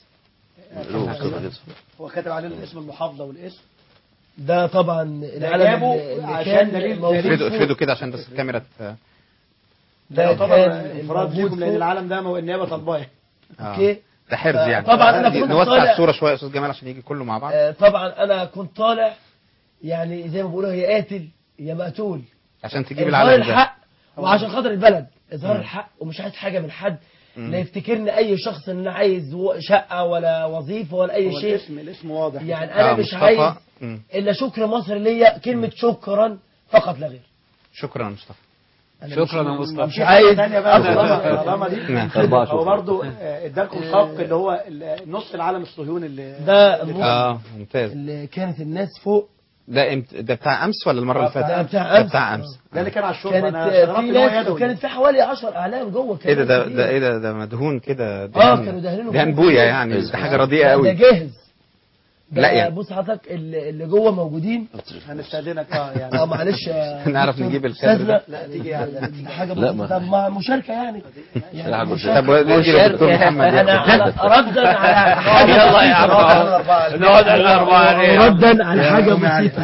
هو كاتب عليه الاسم المحافظه والاسم ده طبعا العلم جابه اللي- اللي عشان كان دليل- موجود افردوا فوق. افردوا كده عشان بس الكاميرا ت- ده ده يعتبر كان انفراد الموجود ليكم لان فوق. العلم ده مو- النيابه طالباه آه. اوكي ده حرز يعني طبعا أنا كنت نوسع طالع- الصوره شويه يا استاذ جمال عشان يجي كله مع بعض آه، طبعا انا كنت طالع يعني زي ما بيقولوا هي قاتل يا مقتول عشان تجيب اظهار العلم ده الحق وعشان خاطر البلد اظهار مم. الحق ومش عايز حاجه من حد مم. لا يفتكرني اي شخص ان انا عايز و- شقه ولا وظيفه ولا اي هو شيء الاسم الاسم واضح يعني انا آه، مش مصطفى. عايز مم. الا شكر مصر ليا كلمه شكرا فقط لا غير شكرا يا مصطفى أنا شكرا مش- يا مصطفى. مش عايز ثانيه بقى أصلاً. طالما طالما دي نعم. أربعة هو شكرا. برضه ادالكم سبق اللي هو ال- نص العالم الصهيوني اللي ده اللي مو- اه ممتاز اللي كانت الناس فوق ده امت... ده بتاع امس ولا المره اللي آه، بتاع- فاتت بتاع ده أمس. بتاع امس ده اللي كان على الشرطه كانت انا في استغربت ان هو ناس يدوي وكانت في حوالي 10 اعلام جوه ايه ده كمان ده كتير. ده ايه ده ده مدهون كده اه دهن- كانوا دهنينه دهن فوق. بويا يعني ده حاجه رديئه ده قوي جاهز ده لا يعني. بص حضرتك اللي اللي جوه موجودين هنستاذنك اه يعني اه معلش يا نعرف دكتور نجيب الكادر أستاذنا، ده لا تيجي يعني دي حاجه لا، بسيطه ما- طب ما مشاركه يعني يعني لا، مشاركة. طب ودي الدكتور محمد انا ياخد. على ردا على حاجه يلا يا بسيطة. أربعة. نقعد على أربعة عليه يا عم. ردا على حاجه بسيطه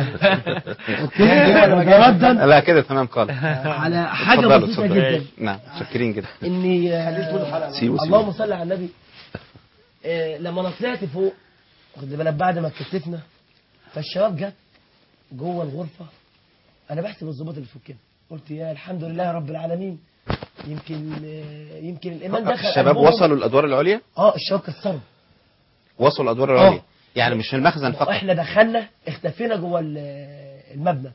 اوكي ردا لا كده تمام خالص على حاجه اتفضلوا، بسيطه اتفضلوا. جدا نعم متشكرين جدا اني سيبوا اللهم صل على النبي آه، لما انا طلعت فوق واخد بالك بعد ما اتكتفنا فالشباب جت جوه الغرفه انا بحسب الظباط اللي فوقنا قلت يا الحمد لله رب العالمين يمكن آه، يمكن الايمان دخل الشباب قلبهم. وصلوا الادوار العليا اه الشباب كسروا وصلوا الادوار آه. العليا يعني مش المخزن فقط احنا دخلنا اختفينا جوه ال- المبنى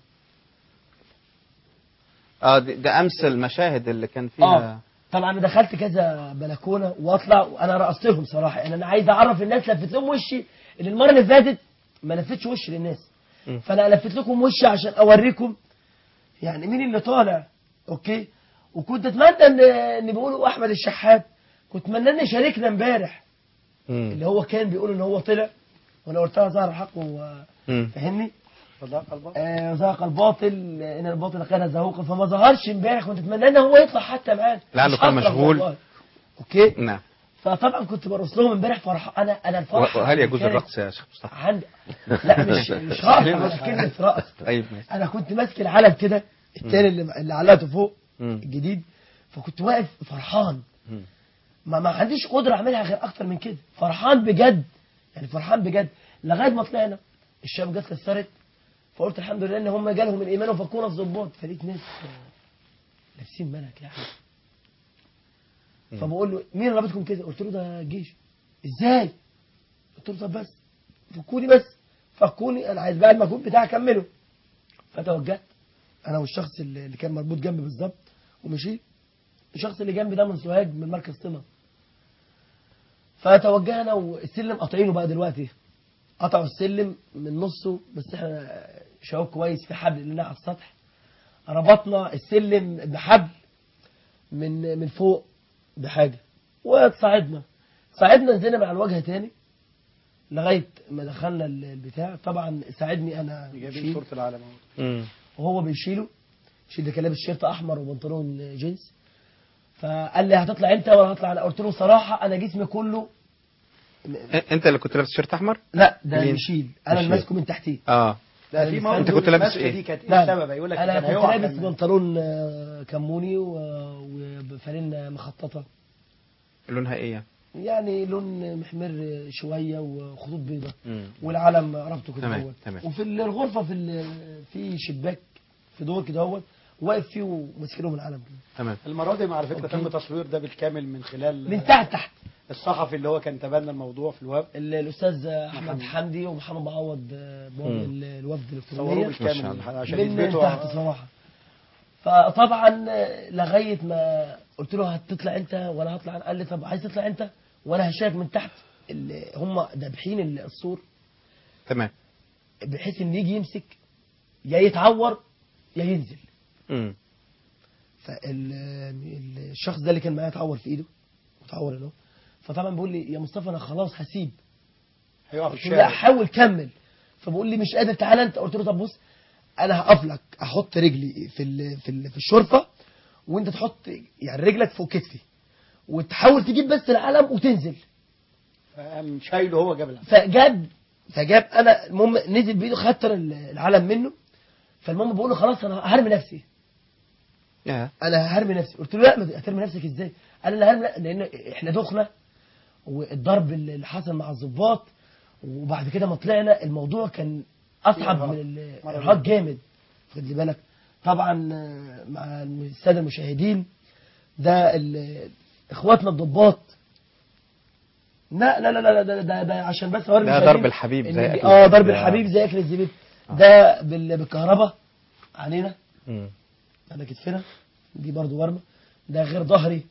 اه دي- ده امس المشاهد اللي كان فيها اه طبعا انا دخلت كذا بلكونه واطلع وانا رقصتهم صراحه يعني انا عايز اعرف الناس لفت لهم وشي اللي المره اللي فاتت ما لفتش وشي للناس م. فانا لفت لكم وشي عشان اوريكم يعني مين اللي طالع اوكي وكنت اتمنى ان ان بيقولوا احمد الشحات كنت اتمنى ان يشاركنا امبارح مم. اللي هو كان بيقول ان هو طلع وانا قلت له ظهر الحق و- مم. فاهمني صدق البعض آه ذاق الباطل ان الباطل كان زهوقا فما ظهرش امبارح كنت اتمنى ان هو يطلع حتى معانا لعله مش كان هطلع مشغول. والله. اوكي نعم فطبعا كنت برقص لهم امبارح فرح انا انا الفرحه وهل يجوز كانت الرقص يا شيخ مصطفى؟ عندي لا مش مش رقص مش كلمه رقص طيب ماشي انا كنت ماسك العلم كده التاني اللي اللي علقته فوق مم. الجديد فكنت واقف فرحان مم. ما ما عنديش قدره اعملها غير اكتر من كده فرحان بجد يعني فرحان بجد لغايه ما طلعنا الشباب جت كسرت فقلت الحمد لله ان هم جالهم الايمان وفكونا الظباط فلقيت ناس آه، لابسين ملك يعني فبقول له مين اللي رابطكم كده قلت له ده الجيش ازاي قلت له طب بس فكوني بس فكوني انا عايز بقى المجهود بتاعي اكمله فتوجهت انا والشخص اللي اللي كان مربوط جنبي بالظبط ومشيت الشخص اللي جنبي ده من سوهاج من مركز طمع فتوجهنا والسلم قاطعينه بقى دلوقتي قطعوا السلم من نصه بس احنا شباب كويس في حبل لنا على السطح ربطنا السلم بحبل من من فوق بحاجه وتصعدنا صعدنا نزلنا من على الواجهه تاني لغايه ما دخلنا ال- البتاع طبعا ساعدني انا جايبين بشيل صوره العالم اهو مم. وهو بيشيله شيل ده كان لابس شيرت احمر وبنطلون جينز فقال لي هتطلع انت ولا هطلع انا قلت له صراحه انا جسمي كله إ- انت اللي كنت لابس شيرت احمر؟ لا ده مين؟ بيشيل انا اللي بيشيل. ماسكه من تحتيه اه لا في موقف انت كنت لابس المسكة ايه؟ دي كانت ايه لا السبب يقول لك انا كان كنت هيقع لابس كان- بنطلون آه، كموني و- وفانلة مخططه لونها ايه يعني؟ يعني لون محمر شويه وخطوط بيضاء مم. والعلم ربطه كده تمام، هو تمام. وفي الغرفه في ال- في شباك في دور كده هو واقف فيه وماسك لهم العلم كده تمام المره دي على فكره أوكي. تم تصوير ده بالكامل من خلال من تحت تحت الصحفي اللي هو كان تبنى الموضوع في الويب ال- الاستاذ احمد محمد. حمدي ومحمد معوض آه، بوابه مم. ال- الوفد صوروه الالكترونيه ما شاء بالكامل الله. عشان من يثبتوا تحت صراحه فطبعا آه، لغايه ما قلت له هتطلع انت ولا هطلع أنا؟ قال لي طب عايز تطلع انت وانا هشارك من تحت اللي هم دابحين ال- السور تمام بحيث ان يجي يمسك يا يتعور يا ينزل مم. فالشخص ده اللي كان معايا اتعور في ايده اتعور له فطبعا بيقول لي يا مصطفى انا خلاص هسيب هيقف قلت في له لا الشارع حاول كمل فبقول لي مش قادر تعالى انت قلت له طب بص انا هقف لك احط رجلي في ال في ال في الشرفه وانت تحط يعني رجلك فوق كتفي وتحاول تجيب بس العلم وتنزل فقام شايله هو جاب العلم. فجاب فجاب انا المهم نزل بايده خدت أنا العلم منه فالمهم بقول له خلاص انا هرمي نفسي يا انا هرمي نفسي قلت له لا ما هترمي نفسك ازاي قال لي انا هرمي لان احنا دخنا والضرب اللي حصل مع الضباط وبعد كده ما طلعنا الموضوع كان اصعب من الارهاق جامد خد لي بالك طبعا آه، مع الساده المشاهدين ده ال- اخواتنا الضباط لا لا لا لا ده, ده, ده عشان بس اوري ده المشاهدين ضرب الحبيب إن زي دي- أكل اه ضرب الزبيب. الحبيب زي اكل الزبيب ده بال- بالكهرباء علينا مم. على كتفنا دي برضو ورمه ده غير ظهري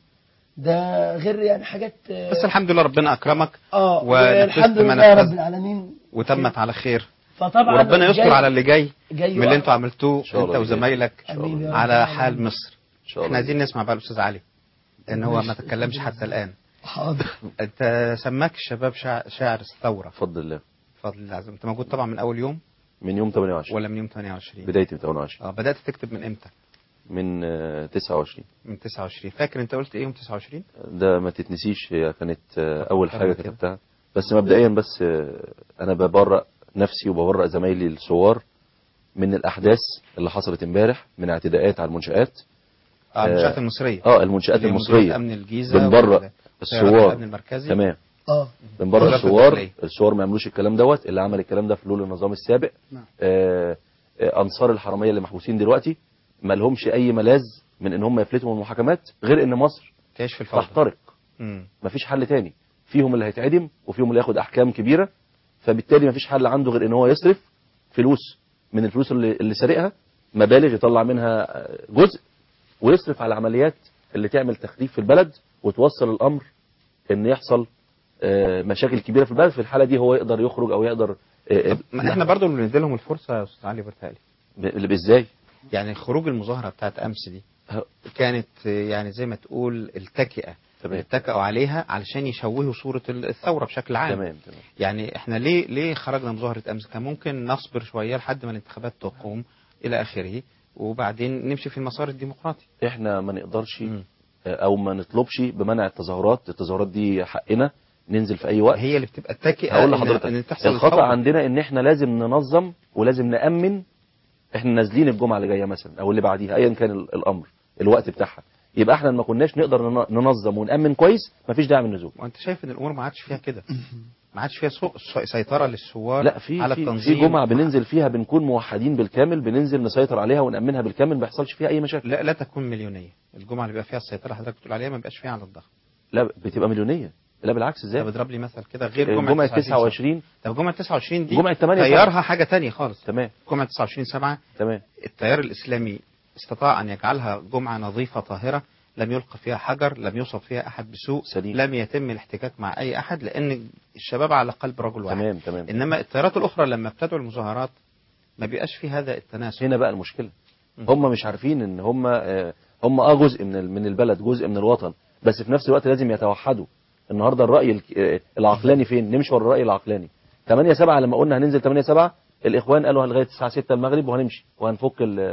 ده غير يعني حاجات آه، بس الحمد لله ربنا اكرمك اه ونفذت والحمد ما لله رب نفذت العالمين وتمت على خير فطبعا وربنا يستر جاي- على اللي جاي جاي من اللي انتوا عملتوه شاء الله انت بإذن وزمايلك آمين يا رب على العالمين. حال مصر شاء احنا الله. عايزين نسمع بقى الاستاذ علي لان هو ما ماشي. تكلمش حتى الان حاضر انت سماك الشباب شاع- شاعر الثوره بفضل الله بفضل الله عز وجل انت موجود طبعا من اول يوم من يوم 28 ولا من يوم 28 بداية 28 اه بدات تكتب من امتى من آه، 29 من 29 فاكر انت قلت ايه يوم 29 ده ما تتنسيش هي كانت آه، أول فكرني حاجة كده. كتبتها بس مبدئيا بس آه، أنا ببرأ نفسي وببرأ زمايلي الثوار من الأحداث اللي حصلت امبارح من اعتداءات على المنشآت اه المنشآت المصريه اه المنشآت اللي هي المصرية مديرية امن الجيزه بنبرأ وال- وسيارات الثوار الامن المركزي تمام اه بنبرأ وزارة الثوار الداخلية. الثوار ما يعملوش الكلام دوت اللي عمل الكلام ده فلول النظام السابق نعم. آه آه انصار الحرميه اللي محبوسين دلوقتي ما لهمش اي ملاذ من ان هم يفلتوا من المحاكمات غير ان مصر تعيش في الفوضى تحترق مم. مفيش حل تاني فيهم اللي هيتعدم وفيهم اللي ياخد احكام كبيره فبالتالي مفيش حل عنده غير ان هو يصرف فلوس من الفلوس اللي, اللي سارقها مبالغ يطلع منها آه، جزء ويصرف على العمليات اللي تعمل تخريب في البلد وتوصل الامر ان يحصل آه، مشاكل كبيره في البلد في الحاله دي هو يقدر يخرج او يقدر آه، ما احنا برضو اللي بندي لهم الفرصه يا استاذ علي برتقالي ب- ازاي يعني خروج المظاهره بتاعت امس دي كانت آه، يعني زي ما تقول التكئه تمام. اتكئوا عليها علشان يشوهوا صوره الثوره بشكل عام تمام تمام يعني احنا ليه ليه خرجنا مظاهره امس كان ممكن نصبر شويه لحد ما الانتخابات تقوم الى اخره وبعدين نمشي في المسار الديمقراطي احنا ما نقدرش آه، او ما نطلبش بمنع التظاهرات التظاهرات دي حقنا ننزل في اي وقت هي اللي بتبقى التكئه هقول إن- لحضرتك ان تحصل الخطا الثورة. عندنا ان احنا لازم ننظم ولازم نامن احنا نازلين الجمعه اللي جايه مثلا او اللي بعديها ايا كان ال- الامر الوقت بتاعها يبقى احنا ما كناش نقدر نن- ننظم ونامن كويس مفيش داعي من النزول وانت شايف ان الامور ما عادش فيها كده ما عادش فيها سو- سو- سيطره للثوار لا في على في, التنظيم في جمعه بننزل فيها بنكون موحدين بالكامل بننزل نسيطر عليها ونامنها بالكامل ما يحصلش فيها اي مشاكل لا لا تكون مليونيه الجمعه اللي بيبقى فيها السيطره حضرتك بتقول عليها ما بيبقاش فيها على الضغط لا بتبقى مليونيه لا بالعكس ازاي طب اضرب لي مثل كده غير جمعه جمعه 29 29 طب جمعه 29 دي جمعة 8 تيارها حاجه تانية خالص تمام جمعه 29 7 تمام التيار الاسلامي استطاع ان يجعلها جمعه نظيفه طاهره لم يلقى فيها حجر لم يصب فيها احد بسوء سليم. لم يتم الاحتكاك مع اي احد لان الشباب على قلب رجل واحد تمام تمام انما التيارات الاخرى لما بتدعو المظاهرات ما بيبقاش في هذا التناسق هنا بقى المشكله هم مش عارفين ان هم آه، هم اه جزء من ال- من البلد جزء من الوطن بس في نفس الوقت لازم يتوحدوا النهارده الراي الك- آه، العقلاني فين نمشي ورا الراي العقلاني 8 7 لما قلنا هننزل 8 7 الاخوان قالوا لغايه الساعه 6 المغرب وهنمشي وهنفك ال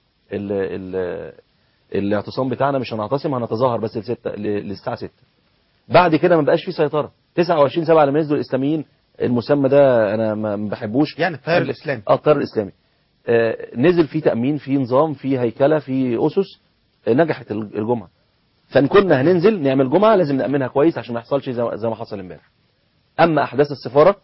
ال ال الاعتصام بتاعنا مش هنعتصم هنتظاهر بس لستة للساعه 6 بعد كده ما بقاش في سيطره 29 7 لما نزلوا الاسلاميين المسمى ده انا ما ما بحبوش يعني التيار الاسلامي اه التيار الاسلامي آه، نزل في تامين في نظام في هيكله في اسس آه، نجحت الج- الجمعه فان كنا هننزل نعمل جمعه لازم نامنها كويس عشان ما يحصلش زي ما- زي ما حصل امبارح اما احداث السفاره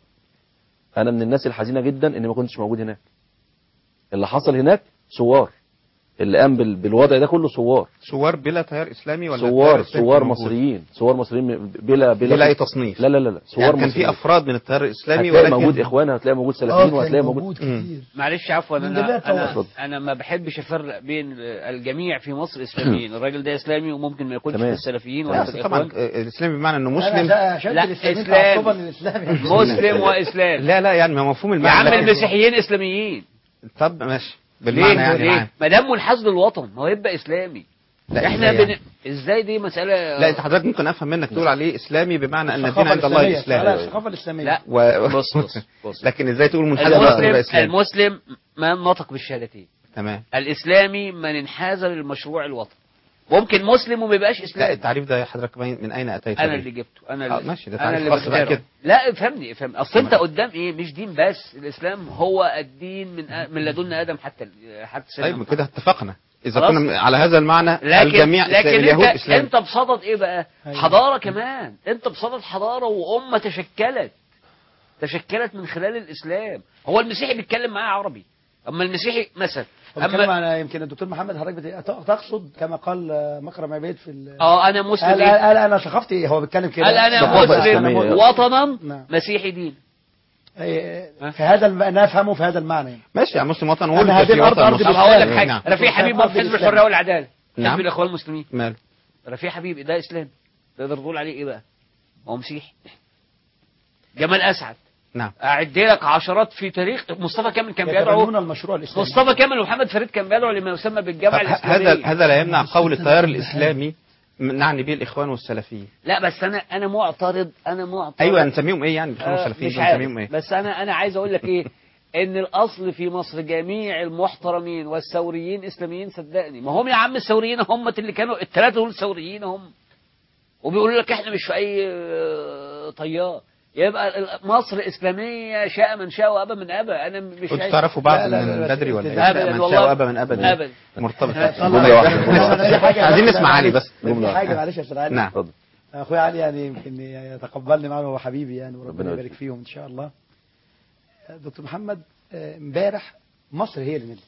انا من الناس الحزينه جدا اني ما كنتش موجود هناك اللي حصل هناك ثوار اللي قام بال- بالوضع ده كله ثوار ثوار بلا تيار اسلامي ولا ثوار التيار الإسلامي ثوار كان موجود؟ مصريين ثوار مصريين بلا بلا بلا اي تصنيف لا لا لا لا ثوار يعني كان في مصريين افراد من التيار الاسلامي هتلاقي ولكن موجود اخوان هتلاقي موجود سلفيين وهتلاقي موجود مم. معلش عفوا من جميع انا الطوائف. انا, أنا ما بحبش افرق بين الجميع في مصر اسلاميين الراجل ده اسلامي وممكن ما يكونش في تمام. السلفيين لا، ولا بس في طبعا الاخوان آه، الاسلامي بمعنى انه أنا مسلم عشان- عشان لا، الإسلاميين إسلام. تعصبا للإسلام مسلم واسلام لا لا يعني ما هو مفهوم يا المعنى عم لكن- المسيحيين اسلاميين طب ماشي ليه بالمعنى يعني ليه معاه. ما دام منحاز للوطن ما هو يبقى اسلامي لا احنا إزاي بن... يعني؟ ازاي دي مساله لا انت حضرتك ممكن افهم منك تقول عليه اسلامي بمعنى ان الدين الثقافة عند الله الإسلامية. لا، الاسلام الثقافة الإسلامية لا و... بص بص بص لكن ازاي تقول منحاز للوطن يبقى المسلم اسلامي المسلم من نطق بالشهادتين تمام الاسلامي من انحاز للمشروع الوطني ممكن مسلم وما يبقاش لا اسلامي التعريف ده حضرتك من من اين اتيت انا به؟ اللي جبته انا آه، اللي ماشي ده انا تعريف اللي خاص بقى بختاره كده لا افهمني افهم اصل انت قدام ايه مش دين بس الاسلام هو الدين من آ- من لدن ادم حتى حتى سيدنا طيب كده اتفقنا اذا خلاص. كنا على هذا المعنى لكن الجميع لكن إسلام. اليهود انت اسلام انت بصدد ايه بقى أيوة. حضاره كمان انت بصدد حضاره وامه تشكلت تشكلت من خلال الاسلام هو المسيحي بيتكلم معاه عربي اما المسيحي مثلا بتكلم اما عن يمكن الدكتور محمد حضرتك بت- تقصد كما قال آه، مكرم عبيد في ال- اه انا مسلم قال, إيه؟ قال, قال انا ثقافتي هو بيتكلم كده قال انا ثقافة مسلم إسلامية. وطنا نعم. مسيحي دين إيه، في هذا الم... انا افهمه في هذا المعنى يعني. ماشي يعني مسلم وطن أنا ولد هذه في الأرض وطن أرض مسلم. طب هقول لك نعم. حاجه رفيع حبيب نعم. في حزب الحريه والعداله نعم. حزب الاخوان المسلمين ماله رفيع حبيب ده اسلام تقدر تقول عليه ايه بقى هو مسيحي جمال اسعد نعم اعد لك عشرات في تاريخ مصطفى كامل كان يتبنون بيدعو المشروع الاسلامي مصطفى كامل ومحمد فريد كان بيدعو لما يسمى بالجامعه الاسلاميه هذا هذا لا يمنع قول التيار الاسلامي نعني به الاخوان والسلفيين لا بس انا انا معترض انا معترض ايوه نسميهم ايه يعني الاخوان آه، والسلفيين مش دول عارف نسميهم ايه بس انا انا عايز اقول لك ايه ان الاصل في مصر جميع المحترمين والثوريين اسلاميين صدقني ما هم يا عم الثوريين هم اللي كانوا الثلاثه دول ثوريين هم وبيقولوا لك احنا مش في اي آه، طيار يبقى ال- مصر اسلاميه شاء من شاء وابى من ابى انا مش كنتوا عايز- تعرفوا بعض لا، لا، من لا، بدري ولا لا، ايه أبداً من والله. شاء وابى من ابد أبداً. مرتبط جملة واحدة، جملة واحدة. في حاجة عايزين بس- نسمع علي بس في حاجه معلش يا استاذ علي نعم اتفضل اخويا علي يعني يمكن يتقبلني معه هو حبيبي يعني وربنا ربنا يبارك فيهم ان شاء الله دكتور محمد آه، امبارح مصر هي اللي نزلت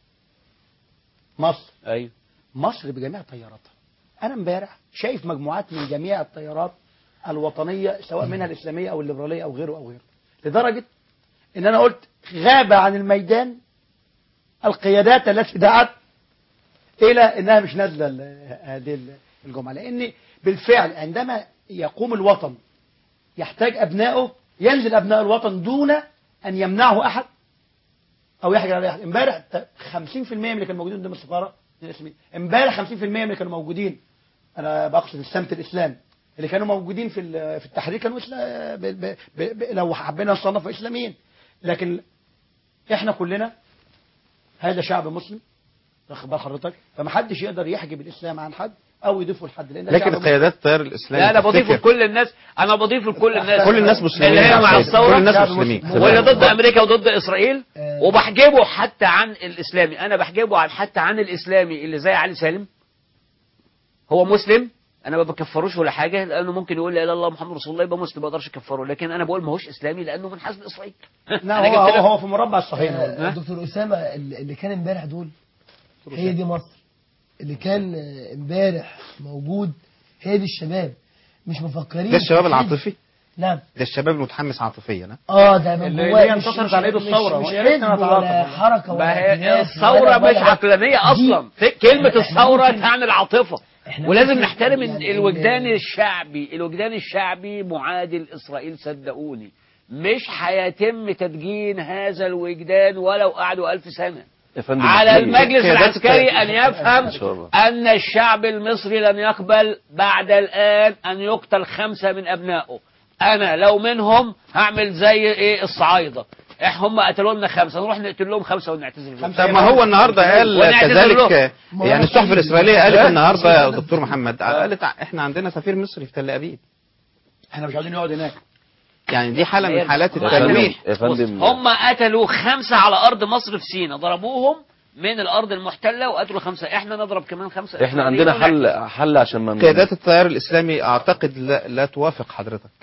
مصر ايوه مصر بجميع طياراتها انا امبارح شايف مجموعات من جميع الطيارات الوطنيه سواء منها الاسلاميه او الليبراليه او غيره او غيره لدرجه ان انا قلت غاب عن الميدان القيادات التي دعت الى انها مش نازله ال- هذه ال- الجمعه لان بالفعل عندما يقوم الوطن يحتاج ابنائه ينزل ابناء الوطن دون ان يمنعه احد او يحجر عليه احد امبارح ت- 50% من اللي كانوا موجودين قدام السفاره من الاسلاميين امبارح 50% من اللي كانوا موجودين انا بقصد السمت الاسلامي اللي كانوا موجودين في ال- في التحرير كانوا إسلا... ب... ب... ب... ب... لو حبينا نصنف اسلاميين لكن احنا كلنا هذا شعب مسلم واخد بال حضرتك فمحدش يقدر يحجب الاسلام عن حد او يضيفه لحد لان ده لكن شعب مسلم. قيادات التيار الاسلامي لا انا بضيف تفتكر لكل الناس انا بضيف لكل الناس كل الناس مسلمين اللي هي يا مع سيدي. الثوره كل الناس شعب مسلمين. مسلم. واللي ضد امريكا وضد اسرائيل وبحجبه حتى عن الاسلامي انا بحجبه عن حتى عن الاسلامي اللي زي علي سالم هو مسلم انا ما بكفروش ولا حاجه لانه ممكن يقول لا اله الا الله محمد رسول الله يبقى مسلم ما اقدرش اكفره لكن انا بقول ما هوش اسلامي لانه من حزب اسرائيل لا أنا هو جبت هو, لك- هو في مربع الصحيح آه، دكتور أسامة اللي اللي كان امبارح دول هي دي مصر اللي كان آه، امبارح موجود هي دي الشباب مش مفكرين ده الشباب في حزب. العاطفي نعم ده الشباب المتحمس عاطفيا ها؟ اه ده من اللي- جواه اللي هي مش- انتصرت مش- على ايده مش- الثورة. مش ويا ريتنا حزب نتعاطف ولا والله. حركه ما ولا هي ائتلاف الثورة ولا- مش ولا- عقلانية دي- أصلا في كلمة إحنا الثورة ممكن- تعني العاطفة إحنا ولازم ممكن نحترم يعني الوجدان ال- الشعبي الوجدان الشعبي معادي لإسرائيل صدقوني مش هيتم تدجين هذا الوجدان ولو قعدوا ألف سنة يا فندم على في المجلس قيادات العسكري التيار- أن يفهم إن شاء الله. أن الشعب المصري لن يقبل بعد الآن أن يقتل خمسة من أبنائه أنا لو منهم هعمل زي إيه الصعايدة إح هم قتلوا لنا خمسة نروح نقتل لهم خمسة ونعتذر لهم طب ما هو النهارده قال ونعتذر كذلك لهم. يعني الصحف الاسرائيليه قالت لا. النهارده يا دكتور محمد قالت احنا عندنا سفير مصري في تل ابيب احنا مش عاوزين نقعد هناك يعني دي حاله من حالات يا فندم- التلويح يا فندم هم قتلوا خمسة على أرض مصر في سينا ضربوهم من الأرض المحتلة وقتلوا خمسة إحنا نضرب كمان خمسة احنا عندنا حل حل عشان ما قيادات التيار الاسلامي اعتقد لا, لا توافق حضرتك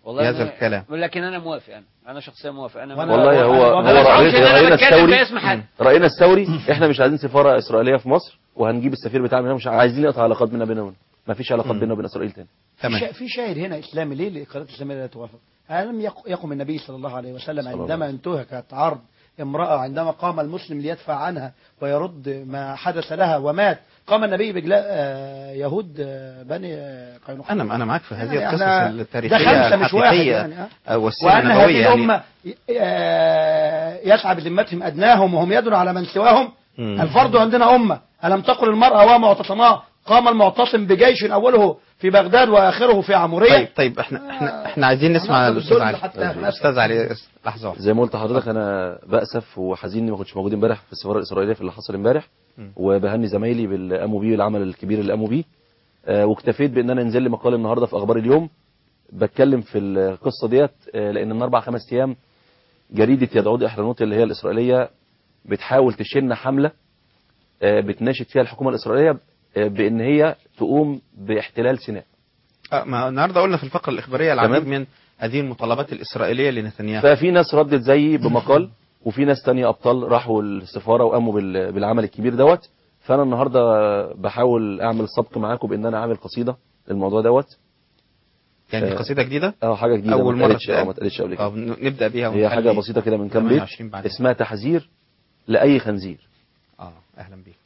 والله بهذا أنا- الكلام لكن انا موافق انا انا شخصيا موافق انا والله هو هو أنا مش عاوز رأي- إن أنا رأينا بتكلم الثوري باسم حد. رأينا الثوري احنا مش عايزين سفارة إسرائيلية في مصر وهنجيب السفير بتاعنا من هنا مش عايزين نقطع علاقات بينا بيننا ما فيش علاقات بيننا وبين إسرائيل تاني في شا- في شاهد هنا اسلامي ليه القناه الاسلاميه لا توافق؟ الم يق- يقم النبي صلى الله عليه وسلم صلى الله عندما انتهكت عرض امراه عندما قام المسلم ليدفع عنها ويرد ما حدث لها ومات قام النبي بجلاء آه، يهود آه، بني آه، قينقاع انا انا معاك في هذه يعني القصص احنا- التاريخيه ده خمسة مش واحد الحقيقية، يعني، ها؟ آه، والسيره وأن النبويه هذه يعني الأمة آه، يسعى بذمتهم أدناهم وهم يدعون على من سواهم مم. الفرد عندنا أمة ألم تقل المرأة ومعتصما قام المعتصم بجيش أوله في بغداد وآخره في عمورية طيب طيب احنا احنا احنا عايزين نسمع هناخد الاستاذ الدول علي حتى هناك. الاستاذ علي لحظه واحده زي ما قلت لحضرتك انا بأسف وحزين اني ما كنتش موجود امبارح في السفاره الاسرائيليه في اللي حصل امبارح مم. وبهني زمايلي باللي قاموا بيه العمل الكبير اللي قاموا بيه آه، واكتفيت بان انا انزل لي مقال النهارده في اخبار اليوم بتكلم في القصه ديت آه، لان من اربع خمس ايام جريده يدعود احرانوت اللي هي الاسرائيليه بتحاول تشن حمله آه، بتناشد فيها الحكومه الاسرائيليه آه، بان هي تقوم باحتلال سيناء آه، ما النهارده قلنا في الفقره الاخباريه العديد تمام. من هذه المطالبات الاسرائيليه لنتنياهو ففي ناس ردت زيي بمقال وفي ناس تانية ابطال راحوا السفاره وقاموا بال- بالعمل الكبير دوت فانا النهارده بحاول اعمل سبق معاكم بان انا عامل قصيده للموضوع دوت يعني آه، قصيده جديده اه حاجه جديده اول ما مره اتقالتش اه ما اتقالتش قبل كده طب ن- نبدا بيها هي حاجه ونخلي بسيطه كده من كام بيت 28 بعدين. اسمها تحذير لاي خنزير اه اهلا بيك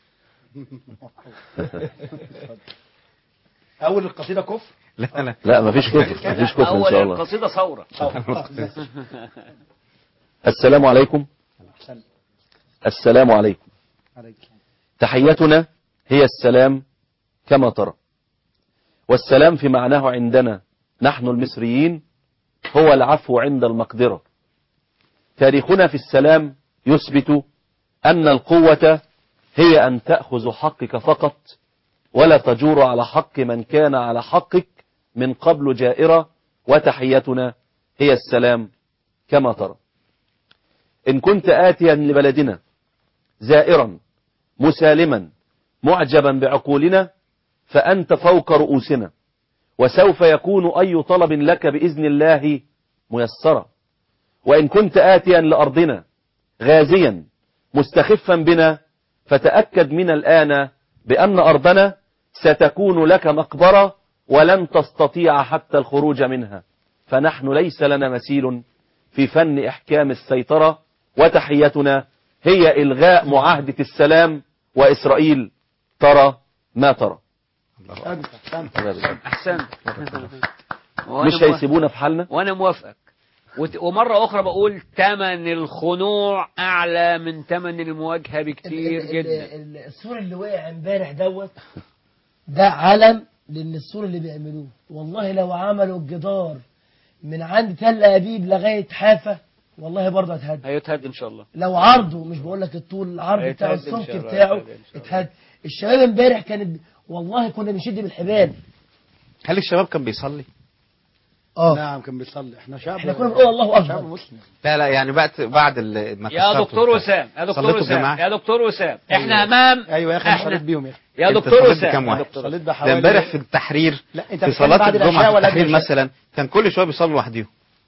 أول القصيدة كفر لا لا لا مفيش كفر مفيش كفر ان اول شاء الله القصيده ثوره السلام عليكم السلام عليكم تحيتنا هي السلام كما ترى والسلام في معناه عندنا نحن المصريين هو العفو عند المقدرة تاريخنا في السلام يثبت أن القوة هي أن تأخذ حقك فقط ولا تجور على حق من كان على حقك من قبل جائرة وتحيتنا هي السلام كما ترى إن كنت آتيا لبلدنا زائرا مسالما معجبا بعقولنا فأنت فوق رؤوسنا وسوف يكون أي طلب لك بإذن الله ميسرا وإن كنت آتيا لأرضنا غازيا مستخفا بنا فتأكد من الآن بأن أرضنا ستكون لك مقبرة ولن تستطيع حتى الخروج منها فنحن ليس لنا مثيل في فن إحكام السيطرة وتحيتنا هي إلغاء معاهدة السلام وإسرائيل ترى ما ترى احسنت مش هيسيبونا في حالنا وانا موافقك وت- ومره اخرى بقول ثمن الخنوع اعلى من ثمن المواجهه بكتير ال- ال- جدا ال- السور اللي وقع امبارح دوت ده علم لان السور اللي بيعملوه والله لو عملوا الجدار من عند تل ابيب لغايه حافه والله برضه هتهد هيتهد ان شاء الله لو عرضه مش بقول لك الطول العرض بتاعه هيتهد إن السمك شاء الله، بتاعه هيتهد إن شاء الله. اتهد الشباب امبارح كانت والله كنا بنشد بالحبال هل الشباب كان بيصلي؟ اه نعم كان بيصلي احنا شعب احنا كنا بنقول الله اكبر شعب مسلم لا لا يعني بعد بعد ال- ما يا كسرتوا دكتور بتاع- وسام يا دكتور صليتوا وسام الجماعة؟ يا دكتور وسام احنا أيوة. امام ايوه يا اخي انا احنا صليت بيهم يا اخي يا أنت دكتور صليت وسام بكام يا واحد؟ دكتور صليت ده بحوالي امبارح في التحرير لا انت في بتتكلم صلاة بعد الجمعة العشاء في ولا التحرير قبل العشاء؟ مثلا كان كل شوية بيصلوا لوحديهم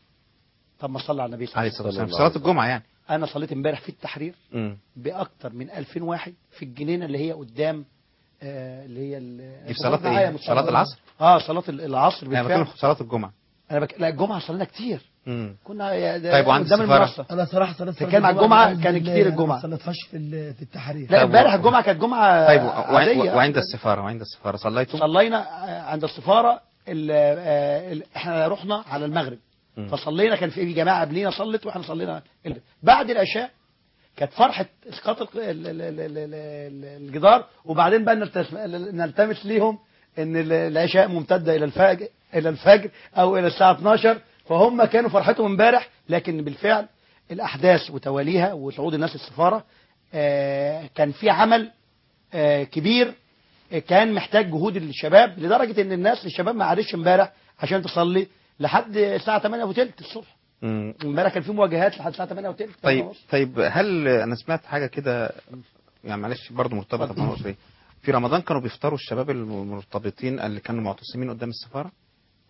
طب ما صلى على النبي صلى عليه الله الصلاة عليه والسلام وسلم في صلاة الجمعة يعني انا صليت امبارح في التحرير مم. باكتر من 2000 واحد في الجنينه اللي هي قدام آه اللي هي ال- دي في صلاة معايا ايه؟ مش صلاة العصر؟ اه صلاه ال- العصر انا بالفعل بتكلم في صلاة الجمعة انا بك... لا الجمعه صلينا كتير مم. كنا يا- ده طيب وعند قدام السفارة؟ المنصه انا صراحه صليت صلاة تتكلم على الجمعة كان كتير الجمعة. ما صليتهاش في ال- في التحرير لا طيب امبارح و- الجمعه كانت جمعه طيب و- و- عاديه وعند السفارة وعند السفارة صليتوا؟ صلينا آه، عند السفاره ال- آه، ال- احنا رحنا على المغرب مم. فصلينا كان في جماعه قبلينا صلت واحنا صلينا ال- بعد العشاء كانت فرحه اسقاط الق- ال- ال- ال- ال- ال- الجدار وبعدين بقى نلتس- نلتمس ليهم ان ال- العشاء ممتده الى الفجر الى الفجر او الى الساعه 12 فهم كانوا فرحتهم امبارح لكن بالفعل الاحداث وتواليها وصعود الناس السفاره آه، كان في عمل آه، كبير آه، كان محتاج جهود الشباب لدرجه ان الناس الشباب ما عادش امبارح عشان تصلي لحد الساعه 8 وثلث الصبح مم. امبارح كان في مواجهات لحد الساعه 8 وثلث طيب طيب هل انا سمعت حاجه كده يعني معلش برضه مرتبطه بالنقطه دي في رمضان كانوا بيفطروا الشباب المرتبطين اللي كانوا معتصمين قدام السفاره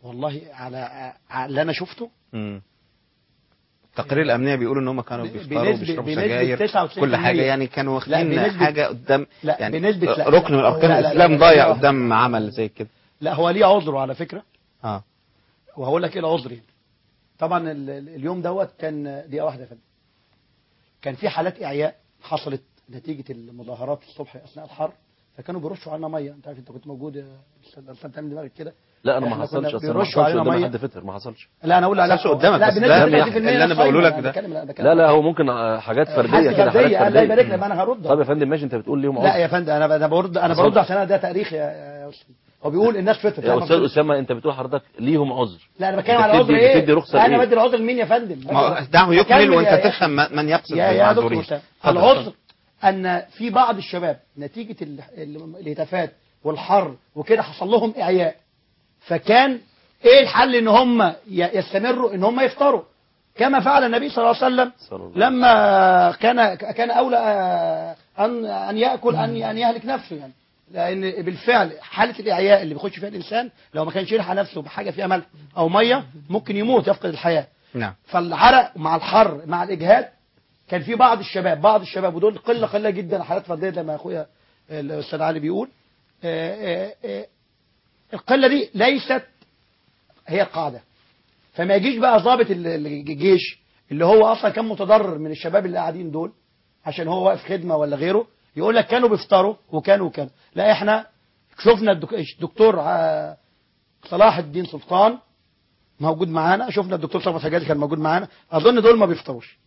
والله على على اللي انا شفته مم. التقارير الامنيه بيقولوا ان هم كانوا بيفطروا بنسبة- وبيشربوا بنسبة سجاير 99% كل حاجه يعني كانوا لا، واخدين بنسبة- حاجه قدام لا، يعني بنسبة لا. ركن من اركان لا، لا، لا، الاسلام لا، ضايع لا. قدام عمل زي كده لا هو ليه عذره على فكره اه وهقول لك ايه العذر يعني. طبعا ال- ال- اليوم دوت كان دقيقه واحده يا فندم كان في حالات اعياء حصلت نتيجه المظاهرات الصبح اثناء الحر فكانوا بيرشوا علينا ميه انت عارف انت كنت موجود يا استاذ أنت بتعمل دماغك كده لا انا ما إحنا كنا حصلش اصلا ما بيرشوا حصلش علينا قدام ميه حد فطر ما حصلش لا انا اقول لا لا حصلش قدامك لا بس بنسبة ده 30% اللي أنا ناس بقوله صايمة. لك ده. بتكلم- أنا بتكلم لا لا هو ممكن آه، حاجات فرديه حاجة كده حاجات فردية، الله يبارك لك فرديه ما انا هرد طب يا فندم ماشي انت بتقول ليهم لا عذر يا فندم انا انا برد انا حصل. برد عشان أنا ده تاريخ يا يا أستاذ. هو بيقول الناس فطرت يا أنا استاذ بقول- اسامه انت بتقول حضرتك ليهم عذر لا انا بتكلم أنت على بتدي- عذر ايه بتدي رخصة انا لإيه؟ بدي العذر لمين يا فندم ما هو دعه يكمل أكمل وانت يا- تفهم من من يقصد يا يا دكتور بالمعذورين أسامة. اتفضل، العذر اتفضل. ان في بعض الشباب نتيجه ال- ال- الهتافات والحر وكده حصل لهم اعياء فكان ايه الحل ان هم ي- يستمروا ان هم يفطروا كما فعل النبي صلى الله عليه وسلم لما كان كان اولى آه، ان ان ياكل ان ان يهلك نفسه يعني لان بالفعل حاله الاعياء اللي بيخش فيها الانسان لو ما كانش يلحق نفسه بحاجه فيها ملح او ميه ممكن يموت يفقد الحياه نعم فالعرق مع الحر مع الاجهاد كان في بعض الشباب بعض الشباب ودول قله قله جدا حالات فرديه زي ما اخويا الاستاذ علي بيقول آه، آه، آه، القله دي ليست هي القاعده فما يجيش بقى ضابط ال- الجيش اللي هو اصلا كان متضرر من الشباب اللي قاعدين دول عشان هو واقف خدمه ولا غيره يقول لك كانوا بيفطروا وكانوا وكانوا لا احنا شفنا الدك- الدكتور آه، صلاح الدين سلطان موجود معانا شفنا الدكتور صفوت حجازي كان موجود معانا اظن دول ما بيفطروش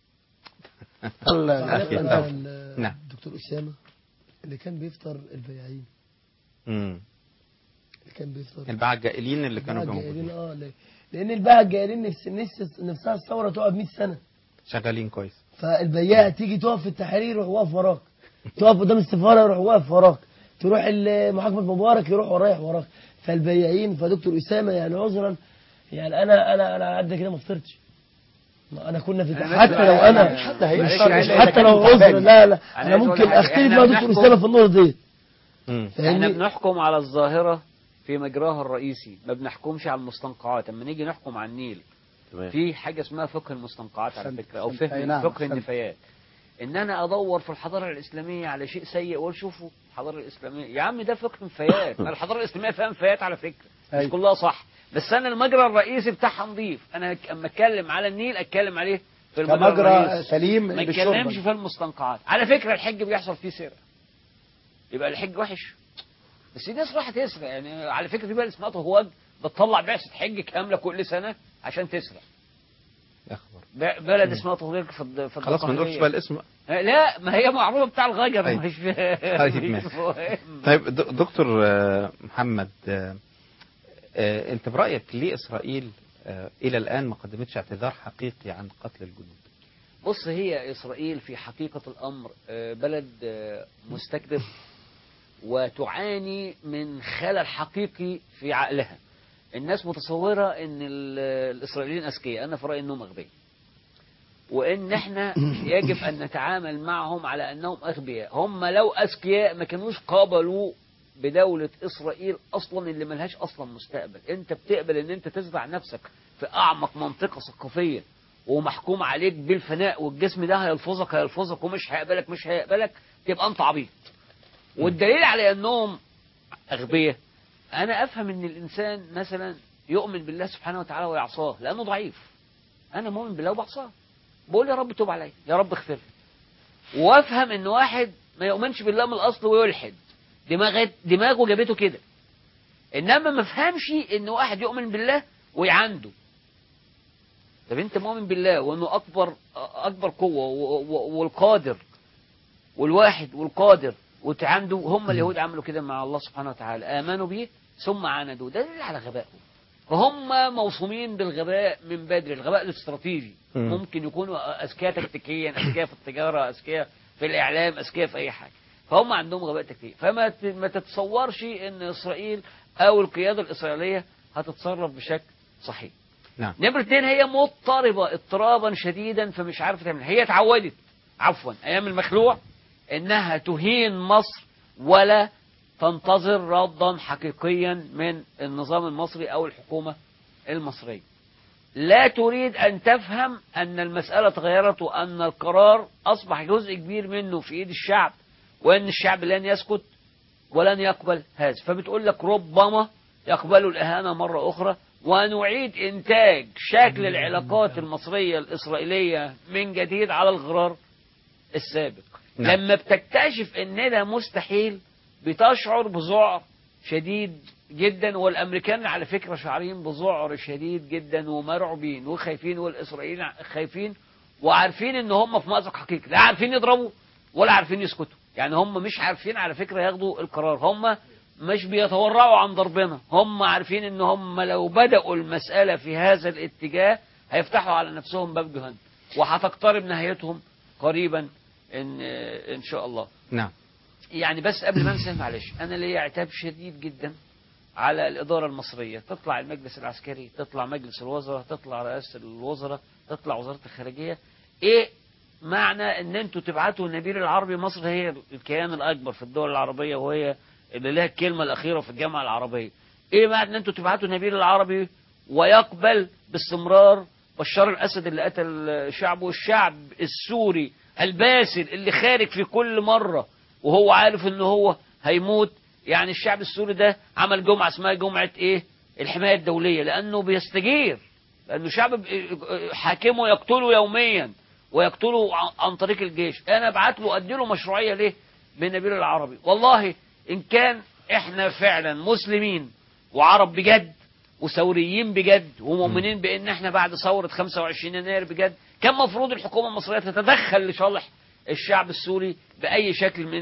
ال- تعليق ال- على ال- ال- نعم. الدكتور أسامة اللي كان بيفطر البياعين مم. اللي كان بيفطر الباعة الجائلين اللي كانوا الباعة موجودين الجائلين اه ليه؟ لأن الباعة الجائلين نفس نفس نفسها الثورة تقعد 100 سنة شغالين كويس فالبياع تيجي تقف في التحرير يروح واقف وراك تقف قدام السفارة يروح واقف وراك تروح ال- محاكمة مبارك يروح رايح وراك فالبياعين فدكتور أسامة يعني عذرا يعني أنا أنا أنا قد كده ما فطرتش ما أنا كنا في أنا حتى بس- لو أنا مش حتى هي- مش- معلش، مش يعني حتى لو إذا كان عذر لا لا أنا أنا عايز أقول ممكن حاجة. أختلف إحنا مع دكتور بنحكم- أسامة في النقطة دي احنا فاهمني؟ بنحكم على الظاهرة في مجراها الرئيسي ما بنحكمش على المستنقعات اما نيجي نحكم على النيل تمام. في حاجة اسمها فقه المستنقعات على أحسنت، فكرة او أحسنت. أي فهم نعم، فقه أحسنت. النفايات ان انا ادور في الحضارة الاسلامية على شيء سيء واقول شوفوا الحضارة الاسلامية يا عم ده فقه نفايات ما الحضارة الاسلامية فيها نفايات على فكرة مش أيوة. كلها صح بس انا المجرى الرئيسي بتاعها نظيف انا اما اتكلم على النيل اتكلم عليه في المجرى كمجرى الرئيسي. سليم ما بالشرب. اتكلمش في المستنقعات على فكرة الحج بيحصل فيه سرقة يبقى الحج وحش بس الناس راحت تسرق يعني على فكره في بلد اسمها طهواج بتطلع بعثه حج كامله كل سنه عشان تسرق يا خبر ب- بلد اسمها طهواج في الد- في خلاص ما نقولش الدقهلية. بقى الاسم آه، لا ما هي معروفه بتاع الغجر طيب. مش طيب مش ماشي. مهم. طيب د- دكتور آه، محمد آه، آه، انت برأيك ليه اسرائيل آه، الى الان ما قدمتش اعتذار حقيقي عن قتل الجنود بص هي إسرائيل في حقيقة الأمر آه، بلد آه، مستكبر وتعاني من خلل حقيقي في عقلها الناس متصورة ان ال- الإسرائيليين أذكياء أنا في رأيي أنهم أغبياء وإن احنا يجب أن نتعامل معهم على أنهم أغبياء هم لو أذكياء ما كانوش قابلوا بدولة إسرائيل أصلا اللي ملهاش أصلا مستقبل أنت بتقبل أن أنت تزرع نفسك في أعمق منطقة ثقافية ومحكوم عليك بالفناء والجسم ده هيلفظك هيلفظك ومش هيقبلك مش هيقبلك تبقى أنت عبيط والدليل على أنهم أغبياء أنا أفهم أن الإنسان مثلا يؤمن بالله سبحانه وتعالى ويعصاه لأنه ضعيف أنا مؤمن بالله وبعصاه بقول يا رب توب عليا يا رب اغفر لي. وافهم ان واحد ما يؤمنش بالله من الاصل ويلحد دماغه دماغه جابته كده انما ما فهمش ان واحد يؤمن بالله ويعنده طب انت مؤمن بالله وانه اكبر اكبر قوه و- و- والقادر والواحد والقادر وعنده هم اليهود عملوا كده مع الله سبحانه وتعالى امنوا به ثم عاندوا ده دليل على غبائهم فهم موصومين بالغباء من بدري الغباء الاستراتيجي مم. ممكن يكونوا اذكياء تكتيكيا اذكياء في التجاره اذكياء في الاعلام اذكياء في اي حاجه فهم عندهم غباء تكتيكي فما ت- ما تتصورش ان اسرائيل او القياده الاسرائيليه هتتصرف بشكل صحيح نعم نمرة اتنين هي مضطربة اضطرابا شديدا فمش عارفة تعمل هي اتعودت عفوا ايام المخلوع انها تهين مصر ولا تنتظر ردا حقيقيا من النظام المصري او الحكومة المصرية لا تريد أن تفهم أن المسألة تغيرت وأن القرار أصبح جزء كبير منه في إيد الشعب وأن الشعب لن يسكت ولن يقبل هذا فبتقول لك ربما يقبلوا الإهانة مرة أخرى ونعيد إنتاج شكل العلاقات المصرية الإسرائيلية من جديد على الغرار السابق نعم. لما بتكتشف ان ده مستحيل بتشعر بذعر شديد جدا والامريكان على فكره شعرين بذعر شديد جدا ومرعوبين وخايفين والاسرائيليين خايفين وعارفين ان هم في مأزق حقيقي لا عارفين يضربوا ولا عارفين يسكتوا يعني هم مش عارفين على فكره ياخدوا القرار هم مش بيتورعوا عن ضربنا هم عارفين ان هم لو بدأوا المسألة في هذا الاتجاه هيفتحوا على نفسهم باب جهنم وهتقترب نهايتهم قريبا ان ان شاء الله نعم يعني بس قبل ما انسى معلش انا ليا عتاب شديد جدا على الاداره المصريه تطلع المجلس العسكري تطلع مجلس الوزراء تطلع رئاسه الوزراء تطلع وزاره الخارجيه ايه معنى ان انتوا تبعتوا النبيل العربي مصر هي الكيان الاكبر في الدول العربيه وهي اللي لها الكلمه الاخيره في الجامعه العربيه ايه معنى ان انتوا تبعتوا النبيل العربي ويقبل باستمرار بشار الاسد اللي قتل شعبه والشعب السوري الباسل اللي خارج في كل مره وهو عارف ان هو هيموت يعني الشعب السوري ده عمل جمعه اسمها جمعه ايه الحمايه الدوليه لانه بيستجير لانه شعب حاكمه يقتله يوميا ويقتله عن طريق الجيش انا ابعت له ادي له مشروعيه ليه بالنبيل العربي والله ان كان احنا فعلا مسلمين وعرب بجد وثوريين بجد ومؤمنين بان احنا بعد ثوره 25 يناير بجد كان مفروض الحكومه المصريه تتدخل لصالح الشعب السوري باي شكل من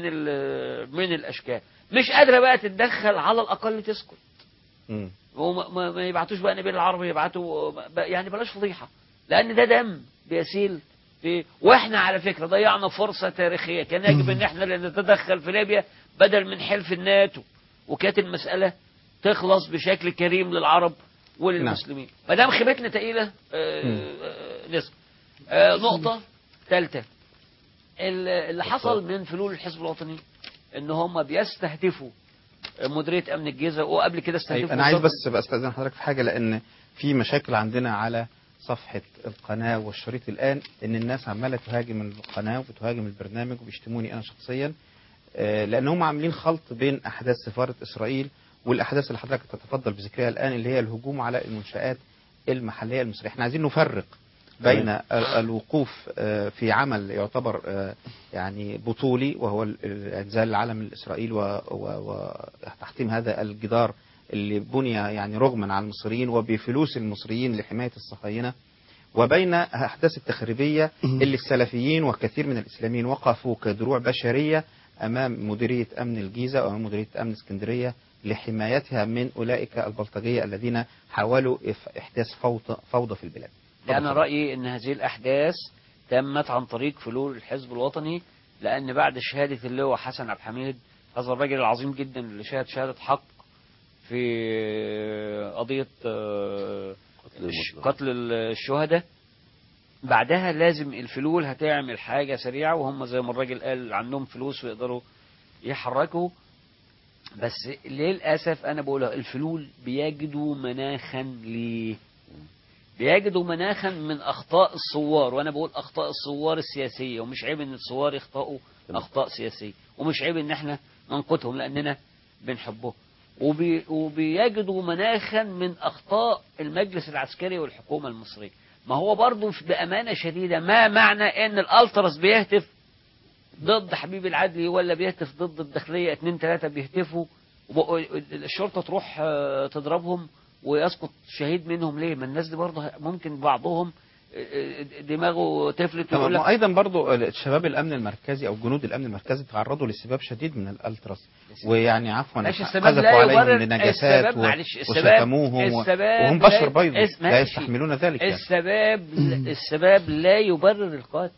من الاشكال مش قادره بقى تتدخل على الاقل تسكت مم. وما ما يبعتوش بقى نبيل العربي يبعتوا يعني بلاش فضيحه لان ده دم بيسيل في واحنا على فكره ضيعنا فرصه تاريخيه كان يجب ان احنا اللي نتدخل في ليبيا بدل من حلف الناتو وكانت المساله تخلص بشكل كريم للعرب وللمسلمين ما دام خيبتنا تقيله نسكت آه نقطه ثالثه اللي حصل من فلول الحزب الوطني ان هم بيستهدفوا مديريه امن الجيزه وقبل كده استهدفوا انا عايز بس استاذن حضرتك في حاجه لان في مشاكل عندنا على صفحة القناة والشريط الآن إن الناس عمالة تهاجم القناة وبتهاجم البرنامج وبيشتموني أنا شخصيا لأن هم عاملين خلط بين أحداث سفارة إسرائيل والأحداث اللي حضرتك تتفضل بذكرها الآن اللي هي الهجوم على المنشآت المحلية المصرية احنا عايزين نفرق بين الوقوف في عمل يعتبر يعني بطولي وهو انزال العلم الاسرائيلي وتحطيم هذا الجدار اللي بني يعني رغما على المصريين وبفلوس المصريين لحمايه الصهاينه وبين احداث التخريبيه اللي السلفيين وكثير من الاسلاميين وقفوا كدروع بشريه امام مديريه امن الجيزه وامام مديريه امن اسكندريه لحمايتها من اولئك البلطجيه الذين حاولوا احداث فوضى فوضى في البلاد. أنا رأيي أن هذه الأحداث تمت عن طريق فلول الحزب الوطني لأن بعد شهادة اللواء حسن عبد الحميد هذا الراجل العظيم جدا اللي شهد شهادة حق في قضية قتل الشهداء بعدها لازم الفلول هتعمل حاجة سريعة وهم زي ما الراجل قال عندهم فلوس ويقدروا يحركوا بس للأسف أنا بقولها الفلول بيجدوا مناخا ليه بيجدوا مناخا من اخطاء الثوار وانا بقول اخطاء الثوار السياسيه ومش عيب ان الثوار يخطئوا اخطاء سياسيه ومش عيب ان احنا ننقدهم لاننا بنحبهم وبي وبيجدوا مناخا من اخطاء المجلس العسكري والحكومه المصريه ما هو برضه بامانه شديده ما معنى ان الالتراس بيهتف ضد حبيب العدلي ولا بيهتف ضد الداخليه اتنين تلاته بيهتفوا الشرطه تروح تضربهم ويسقط شهيد منهم ليه ما الناس دي برضه ممكن بعضهم دماغه تفلت ويقول لك ايضا برضه شباب الامن المركزي او جنود الامن المركزي تعرضوا لسباب شديد من الالتراس ويعني عفوا قذفوا عليهم لنجاسات وشتموهم وهم بشر بيض لا يستحملون ذلك يعني. السباب السباب لا يبرر القتل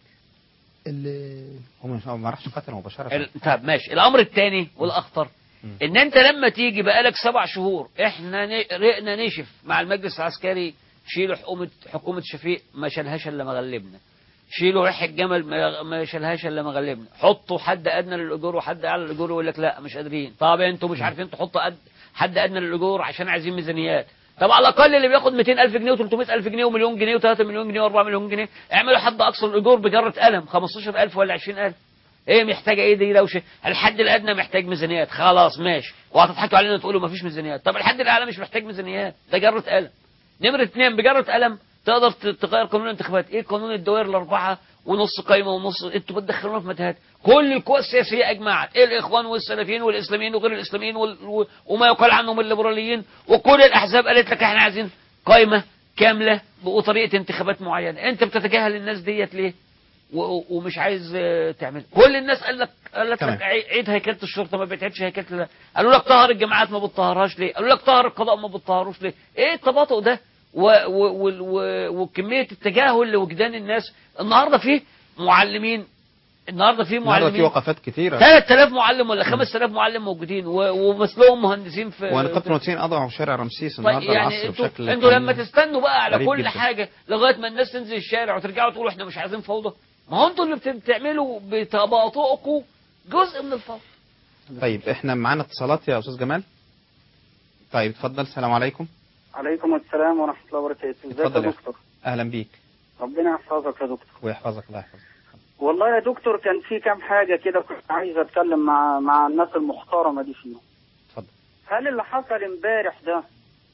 هم ما راحش قتل مباشره طب ماشي الامر الثاني والاخطر ان انت لما تيجي بقالك سبع شهور احنا رقنا نشف مع المجلس العسكري شيلوا حكومة حكومة شفيق ما شالهاش الا ما غلبنا شيلوا ريح الجمل ما شالهاش الا ما غلبنا حطوا حد ادنى للاجور وحد اعلى للاجور ويقول لك لا مش قادرين طب انتوا مش عارفين تحطوا أد... حد ادنى للاجور عشان عايزين ميزانيات طب على الاقل اللي بياخد 200000 جنيه و300000 جنيه ومليون جنيه و3 مليون جنيه و4 مليون جنيه اعملوا حد اقصى الاجور بجره قلم 15000 ولا 20000 ايه محتاجه ايه دي دوشه الحد الادنى محتاج ميزانيات خلاص ماشي وهتضحكوا علينا تقولوا مفيش ميزانيات طب الحد الاعلى مش محتاج ميزانيات ده جره قلم نمره اثنين بجره قلم تقدر ت- تغير قانون الانتخابات ايه قانون الدوائر الاربعه ونص قايمه ونص انتوا بتدخلونا في متاهات كل القوى السياسيه اجمعت إيه الاخوان والسلفيين والاسلاميين وغير الاسلاميين وال... و- وما يقال عنهم الليبراليين وكل الاحزاب قالت لك احنا عايزين قايمه كامله وطريقه انتخابات معينه انت بتتجاهل الناس ديت ليه و- ومش عايز آه، تعمل كل الناس قال لك قالت تمام. لك عي- عيد هيكله الشرطه ما بتعيدش هيكله ال- قالوا لك طهر الجماعات ما بتطهرهاش ليه قالوا لك طهر القضاء ما بتطهروش ليه ايه التباطؤ ده و و و و وكميه التجاهل لوجدان الناس النهارده في معلمين النهارده في النهارده في معلمين وقفات كثيره 3000 معلم ولا 5000 معلم موجودين و- ومثلهم مهندسين في ونقابه المهندسين اضعوا شارع رمسيس طيب النهارده يعني العصر انتوا بشكل انتوا كان لما تستنوا بقى على غريب كل جدا. حاجه لغايه ما الناس تنزل الشارع وترجعوا تقولوا احنا مش عايزين فوضى ما هو انتوا اللي بت- بتعملوا بتباطؤكم جزء من الفوضى طيب احنا معانا اتصالات يا استاذ جمال طيب اتفضل السلام عليكم عليكم السلام ورحمة الله وبركاته ازيك اتفضل يا يا دكتور اهلا بيك ربنا يحفظك يا دكتور ويحفظك الله يحفظك والله يا دكتور كان في كام حاجة كده كنت عايز اتكلم مع مع الناس المحترمة دي فيهم اتفضل. هل اللي حصل امبارح ده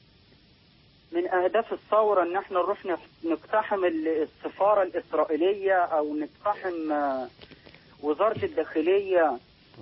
من اهداف الثورة ان احنا نروح نف- نقتحم ال- السفارة الاسرائيلية او نقتحم آه، وزارة الداخلية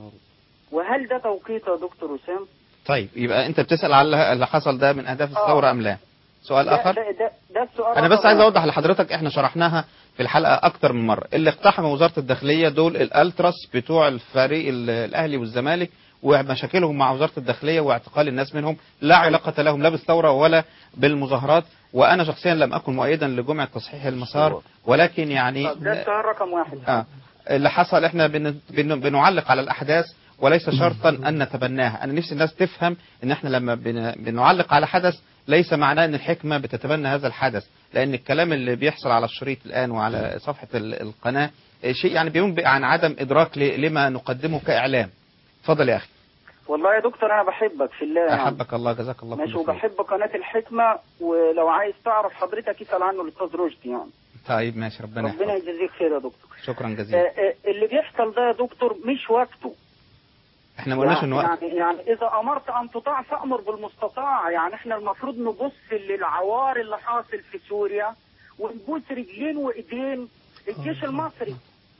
وهل ده توقيت يا دكتور وسام؟ طيب يبقى انت بتسال على اللي حصل ده من اهداف الثوره ام لا سؤال ده, اخر ده, ده, ده السؤال انا بس رقم عايز واحد. اوضح لحضرتك احنا شرحناها في الحلقه اكتر من مره اللي اقتحموا وزاره الداخليه دول الالتراس بتوع الفريق ال- الاهلي والزمالك ومشاكلهم مع وزاره الداخليه واعتقال الناس منهم لا علاقه لهم لا بالثوره ولا بالمظاهرات وانا شخصيا لم اكن مؤيدا لجمع تصحيح المسار ولكن يعني طب ده السؤال رقم واحد آه. اللي حصل احنا بن... بن... بنعلق على الاحداث وليس شرطا ان نتبناها انا نفسي الناس تفهم ان احنا لما بن... بنعلق على حدث ليس معناه ان الحكمه بتتبنى هذا الحدث لان الكلام اللي بيحصل على الشريط الان وعلى صفحه ال- القناه آه، شيء يعني بينبئ عن عدم ادراك ل... لما نقدمه كاعلام اتفضل يا اخي والله يا دكتور انا بحبك في الله يعني. احبك الله جزاك الله ماشي كل خير وبحب قناة الحكمة ولو عايز تعرف حضرتك اسأل عنه الأستاذ رشدي يعني طيب ماشي ربنا ربنا يحفظك يجزيك خير يا دكتور شكرا آه، جزيلا آه، اللي بيحصل ده يا دكتور مش وقته احنا ما قلناش يعني, انه وقت يعني, يعني إذا أمرت أن تطاع فأمر بالمستطاع يعني احنا المفروض نبص للعوار اللي حاصل في سوريا ونبوس رجلين وإيدين الجيش المصري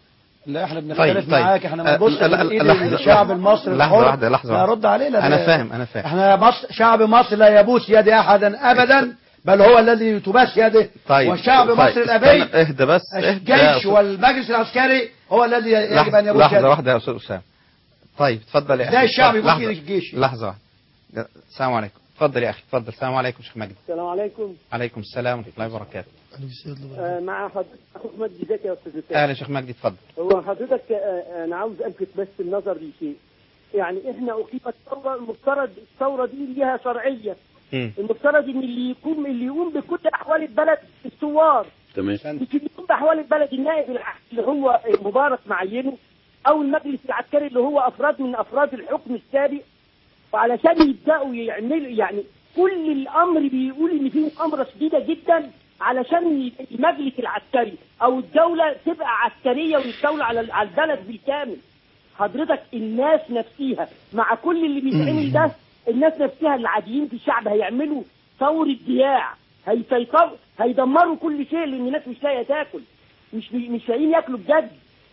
لا احنا طيب بنختلف طيب معاك احنا ما آه، نبص لا- لا- ايد لحظة- الشعب المصري لحظة الحر. واحدة لحظة لا واحدة. رد علينا أنا ده- فاهم أنا فاهم احنا مصر شعب مصر لا يبوس يد احدا ابدا بل هو الذي تباس يده طيب والشعب طيب، مصر الابي استنى، اهدى بس اهدى يا الجيش أستاذ- والمجلس العسكري هو الذي يجب ان لحظة, يبوس لحظة يده واحدة يا أستاذ أسامة طيب اتفضل يا ازاي أخي الشعب اتفضل. يبوس لحظة. ايد الجيش لحظة واحدة السلام عليكم اتفضل يا أخي اتفضل السلام عليكم شيخ مجدي السلام عليكم عليكم السلام ورحمة الله وبركاته آه، مع حضرتك اخوك مجدي زكي يا استاذ وسام أهلا شيخ مجدي اتفضل هو حضرتك آه، انا عاوز الفت بس النظر لشيء يعني احنا اقيمت ثوره المفترض الثوره دي ليها شرعيه مم. المفترض ان اللي يقوم اللي يقوم بكل احوال البلد الثوار تمام مش اللي يقوم باحوال البلد النائب الع- اللي هو مبارك معينه او المجلس العسكري اللي هو افراد من افراد الحكم السابق وعلشان يبداوا يعملوا يعني كل الامر بيقول ان في مؤامره شديده جدا علشان ي- المجلس العسكري او الدوله تبقى عسكريه ويستولى على على البلد بالكامل حضرتك الناس نفسيها مع كل اللي بيتعمل ده الناس نفسها العاديين في الشعب هيعملوا ثورة ضياع هيسيطروا هيدمروا كل شيء لان الناس مش لاقيه تاكل مش مش لاقيين ياكلوا بجد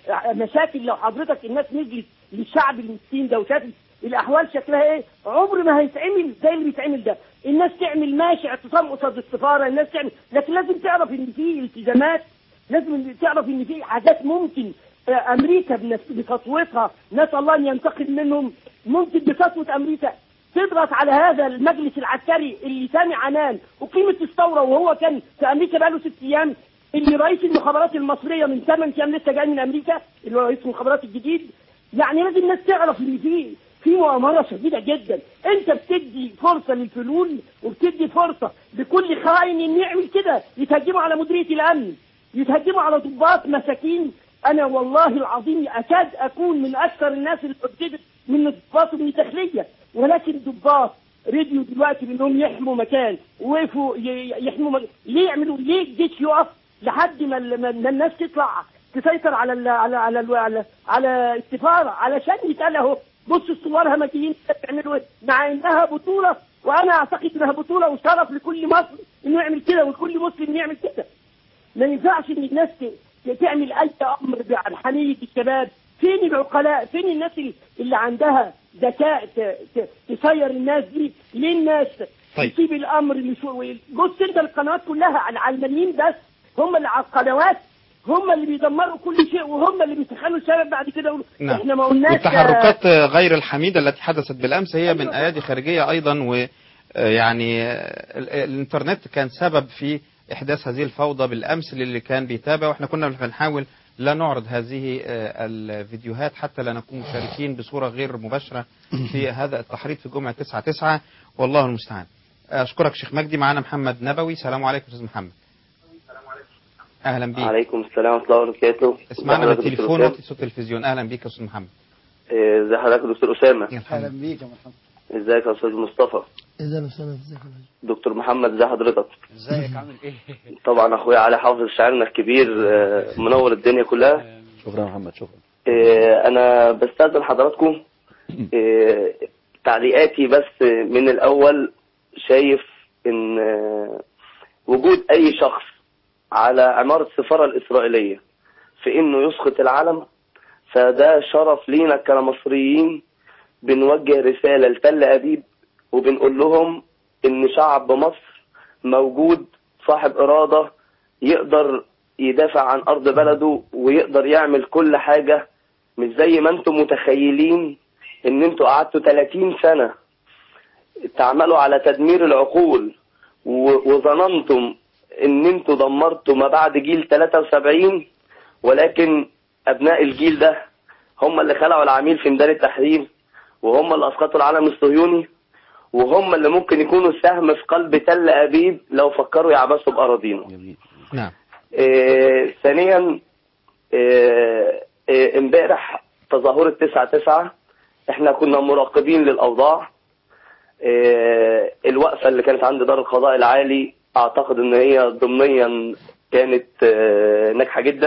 مشاكل لو حضرتك الناس نزلت للشعب المسكين ده وشافت الاحوال شكلها ايه عمر ما هيتعمل زي اللي بيتعمل ده الناس تعمل ماشي اعتصام قصاد السفاره الناس تعمل لكن لازم تعرف ان في التزامات لازم تعرف ان في حاجات ممكن آه، امريكا بنفس- بخطوتها نسال الله ان ينتقم منهم ممكن بخطوه امريكا تضغط على هذا المجلس العسكري اللي سامي عنان وقيمه الثوره وهو كان في امريكا بقاله ست ايام اللي رئيس المخابرات المصريه من ثمان ايام لسه جاي من امريكا اللي هو رئيس المخابرات الجديد يعني لازم الناس تعرف ان في في مؤامره شديده جدا انت بتدي فرصه للفلول وبتدي فرصه لكل خائن ان يعمل كده يتهجموا على مديريه الامن يتهجموا على ضباط مساكين انا والله العظيم اكاد اكون من اكثر الناس اللي حددت من الضباط ومن الداخليه ولكن ضباط راديو دلوقتي بانهم يحموا مكان وقفوا ي- يحموا مكان ليه يعملوا ليه الجيش يقف لحد ما ال- ما ما الناس تطلع تسيطر على ال على على ال على, على السفاره علشان يتقال اهو بصوا الثوار همجيين بيعملوا ايه مع انها بطوله وانا اعتقد انها بطوله وشرف لكل مصر انه يعمل كده وكل مسلم يعمل كده ما ينفعش ان الناس ت- تعمل اي امر عن حميه الشباب فين العقلاء فين الناس اللي- اللي عندها ذكاء ت- ت- تسير الناس دي ليه الناس طيب. تسيب الامر لشو بص انت القنوات كلها عن العلمانيين بس هم اللي على القنوات هم اللي بيدمروا كل شيء وهم اللي بيسخنوا الشباب بعد كده يقولوا نعم احنا ما قلناش والتحركات غير الحميدة التي حدثت بالأمس هي من أيادي خارجية أيضا ويعني الإنترنت كان سبب في إحداث هذه الفوضى بالأمس للي كان بيتابع وإحنا كنا بنحاول لا نعرض هذه آه، الفيديوهات حتى لا نكون مشاركين بصورة غير مباشرة في هذا التحريض في جمعة 9 9 والله المستعان أشكرك شيخ مجدي معنا محمد نبوي السلام عليكم أستاذ محمد أهلا بيك عليكم السلام ورحمة الله وبركاته اسمعنا ازي حضرتك بالتليفون دكتور وطي صوت التلفزيون أهلا بيك يا أستاذ محمد إيه، ازي حضرتك يا دكتور أسامة اهلا بيك يا محمد ازيك يا أستاذ مصطفى اذا وسهلا ازيك يا فندم؟ دكتور محمد ازي حضرتك ازيك عامل ايه طبعا أخويا علي حافظ شاعرنا الكبير آه، منور الدنيا كلها شكرا يا محمد شكرا إيه، أنا بستأذن حضراتكم إيه، تعليقاتي بس من الأول شايف إن آه، وجود أي شخص على عمارة السفارة الإسرائيلية في إنه يسقط العلم فده شرف لينا كمصريين بنوجه رسالة لتل أبيب وبنقول لهم إن شعب مصر موجود صاحب إرادة يقدر يدافع عن أرض بلده ويقدر يعمل كل حاجة مش زي ما انتم متخيلين ان انتوا قعدتوا 30 سنة تعملوا على تدمير العقول و- وظننتم ان انتوا دمرتوا ما بعد جيل 73 ولكن ابناء الجيل ده هم اللي خلعوا العميل في ميدان التحرير وهم اللي اسقطوا العلم الصهيوني وهم اللي ممكن يكونوا سهم في قلب تل ابيب لو فكروا يعبثوا باراضينا نعم آه، ثانيا آه، آه، امبارح تظاهرة تسعة تسعة احنا كنا مراقبين للأوضاع آه، الوقفة اللي كانت عند دار القضاء العالي أعتقد إن هي ضمنيا كانت آه، ناجحة جدا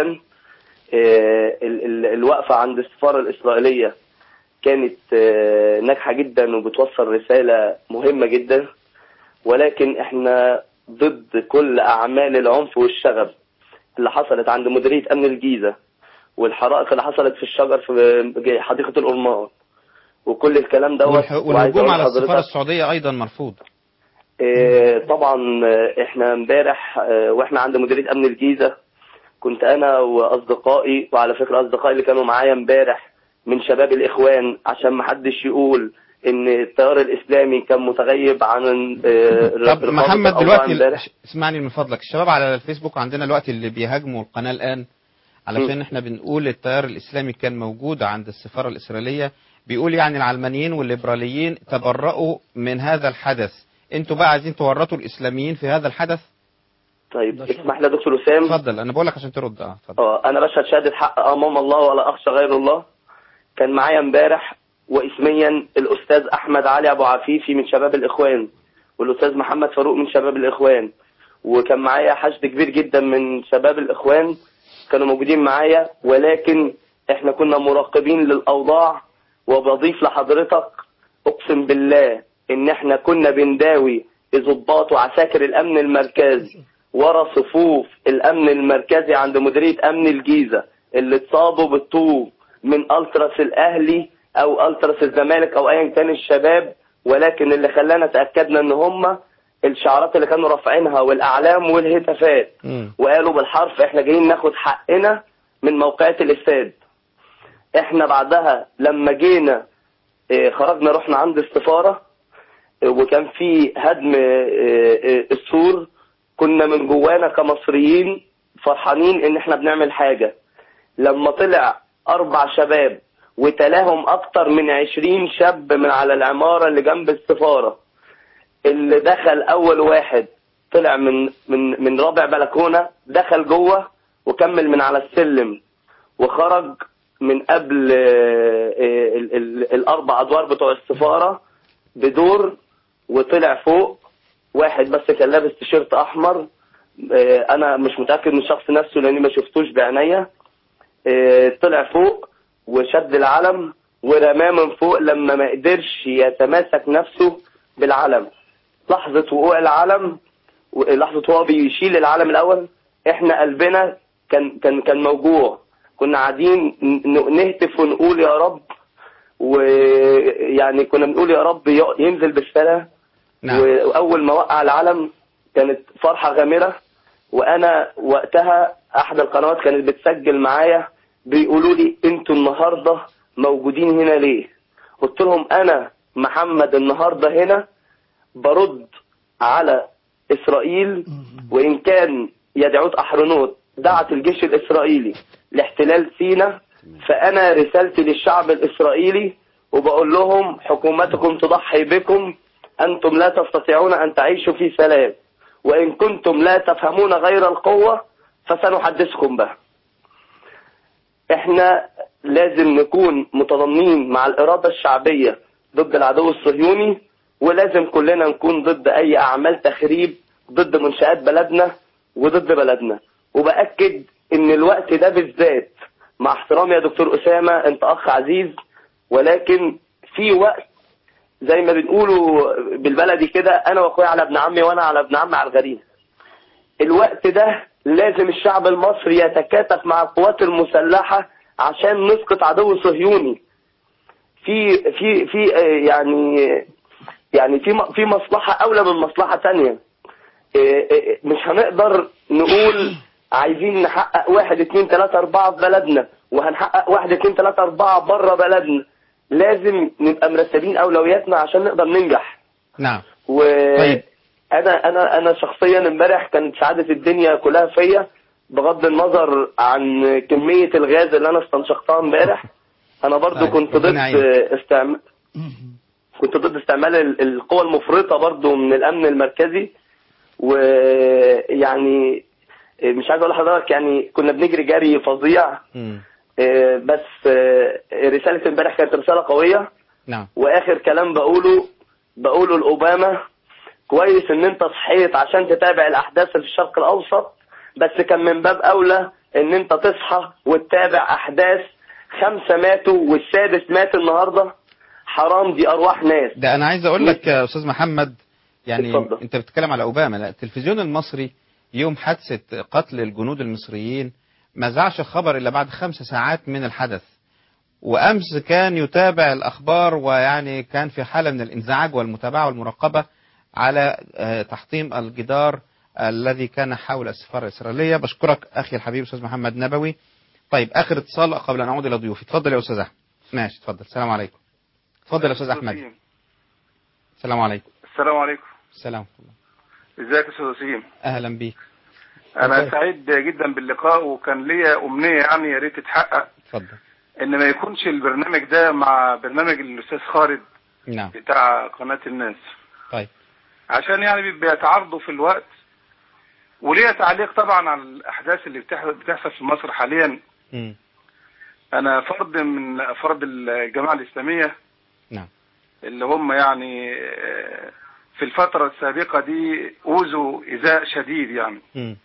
آه، ال- ال- الوقفة عند السفارة الإسرائيلية كانت آه، ناجحة جدا وبتوصل رسالة مهمة جدا ولكن احنا ضد كل أعمال العنف والشغب اللي حصلت عند مديرية أمن الجيزة والحرائق اللي حصلت في الشجر في حديقة الأرمان وكل الكلام دوت والح- وعايز والهجوم أقول على السفارة لحضرتك، السعودية أيضا مرفوض آه، طبعا آه، احنا امبارح آه، واحنا عند مديرية امن الجيزة كنت انا واصدقائي وعلى فكرة اصدقائي اللي كانوا معايا امبارح من شباب الاخوان عشان ما حدش يقول ان التيار الاسلامي كان متغيب عن آه، طب رقابة محمد الأوضاع دلوقتي امبارح اسمعني من فضلك الشباب على الفيسبوك عندنا الوقت اللي بيهاجموا القناة الآن علشان م. احنا بنقول التيار الإسلامي كان موجود عند السفارة الإسرائيلية بيقول يعني العلمانيين والليبراليين تبرؤوا من هذا الحدث انتوا بقى عايزين تورطوا الإسلاميين في هذا الحدث طيب اسمح لي يا دكتور وسام اتفضل انا بقول لك عشان ترد اه اتفضل اه انا بشهد شهاده حق امام الله ولا اخشى غير الله كان معايا امبارح واسميا الاستاذ احمد علي ابو عفيفي من شباب الاخوان والاستاذ محمد فاروق من شباب الاخوان وكان معايا حشد كبير جدا من شباب الاخوان كانوا موجودين معايا ولكن احنا كنا مراقبين للاوضاع وبضيف لحضرتك اقسم بالله ان احنا كنا بنداوي ضباط وعساكر الامن المركزي ورا صفوف الامن المركزي عند مديريه امن الجيزه اللي اتصابوا بالطوب من التراس الاهلي او التراس الزمالك او ايا كان الشباب ولكن اللي خلانا تاكدنا ان هم الشعارات اللي كانوا رافعينها والاعلام والهتافات وقالوا بالحرف احنا جايين ناخد حقنا من موقعات الاستاد احنا بعدها لما جينا اه، خرجنا رحنا عند السفاره اه، وكان في هدم اه، اه، السور كنا من جوانا كمصريين فرحانين ان احنا بنعمل حاجة لما طلع اربع شباب وتلاهم اكتر من عشرين شاب من على العمارة اللي جنب السفارة اللي دخل اول واحد طلع من من من رابع بلكونة دخل جوه وكمل من على السلم وخرج من قبل آه، آه، ال- ال- الاربع ادوار بتوع السفارة بدور وطلع فوق واحد بس كان لابس تيشيرت احمر آه، انا مش متاكد من الشخص نفسه لاني ما شفتوش بعينيا آه، طلع فوق وشد العلم ورماه من فوق لما ما قدرش يتماسك نفسه بالعلم لحظة وقوع العلم لحظة وهو بيشيل العلم الأول احنا قلبنا كان كان كان موجوع كنا قاعدين ن- نهتف ونقول يا رب ويعني كنا بنقول يا رب ي- ينزل بالسلام نعم. واول ما وقع العلم كانت فرحه غامره وانا وقتها احد القنوات كانت بتسجل معايا بيقولوا لي انتوا النهارده موجودين هنا ليه قلت لهم انا محمد النهارده هنا برد على اسرائيل وان كان يدعوت احرنوت دعت الجيش الاسرائيلي لاحتلال سيناء فانا رسالتي للشعب الاسرائيلي وبقول لهم حكومتكم تضحي بكم انتم لا تستطيعون ان تعيشوا في سلام وان كنتم لا تفهمون غير القوه فسنحدثكم بها احنا لازم نكون متضامنين مع الاراده الشعبيه ضد العدو الصهيوني ولازم كلنا نكون ضد اي اعمال تخريب ضد منشآت بلدنا وضد بلدنا وبأكد ان الوقت ده بالذات مع احترامي يا دكتور اسامه انت اخ عزيز ولكن في وقت زي ما بنقولوا بالبلدي كده انا واخويا على ابن عمي وانا على ابن عمي على الغريب الوقت ده لازم الشعب المصري يتكاتف مع القوات المسلحه عشان نسقط عدو صهيوني في في في آه، يعني يعني في م- في مصلحه اولى من مصلحه تانية آه، آه، مش هنقدر نقول عايزين نحقق واحد اتنين تلاتة اربعة في بلدنا وهنحقق واحد اتنين تلاتة اربعة بره بلدنا لازم نبقى مرتبين اولوياتنا عشان نقدر ننجح نعم و انا انا انا شخصيا امبارح كانت سعاده الدنيا كلها فيا بغض النظر عن كميه الغاز اللي انا استنشقتها امبارح انا برضو طيب، كنت ضد ربنا يعينك. استعمال كنت ضد استعمال ال- القوى المفرطه برضو من الامن المركزي ويعني مش عايز اقول لحضرتك يعني كنا بنجري جري فظيع آه، بس آه، رساله امبارح كانت رساله قويه نعم واخر كلام بقوله بقوله لاوباما كويس ان انت صحيت عشان تتابع الاحداث في الشرق الاوسط بس كان من باب اولى ان انت تصحى وتتابع احداث خمسه ماتوا والسادس مات النهارده حرام دي ارواح ناس ده انا عايز اقول لك يا استاذ محمد يعني اتفضل. انت بتتكلم على اوباما لا التلفزيون المصري يوم حادثه قتل الجنود المصريين ما ذاعش الخبر الا بعد خمس ساعات من الحدث وامس كان يتابع الاخبار ويعني كان في حاله من الانزعاج والمتابعه والمراقبه على آه، تحطيم الجدار الذي كان حول السفاره الاسرائيليه بشكرك اخي الحبيب استاذ محمد نبوي طيب اخر اتصال قبل ان اعود الى ضيوفي اتفضل يا استاذ احمد ماشي اتفضل السلام عليكم اتفضل يا استاذ احمد السلام عليكم السلام عليكم السلام ازيك يا استاذ وسيم اهلا بيك انا سعيد جدا باللقاء وكان ليا امنيه يعني يا ريت تتحقق اتفضل ان ما يكونش البرنامج ده مع برنامج الاستاذ خالد نعم بتاع قناه الناس طيب عشان يعني بيتعارضوا في الوقت وليا تعليق طبعا على الاحداث اللي بتح- بتحصل في مصر حاليا مم. انا فرد من افراد الجماعه الاسلاميه نعم اللي هم يعني آه، في الفتره السابقه دي اوذوا ايذاء شديد يعني مم.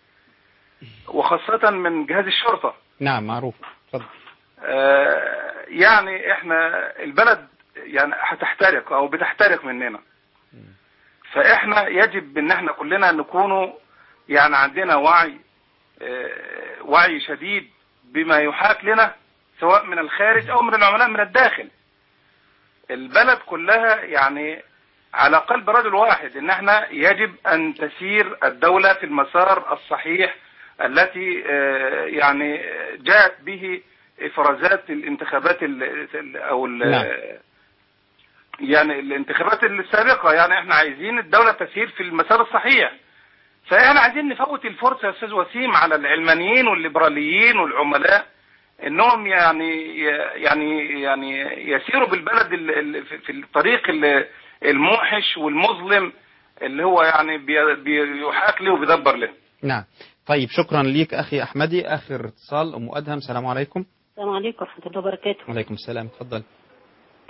وخاصه من جهاز الشرطه نعم معروف اتفضل آه، يعني احنا البلد يعني هتحترق او بتحترق مننا فاحنا يجب ان احنا كلنا نكونوا يعني عندنا وعي آه، وعي شديد بما يحاك لنا سواء من الخارج او من العملاء من الداخل البلد كلها يعني على قلب رجل واحد ان احنا يجب ان تسير الدولة في المسار الصحيح التي آه، يعني جاءت به افرازات الانتخابات ال ال- او ال- نعم. يعني الانتخابات السابقة يعني احنا عايزين الدولة تسير في المسار الصحيح فاحنا عايزين نفوت الفرصة يا استاذ وسيم على العلمانيين والليبراليين والعملاء انهم يعني يعني يعني يسيروا بالبلد ال- ال- في- في الطريق ال- الموحش والمظلم اللي هو يعني بي- بيحاك له وبيدبر له نعم طيب شكرا ليك اخي احمدي اخر اتصال ام ادهم السلام عليكم السلام عليكم ورحمة الله وبركاته وعليكم السلام اتفضل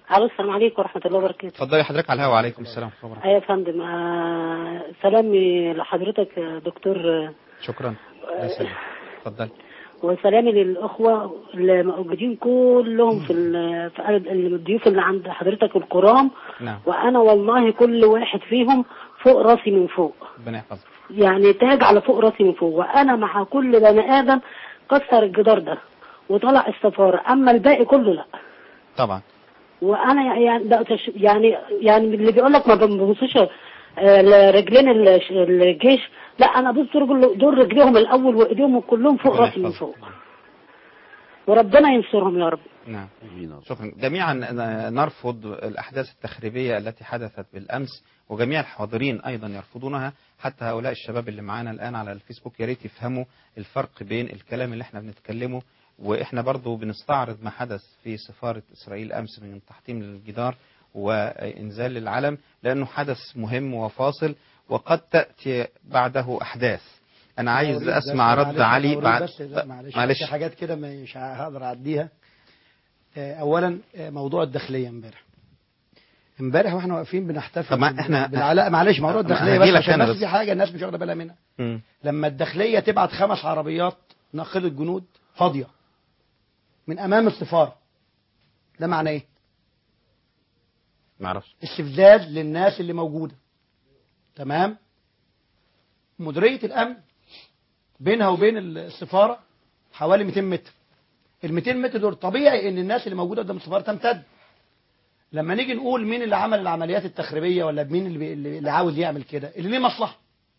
الو السلام عليكم ورحمه الله وبركاته اتفضلي حضرتك على الهواء وعليكم السلام ورحمة الله وبركاته. ايوه يا فندم آه سلامي لحضرتك يا دكتور آه، شكرا الله يسلمك اتفضلي وسلامي للاخوه اللي موجودين كلهم في ال- في قلب- الضيوف اللي عند حضرتك الكرام نعم وانا والله كل واحد فيهم فوق راسي من فوق ربنا يحفظك يعني تاج على فوق راسي من فوق وانا مع كل بني ادم كسر الجدار ده وطلع السفاره اما الباقي كله لا طبعا وانا يعني ده تش- يعني يعني اللي بيقول لك ما بنبصوش آه، لرجلين الش- الجيش لا انا ابص رجل دول رجليهم الاول وايديهم كلهم فوق ربنا راسي من يحفظك. فوق وربنا ينصرهم يا رب نعم شكرا جميعا نرفض الأحداث التخريبية التي حدثت بالأمس وجميع الحاضرين أيضا يرفضونها حتى هؤلاء الشباب اللي معانا الآن على الفيسبوك يا ريت يفهموا الفرق بين الكلام اللي احنا بنتكلمه وإحنا برضو بنستعرض ما حدث في سفارة إسرائيل أمس من تحطيم للجدار وإنزال العلم لأنه حدث مهم وفاصل وقد تأتي بعده أحداث أنا عايز أريد بس- أسمع رد معلش، علي أريد بعد بس لا معلش, معلش. في حاجات كده مش هقدر اعديها آه، اولا آه، موضوع الداخليه امبارح امبارح واحنا واقفين بنحتفل طب ما بال- إحنا- بالعلاء معلش موضوع ما الداخليه بس هجيلك عشان أنا بس بس. في حاجه الناس مش واخده بالها منها مم. لما الداخليه تبعت خمس عربيات ناقله جنود فاضيه من امام السفاره ده معناه ايه؟ معرفش استفزاز للناس اللي موجوده تمام مديريه الامن بينها وبين السفاره حوالي 200 متر ال 200 متر دول طبيعي ان الناس اللي موجوده قدام السفاره تمتد لما نيجي نقول مين اللي عمل العمليات التخريبيه ولا مين اللي, بي- اللي اللي عاوز يعمل كده اللي ليه مصلحه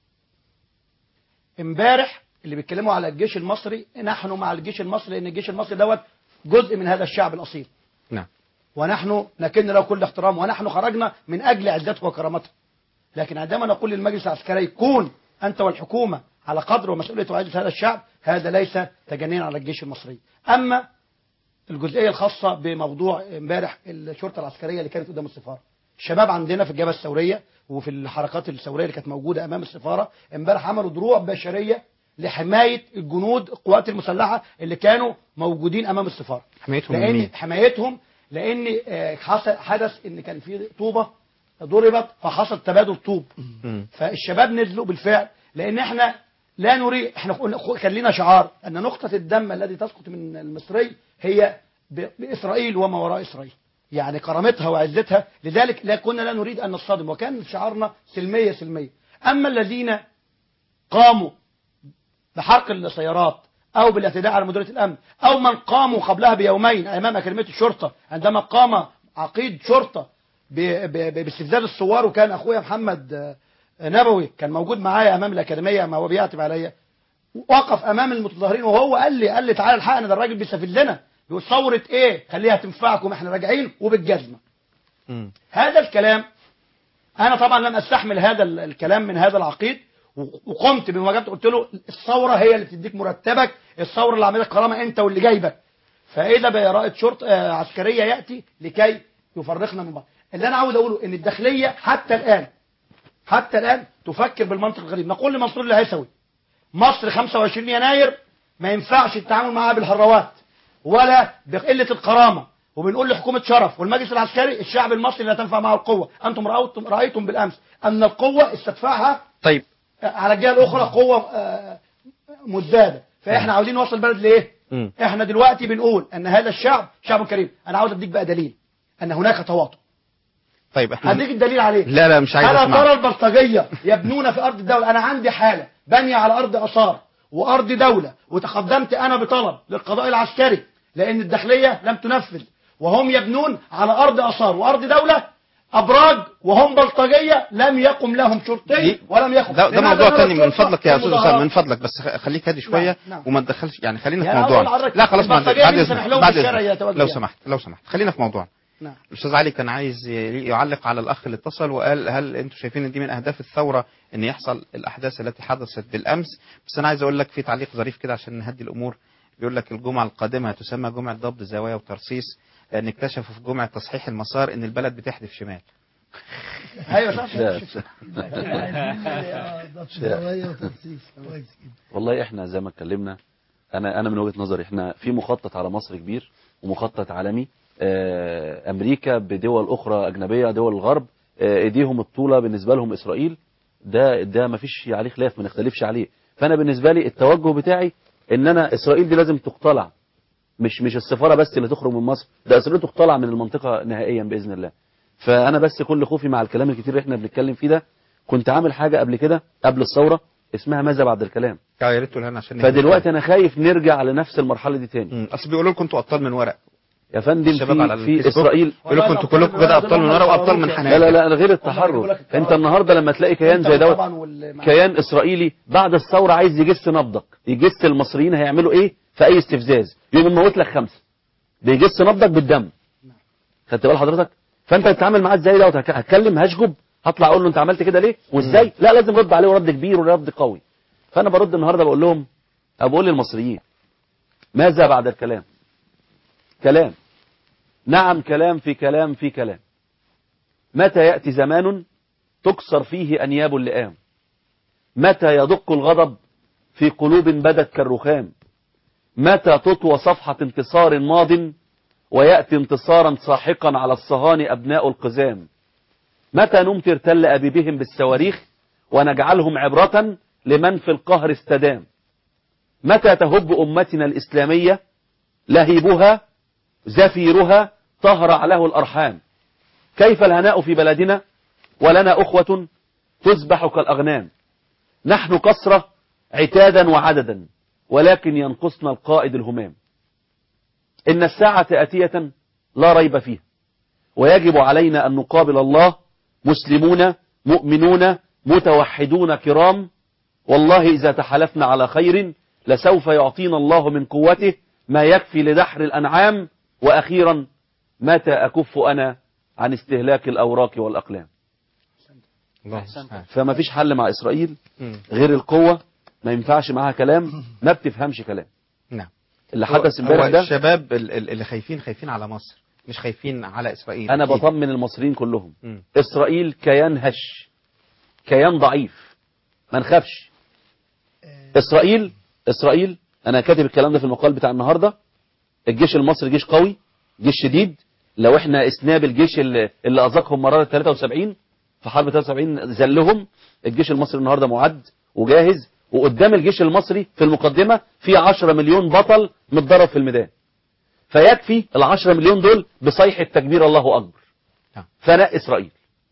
امبارح اللي بيتكلموا على الجيش المصري نحن مع الجيش المصري لان الجيش المصري دوت جزء من هذا الشعب الاصيل نعم ونحن نكن له كل احترام ونحن خرجنا من أجل عزته وكرامته لكن عندما نقول للمجلس العسكري كون أنت والحكومة على قدر ومسؤولية وعزة هذا الشعب هذا ليس تجنيا على الجيش المصري أما الجزئية الخاصة بموضوع امبارح الشرطة العسكرية اللي كانت قدام السفارة الشباب عندنا في الجبهة الثورية وفي الحركات الثورية اللي كانت موجودة أمام السفارة امبارح عملوا دروع بشرية لحماية الجنود القوات المسلحة اللي كانوا موجودين أمام السفارة حمايتهم من لان مين؟ حمايتهم لان آه، حصل حدث ان كان في طوبه ضربت فحصل تبادل طوب مم. فالشباب نزلوا بالفعل لان احنا لا نريد احنا قلنا- كان لنا شعار ان نقطه الدم الذي تسقط من المصري هي ب- باسرائيل وما وراء اسرائيل يعني كرامتها وعزتها لذلك لا كنا لا نريد ان نصطدم وكان شعارنا سلميه سلميه اما الذين قاموا بحرق السيارات او بالاعتداء على مديريه الامن او من قاموا قبلها بيومين امام اكاديميه الشرطه عندما قام عقيد شرطه ب- ب- ب- باستفزاز الثوار وكان اخويا محمد آه، نبوي كان موجود معايا امام الاكاديميه ما هو بيعتب عليا وقف امام المتظاهرين وهو قال لي قال لي تعالى الحقنا ده الراجل بيستفزنا بيقول ثوره ايه خليها تنفعكم احنا راجعين وبالجزمه مم. هذا الكلام انا طبعا لم استحمل هذا ال- الكلام من هذا العقيد و- وقمت بمواجهته قلت له الثوره هي اللي بتديك مرتبك الثوره اللي عملت كرامه انت واللي جايبك فاذا برائد شرطه آه، عسكريه ياتي لكي يفرقنا من بعض اللي انا عاوز اقوله ان الداخليه حتى الان حتى الان تفكر بالمنطق الغريب نقول لمنصور العيسوي مصر 25 يناير ما ينفعش التعامل معها بالهروات ولا بقله الكرامه وبنقول لحكومه شرف والمجلس العسكري الشعب المصري لا تنفع معه القوه انتم رايتم رايتم بالامس ان القوه استدفعها طيب على الجهه الاخرى قوه آه، مزداده فاحنا عاوزين نوصل البلد لايه مم. احنا دلوقتي بنقول ان هذا الشعب شعب كريم انا عاوز اديك بقى دليل ان هناك تواطؤ طيب احنا هديك الدليل عليه لا لا مش عايز ألا اسمع ترى البلطجية يبنون في أرض الدولة أنا عندي حالة بني على أرض أثار وأرض دولة وتقدمت أنا بطلب للقضاء العسكري لأن الداخلية لم تنفذ وهم يبنون على أرض أثار وأرض دولة أبراج وهم بلطجية لم يقم لهم شرطي ولم يقم ده, ده لماذا موضوع نرى تاني من الشرطة فضلك يا في استاذ المظاهرات؟ اسامه من فضلك بس خ- خليك هادي شويه نعم، نعم. وما تدخلش يعني خلينا في يعني أقول موضوعنا لحضرتك لا خلاص بعد البلطجية بعد بيسمح اذنك لهم بعد في الشارع اذنك يتواجدوا لو يعني. سمحت لو سمحت خلينا في موضوعنا نعم. الاستاذ علي كان عايز ي- يعلق على الاخ اللي اتصل وقال هل انتم شايفين ان دي من اهداف الثوره ان يحصل الاحداث التي حدثت بالامس بس انا عايز اقول لك في تعليق ظريف كده عشان نهدي الامور بيقول لك الجمعه القادمه هتسمى جمعه ضبط زوايا وترصيص لان اكتشفوا في جمعه تصحيح المسار ان البلد بتحدف شمال أيوة صح لا. شوية وتنسيق كويس جدا والله احنا زي ما اتكلمنا انا انا من وجهة نظري احنا في مخطط على مصر كبير ومخطط عالمي آه، امريكا بدول اخرى اجنبيه دول الغرب آه، ايديهم الطوله بالنسبه لهم اسرائيل ده ده ما فيش عليه خلاف ما نختلفش عليه فانا بالنسبه لي التوجه بتاعي ان انا اسرائيل دي لازم تقتلع مش مش السفاره بس اللي تخرج من مصر ده اسرائيل تقتلع من المنطقه نهائيا باذن الله فانا بس كل خوفي مع الكلام الكتير اللي احنا بنتكلم فيه ده كنت عامل حاجه قبل كده قبل الثوره اسمها ماذا بعد الكلام يا ريت تقولها لنا عشان فدلوقتي انا خايف نرجع لنفس المرحله دي تاني اصل بيقولوا لكم انتوا ابطال من ورق يا فندم الشباب على في, في الفيسبوك اسرائيل بيقولوا لكم انتوا كلكم كده ابطال من ورق وابطال من حنان لا لا لا غير التحرر انت النهارده لما تلاقي كيان زي دوت كيان اسرائيلي بعد الثوره عايز يجس نبضك يجس المصريين هيعملوا ايه في اي استفزاز يقوم يموت لك خمسه بيجس نبضك بالدم خدت بال حضرتك فانت تتعامل معاه ازاي دوت هك- هتكلم هشجب هطلع اقول له انت عملت كده ليه وازاي لا لازم رد عليه ورد كبير ورد قوي فانا برد النهارده بقول لهم أو بقول للمصريين ماذا بعد الكلام كلام نعم كلام في كلام في كلام متى يأتي زمان تكسر فيه أنياب اللئام متى يدق الغضب في قلوب بدت كالرخام متى تطوى صفحة انتصار ماض ويأتي انتصارا ساحقا على الصهان أبناء القزام متى نمطر تل أبيبهم بالصواريخ ونجعلهم عبرة لمن في القهر استدام متى تهب أمتنا الإسلامية لهيبها زفيرها طهر له الأرحام كيف الهناء في بلدنا ولنا أخوة تذبح كالأغنام نحن كسرة عتادا وعددا ولكن ينقصنا القائد الهمام إن الساعة آتية لا ريب فيها ويجب علينا أن نقابل الله مسلمون مؤمنون متوحدون كرام والله إذا تحالفنا على خير لسوف يعطينا الله من قوته ما يكفي لدحر الأنعام وأخيرا متى أكف أنا عن استهلاك الأوراق والأقلام الله فما فيش حل مع إسرائيل غير القوة ما ينفعش معاها كلام ما بتفهمش كلام نعم اللي حدث امبارح هو ده الشباب ال- ال- اللي خايفين خايفين على مصر مش خايفين على اسرائيل أنا أكيد. بطمن المصريين كلهم مم. إسرائيل كيان هش كيان ضعيف ما نخافش إسرائيل إسرائيل أنا كاتب الكلام ده في المقال بتاع النهاردة الجيش المصري جيش قوي جيش شديد لو احنا قسناه بالجيش اللي, اللي أذاقهم مرارة 73 في حرب 73 ذلهم الجيش المصري النهاردة معد وجاهز وقدام الجيش المصري في المقدمة في 10 مليون بطل متدرب في الميدان فيكفي ال 10 مليون دول بصيحة تكبير الله أكبر فناء إسرائيل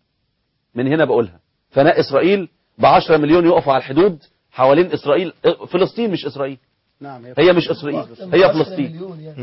من هنا بقولها فناء إسرائيل ب 10 مليون يقفوا على الحدود حوالين إسرائيل فلسطين مش إسرائيل نعم هي مش إسرائيل هي فلسطين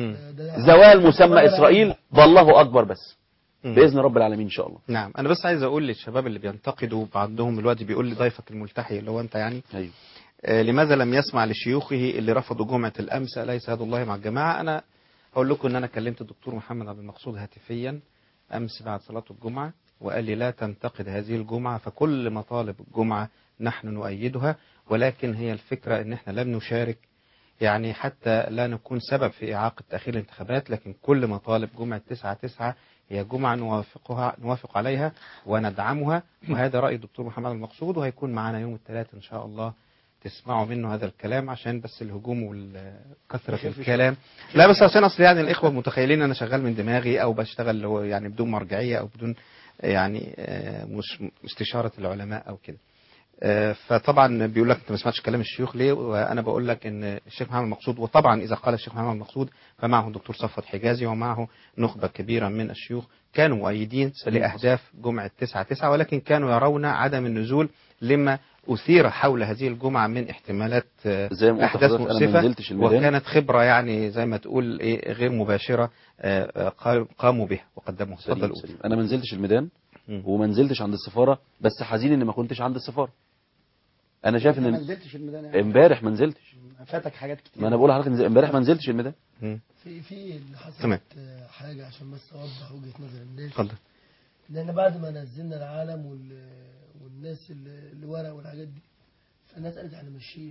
زوال مسمى إسرائيل بالله أكبر بس بإذن رب العالمين إن شاء الله نعم انا بس عايز اقول للشباب اللي بينتقدوا بعضهم الوقت بيقول لي ضيفك الملتحي اللي هو انت يعني أيوه. آه لماذا لم يسمع لشيوخه اللي رفضوا جمعة الامس اليس يد الله مع الجماعة انا اقول لكم ان انا كلمت الدكتور محمد عبد المقصود هاتفيا امس بعد صلاة الجمعة وقال لي لا تنتقد هذه الجمعة فكل مطالب الجمعة نحن نؤيدها ولكن هي الفكرة ان احنا لم نشارك يعني حتى لا نكون سبب في إعاقة تأخير الانتخابات لكن كل مطالب جمعة تسعة تسعة هي جمعة نوافقها نوافق عليها وندعمها وهذا رأي الدكتور محمد المقصود وهيكون معنا يوم الثلاث إن شاء الله تسمعوا منه هذا الكلام عشان بس الهجوم وكثرة الكلام لا بس عشان أصل يعني الإخوة متخيلين أنا شغال من دماغي أو بشتغل اللي هو يعني بدون مرجعية أو بدون يعني آه، مش استشارة العلماء أو كده آه، فطبعا بيقول لك انت ما سمعتش كلام الشيوخ ليه وانا بقول لك ان الشيخ محمد المقصود وطبعا اذا قال الشيخ محمد المقصود فمعه الدكتور صفوت حجازي ومعه نخبه كبيره من الشيوخ كانوا مؤيدين لاهداف جمعه 9 9 ولكن كانوا يرون عدم النزول لما اثير حول هذه الجمعه من احتمالات آه، زي ما قلت احداث لحضرتك أنا ما مؤسفه نزلتش الميدان. وكانت خبره يعني زي ما تقول ايه غير مباشره آه، آه، قا- قاموا بها وقدموها سليم اتفضل سليم. انا ما نزلتش الميدان وما نزلتش عند السفاره بس حزين ان ما كنتش عند السفاره انا شايف ما ان نزلتش الميدان يعني امبارح ما نزلتش فاتك حاجات كتير ما انا بقول لحضرتك نزل- امبارح ما نزلتش الميدان في في اللي حصلت تمام. آه، حاجه عشان بس اوضح وجهه نظر الناس اتفضل ان احنا بعد ما نزلنا العالم وال... والناس اللي اللي ورا والحاجات دي فالناس قالت احنا ماشيين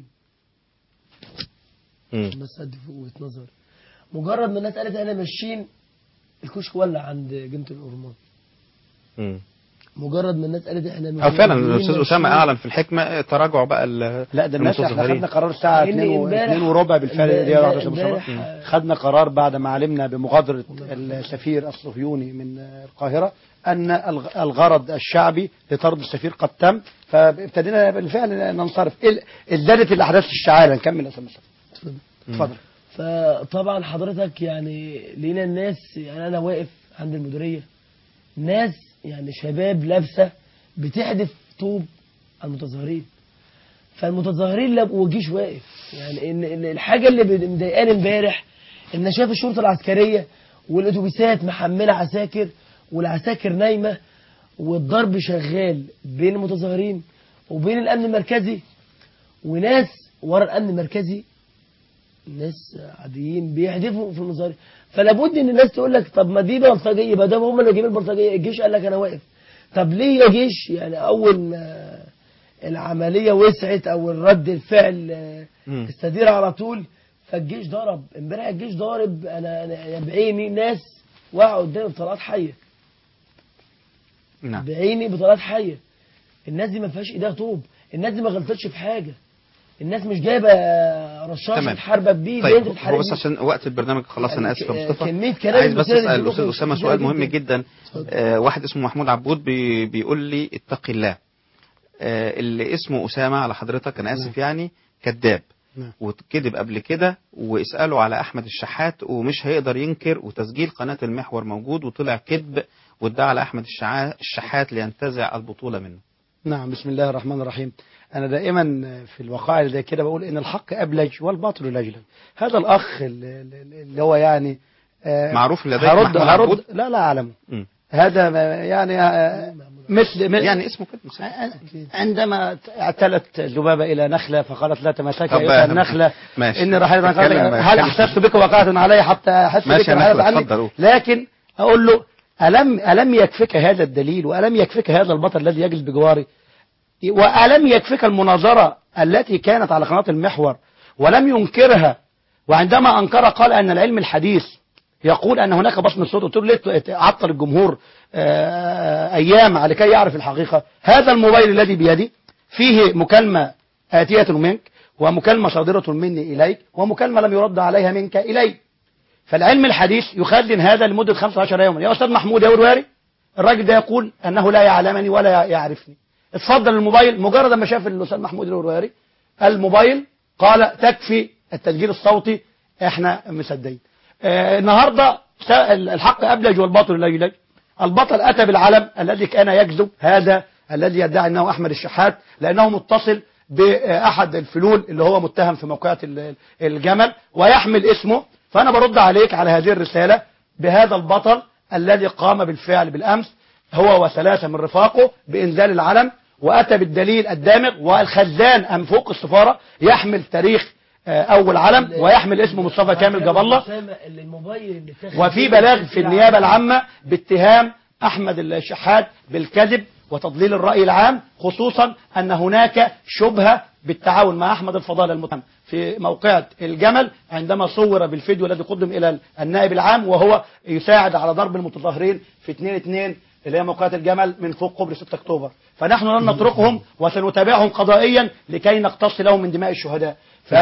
عشان بس ادي في وجهه نظر مجرد ما الناس قالت احنا ماشيين الكشك ولع عند جنة الأورمان مجرد ما الناس قالت احنا مش او فعلا موجودين الاستاذ اسامه ماشيين. اعلن في الحكمه تراجع بقى ال- لا ده الناس احنا المتظاهرين. خدنا قرار الساعة لأن 2 و- امبارح- 2 وربع بالفعل امبارح- دي يا أستاذ امبارح- مصطفى. خدنا قرار بعد ما علمنا بمغادرة السفير الصهيوني من القاهرة أن الغ- الغرض الشعبي لطرد السفير قد تم فابتدينا بالفعل ننصرف ال- ازدادت الأحداث الشعارة نكمل يا أستاذ مصطفى اتفضل فطبعا حضرتك يعني لينا الناس يعني انا واقف عند المديريه ناس يعني شباب لابسه بتحدف طوب على المتظاهرين فالمتظاهرين لا وجيش واقف يعني ان إن الحاجه اللي بد- مضايقاني امبارح ان أنا شايف الشرطه العسكريه والاتوبيسات محمله عساكر والعساكر نايمه والضرب شغال بين المتظاهرين وبين الامن المركزي وناس ورا الامن المركزي ناس عاديين بيحدفوا في المظاهر فلابد ان الناس تقول لك طب ما دي بلطجيه ما دام هم اللي جايبين البلطجيه الجيش قال لك انا واقف طب ليه يا جيش يعني اول ما العمليه وسعت او الرد الفعل آه، مم. استدير على طول فالجيش ضرب امبارح الجيش ضارب انا انا بعيني ناس وقعوا قدامي بطلقات حيه نعم بعيني بطلقات حيه الناس دي ما فيهاش ايديها طوب الناس دي ما غلطتش في حاجه الناس مش جايبه رشاش تمام. تحاربك بيه طيب ينزل هو تحارب بس بيه. عشان وقت البرنامج خلاص انا اسف يا ك- مصطفى كمية كلام عايز بس مثير اسال للذهول الاستاذ اسامه كتير سؤال مهم جدا. جدا آه واحد اسمه محمود عبود بي بيقول لي اتق الله آه اللي اسمه اسامه على حضرتك انا اسف يعني كذاب نعم. وكذب قبل كده واساله على احمد الشحات ومش هيقدر ينكر وتسجيل قناه المحور موجود وطلع كذب وادعى على احمد الشعا- الشحات لينتزع البطوله منه نعم بسم الله الرحمن الرحيم أنا دائما في الوقائع اللي زي كده بقول إن الحق أبلج والباطل لجلج هذا الأخ اللي اللي هو يعني آه، معروف لديك هرد محمود هرد عبود؟ لا لا أعلمه مم. هذا ما- يعني آه، مثل يعني اسمه كده عندما اعتلت ذبابة إلى نخلة فقالت لا تمسك طب أيها آه، النخلة ماشي إني رحيل عن اتكلم- قلبك. هل اتكلم. أحسست بك وقعت علي حتى أحس ماشي بك يا وحدث نخلة، عني اتفضل قول. لكن أقول له ألم ألم يكفك هذا الدليل وألم يكفك هذا البطل الذي يجلس بجواري وألم يكفك المناظرة التي كانت على قناة المحور ولم ينكرها وعندما أنكر قال أن العلم الحديث يقول أن هناك بصمة صوت قلت له ليه تعطل الجمهور آه، أيام على كي يعرف الحقيقة هذا الموبايل الذي بيدي فيه مكالمة آتية منك ومكالمة صادرة مني إليك ومكالمة لم يرد عليها منك إلي فالعلم الحديث يخزن هذا لمدة 15 يوما يا أستاذ محمود يا ورواري الراجل ده يقول أنه لا يعلمني ولا يعرفني اتفضل الموبايل مجرد ما شاف الأستاذ محمود الورواري الموبايل قال تكفي التسجيل الصوتي احنا مصدقين آه النهارده س- الحق أبلج والباطل لا يلج البطل أتى بالعلم الذي كان يكذب هذا الذي يدعي أنه أحمد الشحات لأنه متصل بأحد الفلول اللي هو متهم في موقعة ال- الجمل ويحمل اسمه فأنا برد عليك على هذه الرسالة بهذا البطل الذي قام بالفعل بالأمس هو وثلاثة من رفاقه بإنزال العلم وأتى بالدليل الدامغ والخزان أم فوق السفارة يحمل تاريخ آه، أول علم ويحمل اسم مصطفى كامل جاب الله أسامة اللي الموبايل اللي اتاخد وفي فيه بلاغ في تسجيل النيابة على- العامة باتهام أحمد الشحات بالكذب وتضليل الرأي العام خصوصا أن هناك شبهة بالتعاون مع أحمد الفضال المتهم في موقعة الجمل عندما صور بالفيديو الذي قدم إلى النائب العام وهو يساعد على ضرب المتظاهرين في 2-2 اللي هي موقعة الجمل من فوق قبر 6 أكتوبر فنحن لن نتركهم وسنتابعهم قضائيا لكي نقتص لهم من دماء الشهداء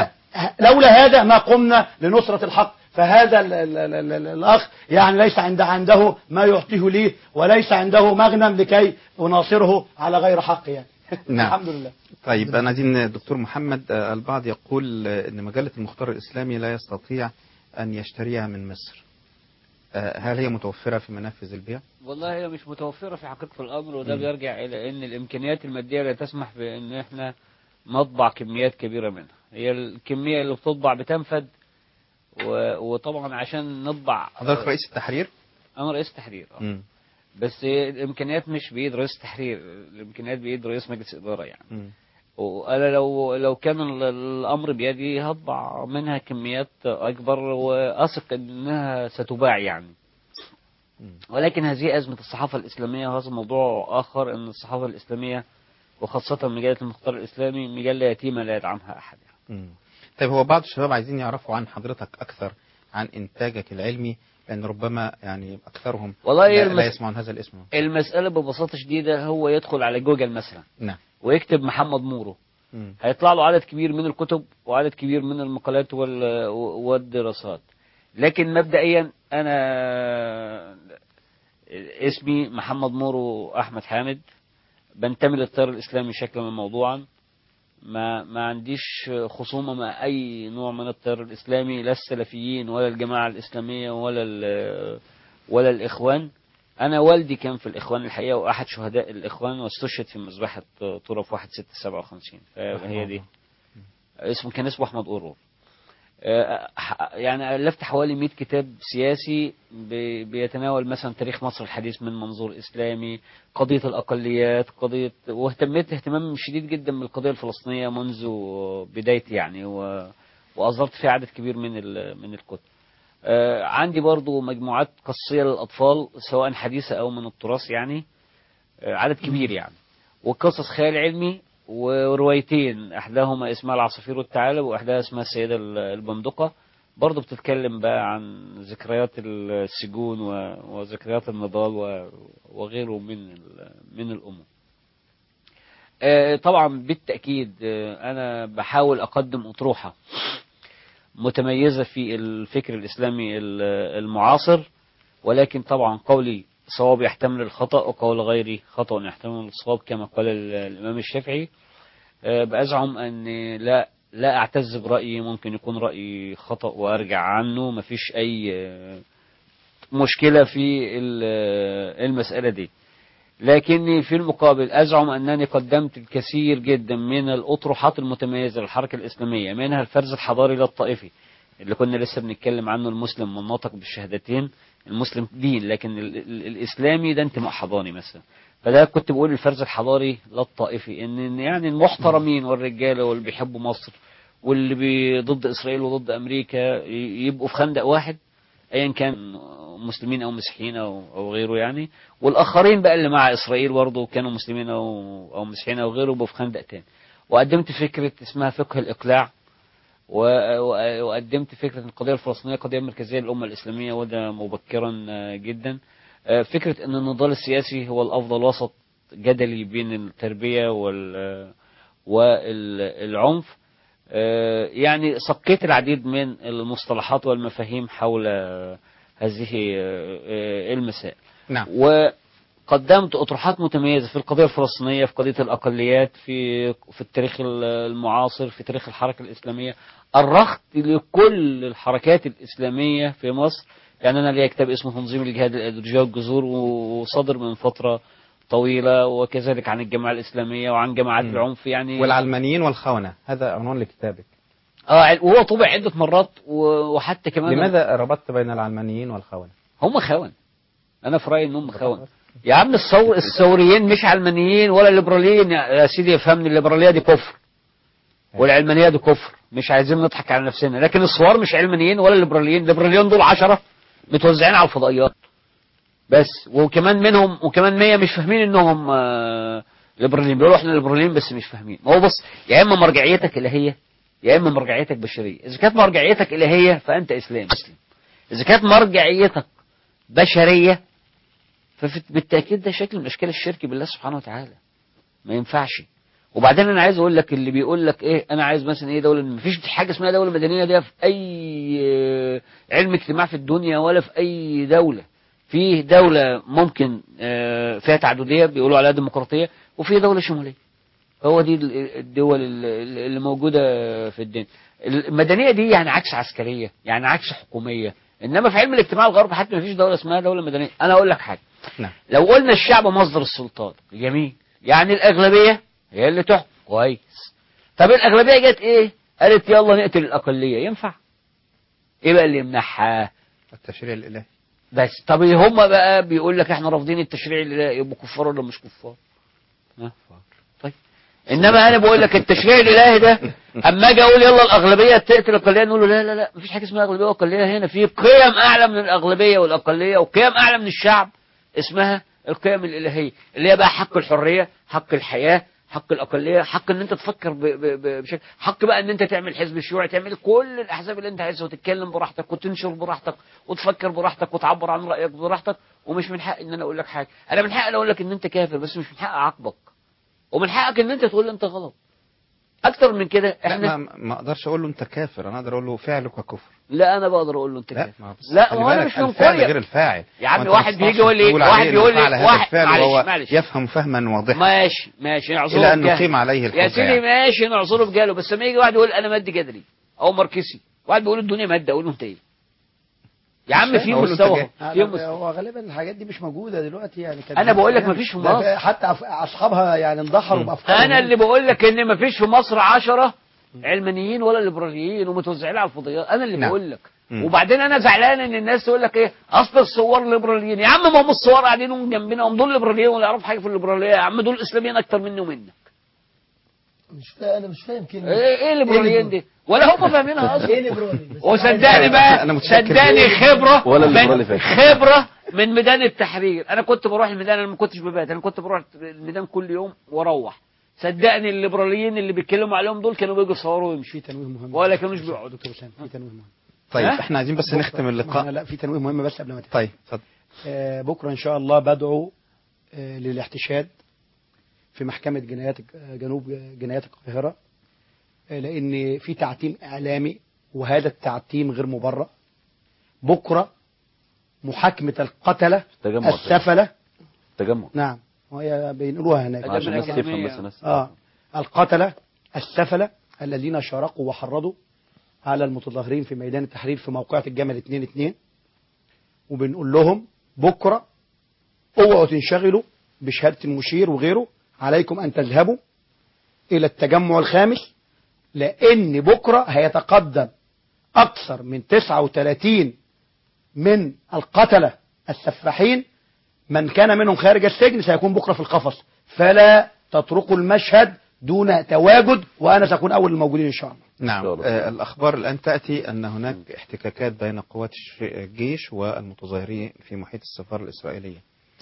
فلولا هذا ما قمنا لنصرة الحق فهذا ال ال ال ال ال الأخ يعني ليس عند عنده ما يعطيه لي وليس عنده مغنم لكي أناصره على غير حق يعني نعم. الحمد لله طيب أنا عايزين الدكتور محمد آه، البعض يقول آه، أن مجلة المختار الإسلامي لا يستطيع أن يشتريها من مصر آه، هل هي متوفرة في منافذ البيع؟ والله هي مش متوفرة في حقيقة الأمر وده مم. بيرجع إلى أن الإمكانيات المادية لا تسمح بأن إحنا نطبع كميات كبيرة منها هي الكمية اللي بتطبع بتنفد و... وطبعا عشان نطبع حضرتك رئيس التحرير؟ أنا رئيس تحرير آه. مم. بس الإمكانيات مش بإيد رئيس تحرير الإمكانيات بإيد رئيس مجلس إدارة يعني مم. وأنا لو لو كان ال- الأمر بيدي هطبع منها كميات أكبر وأثق إنها ستباع يعني ولكن هذه أزمة الصحافة الإسلامية وهذا موضوع آخر أن الصحافة الإسلامية وخاصة مجلة المختار الإسلامي مجلة يتيمة لا يدعمها أحد مم. طيب هو بعض الشباب عايزين يعرفوا عن حضرتك أكثر عن إنتاجك العلمي لأن ربما يعني أكثرهم والله لا, المس- لا يسمعون هذا الاسم المسألة ببساطة شديدة هو يدخل على جوجل مثلا نعم ويكتب محمد مورو مم. هيطلع له عدد كبير من الكتب وعدد كبير من المقالات وال- والدراسات لكن مبدئيا انا اسمي محمد مورو احمد حامد بنتمي للتيار الاسلامي شكلا وموضوعا ما ما عنديش خصومه مع اي نوع من التيار الاسلامي لا السلفيين ولا الجماعه الاسلاميه ولا ال- ولا الاخوان انا والدي كان في الاخوان الحقيقه واحد شهداء الاخوان واستشهد في مذبحه طرف 1657 فهي دي اسمه كان اسمه احمد قرور آه، ح- يعني الفت حوالي 100 كتاب سياسي بي- بيتناول مثلا تاريخ مصر الحديث من منظور اسلامي قضيه الاقليات قضيه واهتميت اهتمام شديد جدا بالقضيه الفلسطينيه منذ بدايتي يعني و... واصدرت فيها عدد كبير من ال... من الكتب آه، عندي برضو مجموعات قصيه للاطفال سواء حديثه او من التراث يعني آه، عدد كبير يعني وقصص خيال علمي وروايتين احداهما اسمها العصافير والثعالب واحداها اسمها السيده البندقه برضه بتتكلم بقى عن ذكريات السجون و- وذكريات النضال و- وغيره من ال- من الامور آه، طبعا بالتاكيد آه، انا بحاول اقدم اطروحه متميزه في الفكر الاسلامي ال- المعاصر ولكن طبعا قولي صواب يحتمل الخطأ وقول غيري خطأ يحتمل الصواب كما قال ال- الإمام الشافعي آه، بأزعم أن لا لا أعتز برأيي ممكن يكون رأيي خطأ وأرجع عنه مفيش أي آه، مشكلة في ال- آه، المسألة دي لكني في المقابل أزعم أنني قدمت الكثير جدا من الأطروحات المتميزة للحركة الإسلامية منها الفرز الحضاري للطائفي اللي كنا لسه بنتكلم عنه المسلم من نطق بالشهادتين المسلم دين لكن ال ال الإسلامي ده انتماء حضاري مثلا فده كنت بقول الفرز الحضاري للطائفي ان إن يعني المحترمين والرجاله واللي بيحبوا مصر واللي بي ضد اسرائيل وضد امريكا ي- يبقوا في خندق واحد ايا كان مسلمين او مسيحيين او او غيره يعني والاخرين بقى اللي مع اسرائيل برضه كانوا مسلمين او او مسيحيين او غيره يبقوا في خندق تاني وقدمت فكره اسمها فقه الاقلاع و- و- وقدمت فكرة أن القضية الفلسطينية قضية مركزية للأمة الإسلامية وده مبكرا آه، جدا آه، فكرة أن النضال السياسي هو الأفضل وسط جدلي بين التربية وال والعنف آه، يعني سقيت العديد من المصطلحات والمفاهيم حول آه، هذه آه، آه، المسائل نعم وقدمت أطروحات متميزة في القضية الفلسطينية في قضية الأقليات في في التاريخ المعاصر في تاريخ الحركة الإسلامية أرخت لكل الحركات الإسلامية في مصر يعني أنا ليا كتاب اسمه تنظيم الجهاد الأيديولوجية والجذور وصدر من فترة طويلة وكذلك عن الجماعة الإسلامية وعن جماعات العنف يعني والعلمانيين والخونة هذا عنوان لكتابك اه وهو طبع عدة مرات و- وحتى كمان لماذا ربطت بين العلمانيين والخونة هم خون انا في رايي انهم خون يا عم الثور الثوريين مش علمانيين ولا ليبراليين يا يا سيدي يفهمني الليبراليه دي كفر والعلمانيه دي كفر مش عايزين نضحك على نفسنا لكن الثوار مش علمانيين ولا ليبراليين الليبراليين دول عشرة متوزعين على الفضائيات بس وكمان منهم وكمان مية مش فاهمين انهم آه، ليبراليين بيقولوا احنا ليبراليين بس مش فاهمين ما هو بص يا اما مرجعيتك الهيه يا اما مرجعيتك بشريه اذا كانت مرجعيتك الهيه فانت اسلام مسلم اذا كانت مرجعيتك بشريه فبالتاكيد ده شكل من اشكال الشرك بالله سبحانه وتعالى ما ينفعش وبعدين انا عايز اقول لك اللي بيقول لك ايه انا عايز مثلا ايه دوله ما فيش حاجه اسمها دوله مدنيه دي في اي آه، علم اجتماع في الدنيا ولا في اي دوله في دوله ممكن آه، فيها تعدديه بيقولوا عليها ديمقراطيه وفي دوله شموليه هو دي ال- الدول ال- اللي موجوده في الدنيا المدنيه دي يعني عكس عسكريه يعني عكس حكوميه انما في علم الاجتماع الغربي حتى ما فيش دوله اسمها دوله مدنيه انا اقول لك حاجه نعم لو قلنا الشعب مصدر السلطان جميل يعني الأغلبية هي اللي تحكم كويس طب الأغلبية جت إيه قالت يلا نقتل الأقلية ينفع إيه بقى اللي يمنعها التشريع الإلهي بس طب هم بقى بيقول لك احنا رافضين التشريع الإلهي يبقوا كفار ولا مش كفار ها؟ طيب انما انا بقول لك التشريع الالهي ده اما اجي اقول يلا الاغلبيه تقتل الاقليه نقول له لا لا لا مفيش حاجه اسمها اغلبيه واقليه هنا في قيم اعلى من الاغلبيه والاقليه وقيم اعلى من الشعب اسمها القيم الالهيه اللي هي بقى حق الحريه حق الحياه حق الاقليه حق ان انت تفكر ب- ب- ب- بشكل حق بقى ان انت تعمل حزب الشيوعي تعمل كل الاحزاب اللي انت عايزها وتتكلم براحتك وتنشر براحتك وتفكر براحتك وتعبر عن رايك براحتك ومش من حق ان انا اقول لك حاجه انا من حقي اقول لك ان انت كافر بس مش من حقي اعاقبك ومن حقك ان انت تقول لي انت غلط اكتر من كده لا احنا ما, ما اقدرش اقول له انت كافر انا اقدر اقول له فعلك كفر لا انا بقدر اقول له انت لا كافر ما بس لا خلي ما انا بالك مش من الفعل كوريا غير الفاعل يا عم وأنت واحد ما بيجي تستطيعش يقول لي تقول واحد عليه بيقول إنه فعل لي هذا واحد الفعل معلش وهو معلش يفهم فهما واضحا ماشي ماشي نعذره إلى أن بجهل. نقيم عليه يا الحجة سيدي يعني. ماشي نعذره بجهله بس لما يجي واحد يقول انا مادي جدري او ماركسي واحد بيقول الدنيا ماده اقول له انت ايه يا عم في أقول له أنت مستوى جاي. في أنا- مستوى هو غالبا الحاجات دي مش موجوده دلوقتي يعني كانت أنا بقول لك يعني مفيش في ده- مصر. حتى أف- اصحابها يعني اندحروا بافكارهم انا اللي بقول لك ان ما فيش في مصر عشرة علمانيين ولا ليبراليين ومتوزعين على الفضيات انا اللي نعم. بقول لك مم. وبعدين انا زعلان ان الناس تقول لك ايه اصل الثوار ليبراليين يا عم ما هم الثوار قاعدين هم جنبنا هم دول ليبراليين ولا يعرفوا حاجه في الليبراليه يا عم دول اسلاميين اكتر مني ومنك مش فا... انا مش فاهم كلمه ايه ايه الليبراليين دي ولا هم فاهمينها اصلا ايه ليبرالي بس وصدقني بقى أنا متشكر. صدقني خبره ولا من الليبرالي فاهم. خبره من ميدان التحرير انا كنت بروح الميدان انا ما كنتش ببات انا كنت بروح الميدان كل يوم واروح صدقني الليبراليين اللي بيتكلموا عليهم دول كانوا بيجوا يصوروا ويمشوا في تنويه مهم ولا كانوش بيقعدوا دكتور حسام في تنويه مهم طيب ها؟ احنا عايزين بس بكرة. نختم ما اللقاء أنا لا في تنويه مهم بس قبل ما تختم طيب اتفضل آه، بكرة إن شاء الله بدعو آه، للاحتشاد في محكمة جنايات آه، جنوب جنايات القاهرة آه، لأن في تعتيم إعلامي وهذا التعتيم غير مبرر بكرة محاكمة القتلة تجمع السفلة تجمع نعم وهي بينقلوها هناك عشان الناس تفهم بس الناس آه القتلة السفلة الذين شاركوا وحرضوا على المتظاهرين في ميدان التحرير في موقعة الجمل 2 2 وبنقول لهم بكرة اوعوا تنشغلوا بشهادة المشير وغيره عليكم أن تذهبوا إلى التجمع الخامس لأن بكرة هيتقدم أكثر من 39 من القتلة السفاحين من كان منهم خارج السجن سيكون بكرة في القفص فلا تتركوا المشهد دون تواجد وأنا سأكون أول الموجودين إن شاء الله نعم آه الأخبار الآن تأتي أن هناك احتكاكات بين قوات الش- الجيش والمتظاهرين في محيط السفارة الإسرائيلية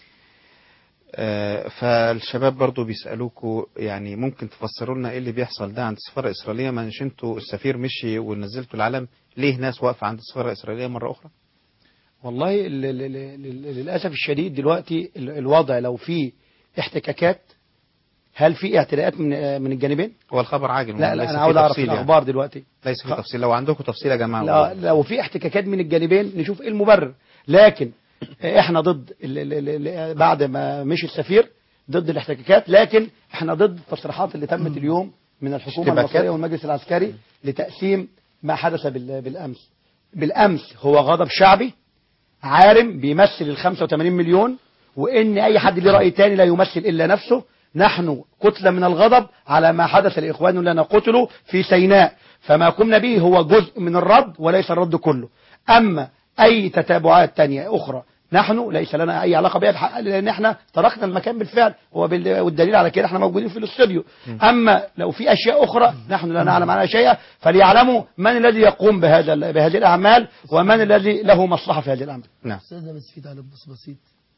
آه فالشباب برضو بيسألوكوا يعني ممكن تفسروا لنا ايه اللي بيحصل ده عند السفارة الإسرائيلية ما مش انتوا السفير مشي ونزلتوا العلم ليه ناس واقفة عند السفارة الإسرائيلية مرة أخرى والله ل- ل- ل- ل- للأسف الشديد دلوقتي ال- الوضع لو في احتكاكات هل في اعتداءات من من الجانبين؟ هو الخبر عاجل لا ليس لا فيه أنا عاوز أعرف تفصيل يعني. الأخبار دلوقتي ليس في تفصيل لو عندكم تفصيل يا جماعة لا قولوا. لو في احتكاكات من الجانبين نشوف ايه المبرر لكن احنا ضد ال- ال- ال- ال- بعد ما مشي السفير ضد الاحتكاكات لكن احنا ضد التصريحات اللي تمت اليوم من الحكومة اشتباكات. المصرية والمجلس العسكري لتقسيم ما حدث بال- بالأمس بالأمس هو غضب شعبي عارم بيمثل ال 85 مليون وإن أي حد ليه رأي تاني لا يمثل إلا نفسه نحن كتلة من الغضب على ما حدث لإخواننا لنا قتلوا في سيناء فما قمنا به هو جزء من الرد وليس الرد كله أما أي تتابعات تانية أخرى نحن ليس لنا أي علاقة بها بحق لأن احنا تركنا المكان بالفعل هو بال- والدليل على كده احنا موجودين في الاستوديو أما لو في أشياء أخرى نحن لا نعلم عنها شيئا فليعلموا من الذي يقوم بهذا بهذه الأعمال ومن الذي له مصلحة في هذه الأعمال نعم استاذنا بس في تعليق بس بسيط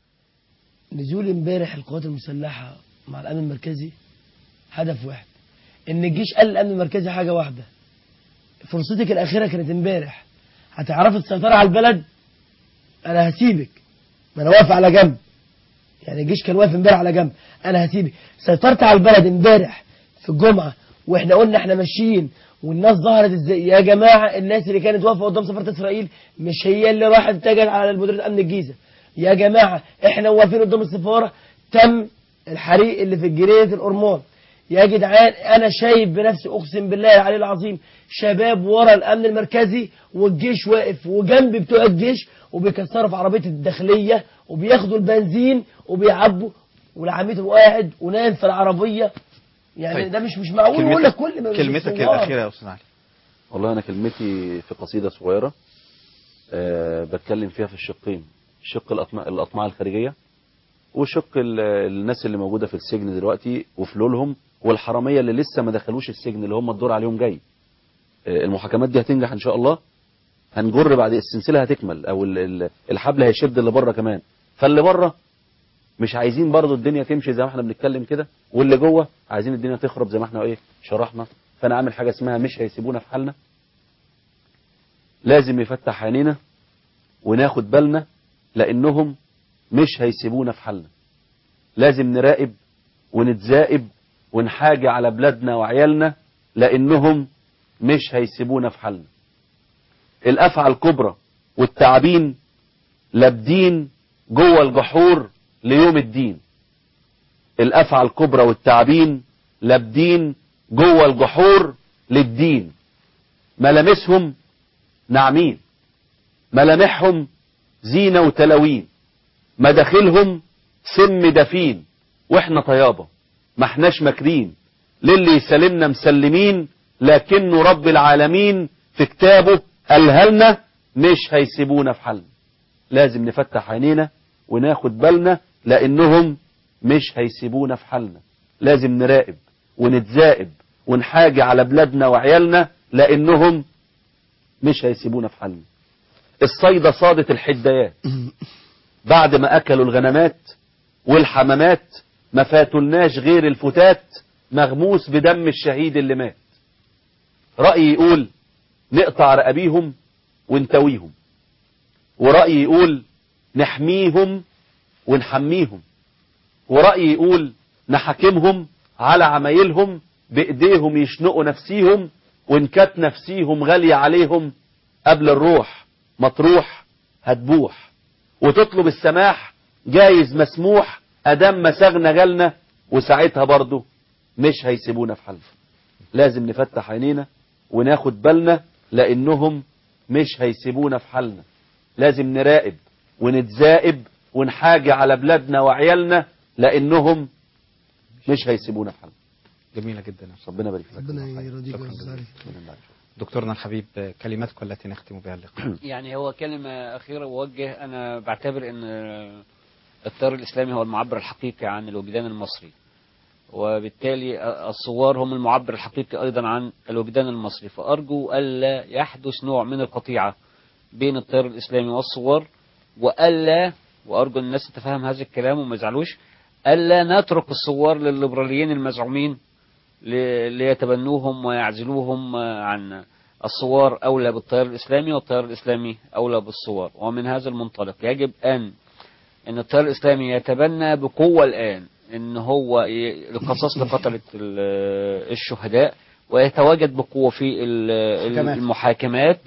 نزول امبارح القوات المسلحه مع الامن المركزي هدف واحد ان الجيش قال الامن المركزي حاجه واحده فرصتك الاخيره كانت امبارح هتعرفي تسيطري على البلد انا هسيبك ما انا واقف على جنب يعني الجيش كان واقف امبارح على جنب انا هسيبك سيطرت على البلد امبارح في الجمعه واحنا قلنا احنا ماشيين والناس ظهرت ازاي يا جماعه الناس اللي كانت واقفه قدام سفاره اسرائيل مش هي اللي راحت اتجهت على مديريه امن الجيزه يا جماعه احنا واقفين قدام السفاره تم الحريق اللي في جنينه الأرمان يا جدعان انا شايف بنفسي اقسم بالله العلي العظيم شباب ورا الامن المركزي والجيش واقف وجنب بتوع الجيش وبيكسروا في عربيه الداخليه وبياخدوا البنزين وبيعبوا والعميد هو قاعد ونام في العربيه يعني طيب. ده مش مش معقول يقول لك كل ما كلمتك الثوار. الأخيرة يا أستاذ علي والله أنا كلمتي في قصيدة صغيرة أه بتكلم فيها في الشقين شق الأطماع, الأطماع الخارجية وشق ال- الناس اللي موجودة في السجن دلوقتي وفلولهم والحرامية اللي لسه ما دخلوش السجن اللي هم الدور عليهم جاي أه المحاكمات دي هتنجح إن شاء الله هنجر بعد السلسلة هتكمل أو ال- ال- الحبل هيشد اللي بره كمان فاللي بره مش عايزين برضو الدنيا تمشي زي ما احنا بنتكلم كده واللي جوه عايزين الدنيا تخرب زي ما احنا ايه شرحنا فانا عامل حاجه اسمها مش هيسيبونا في حالنا لازم يفتح عينينا وناخد بالنا لانهم مش هيسيبونا في حالنا لازم نراقب ونتذائب ونحاجة على بلادنا وعيالنا لانهم مش هيسيبونا في حالنا الافعى الكبرى والتعابين لابدين جوه الجحور ليوم الدين الافعى الكبرى والتعابين لابدين جوه الجحور للدين ملامسهم ناعمين ملامحهم زينة وتلوين مداخلهم سم دفين واحنا طيابة ما احناش ماكرين للي يسلمنا مسلمين لكنه رب العالمين في كتابه قالها لنا مش هيسيبونا في حالنا لازم نفتح عينينا وناخد بالنا لانهم مش هيسيبونا في حالنا لازم نراقب ونتذائب ونحاجة على بلادنا وعيالنا لانهم مش هيسيبونا في حالنا الصيدة صادت الحدايات بعد ما اكلوا الغنمات والحمامات ما فاتولناش غير الفتات مغموس بدم الشهيد اللي مات رأيي يقول نقطع رقابيهم ونتويهم ورأيي يقول نحميهم ونحميهم ورأيي يقول نحاكمهم على عمايلهم بإيديهم يشنقوا نفسيهم وإن كانت نفسيهم غالية عليهم قبل الروح مطروح هتبوح وتطلب السماح جايز مسموح أدام مساغنا جالنا وساعتها برضه مش هيسيبونا في حالنا لازم نفتح عينينا وناخد بالنا لأنهم مش هيسيبونا في حالنا لازم نراقب ونتذائب ونحاجة على بلادنا وعيالنا لأنهم مش هيسيبونا في حالنا جميلة جدا ربنا يبارك فيك ربنا يرضيك شكراً ويجزاك. دكتورنا الحبيب كلماتك التي نختم بها اللقاء يعني هو كلمة أخيرة ووجه أنا بعتبر أن التيار الإسلامي هو المعبر الحقيقي عن الوجدان المصري وبالتالي الثوار هم المعبر الحقيقي أيضا عن الوجدان المصري فأرجو ألا يحدث نوع من القطيعة بين التيار الإسلامي والثوار وألا وأرجو أن الناس تفهم هذا الكلام وما يزعلوش ألا نترك الثوار للليبراليين المزعومين ل- ليتبنوهم ويعزلوهم عن الثوار أولى بالتيار الإسلامي والتيار الإسلامي أولى بالثوار ومن هذا المنطلق يجب أن أن التيار الإسلامي يتبنى بقوة الآن أن هو ي- القصاص لقتلة ال- الشهداء ويتواجد بقوة في ال- محاكمات. المحاكمات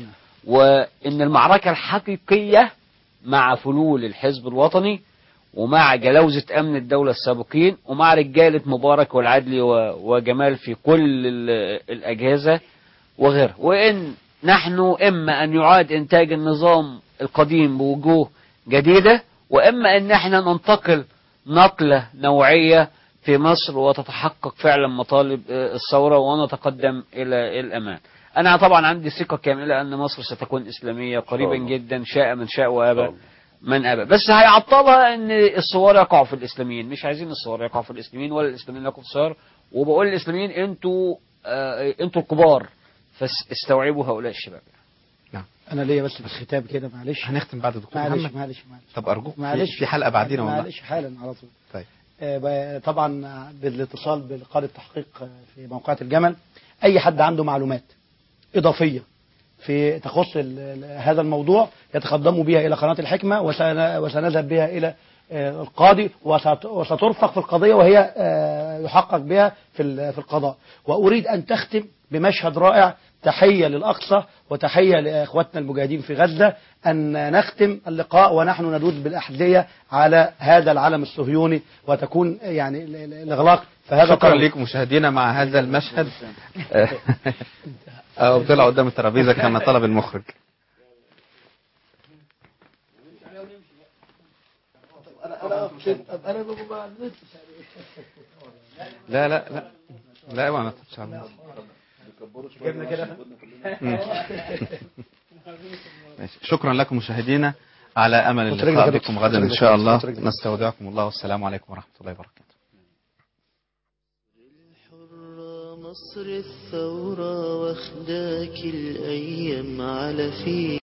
وأن المعركة الحقيقية مع فلول الحزب الوطني ومع جلاوزة أمن الدولة السابقين ومع رجالة مبارك والعدلي و- وجمال في كل ال- الأجهزة وغيرها وإن نحن إما أن يعاد إنتاج النظام القديم بوجوه جديدة وإما أن احنا ننتقل نقلة نوعية في مصر وتتحقق فعلا مطالب آه، الثورة ونتقدم إلى الأمان أنا طبعا عندي ثقة كاملة أن مصر ستكون إسلامية قريبا الله. جدا شاء من شاء وأبى من أبى بس هيعطلها أن الثوار يقعوا في الإسلاميين مش عايزين الثوار يقعوا في الإسلاميين ولا الإسلاميين يقعوا في الثوار وبقول للإسلاميين أنتوا آه، أنتوا الكبار فاستوعبوا هؤلاء الشباب انا ليا بس في الختام كده معلش هنختم بعد دكتور معلش محمد معلش معلش طب أرجوك معلش في- في حلقة بعدين والله معلش حالا على طول طيب آه، ب- طبعا بالاتصال بقاده التحقيق آه، في موقعة الجمل اي حد عنده معلومات اضافيه في تخص ال- ال- هذا الموضوع يتقدموا بها الى قناه الحكمه وسن- وسنذهب بها الى آه، القاضي وست- وسترفق في القضيه وهي آه، يحقق بها في ال- في القضاء واريد ان تختم بمشهد رائع تحيه للاقصى وتحيه لاخواتنا المجاهدين في غزه ان نختم اللقاء ونحن ندود بالاحذيه على هذا العلم الصهيوني وتكون يعني ال- ال- الاغلاق فهذا شكرا طبعاً. لكم مشاهدينا مع هذا المشهد أو طلع قدام الترابيزة كما طلب المخرج انا انا ما عدتش لا لا لا لا ما نطلعش على جبنا كده مم. ماشي. شكرا لكم مشاهدينا على امل وترجع اللقاء كده. بكم غدا ان وترجع شاء كده. الله وترجع. نستودعكم الله والسلام عليكم ورحمه الله وبركاته مصر الثورة واخداك الأيام على فيه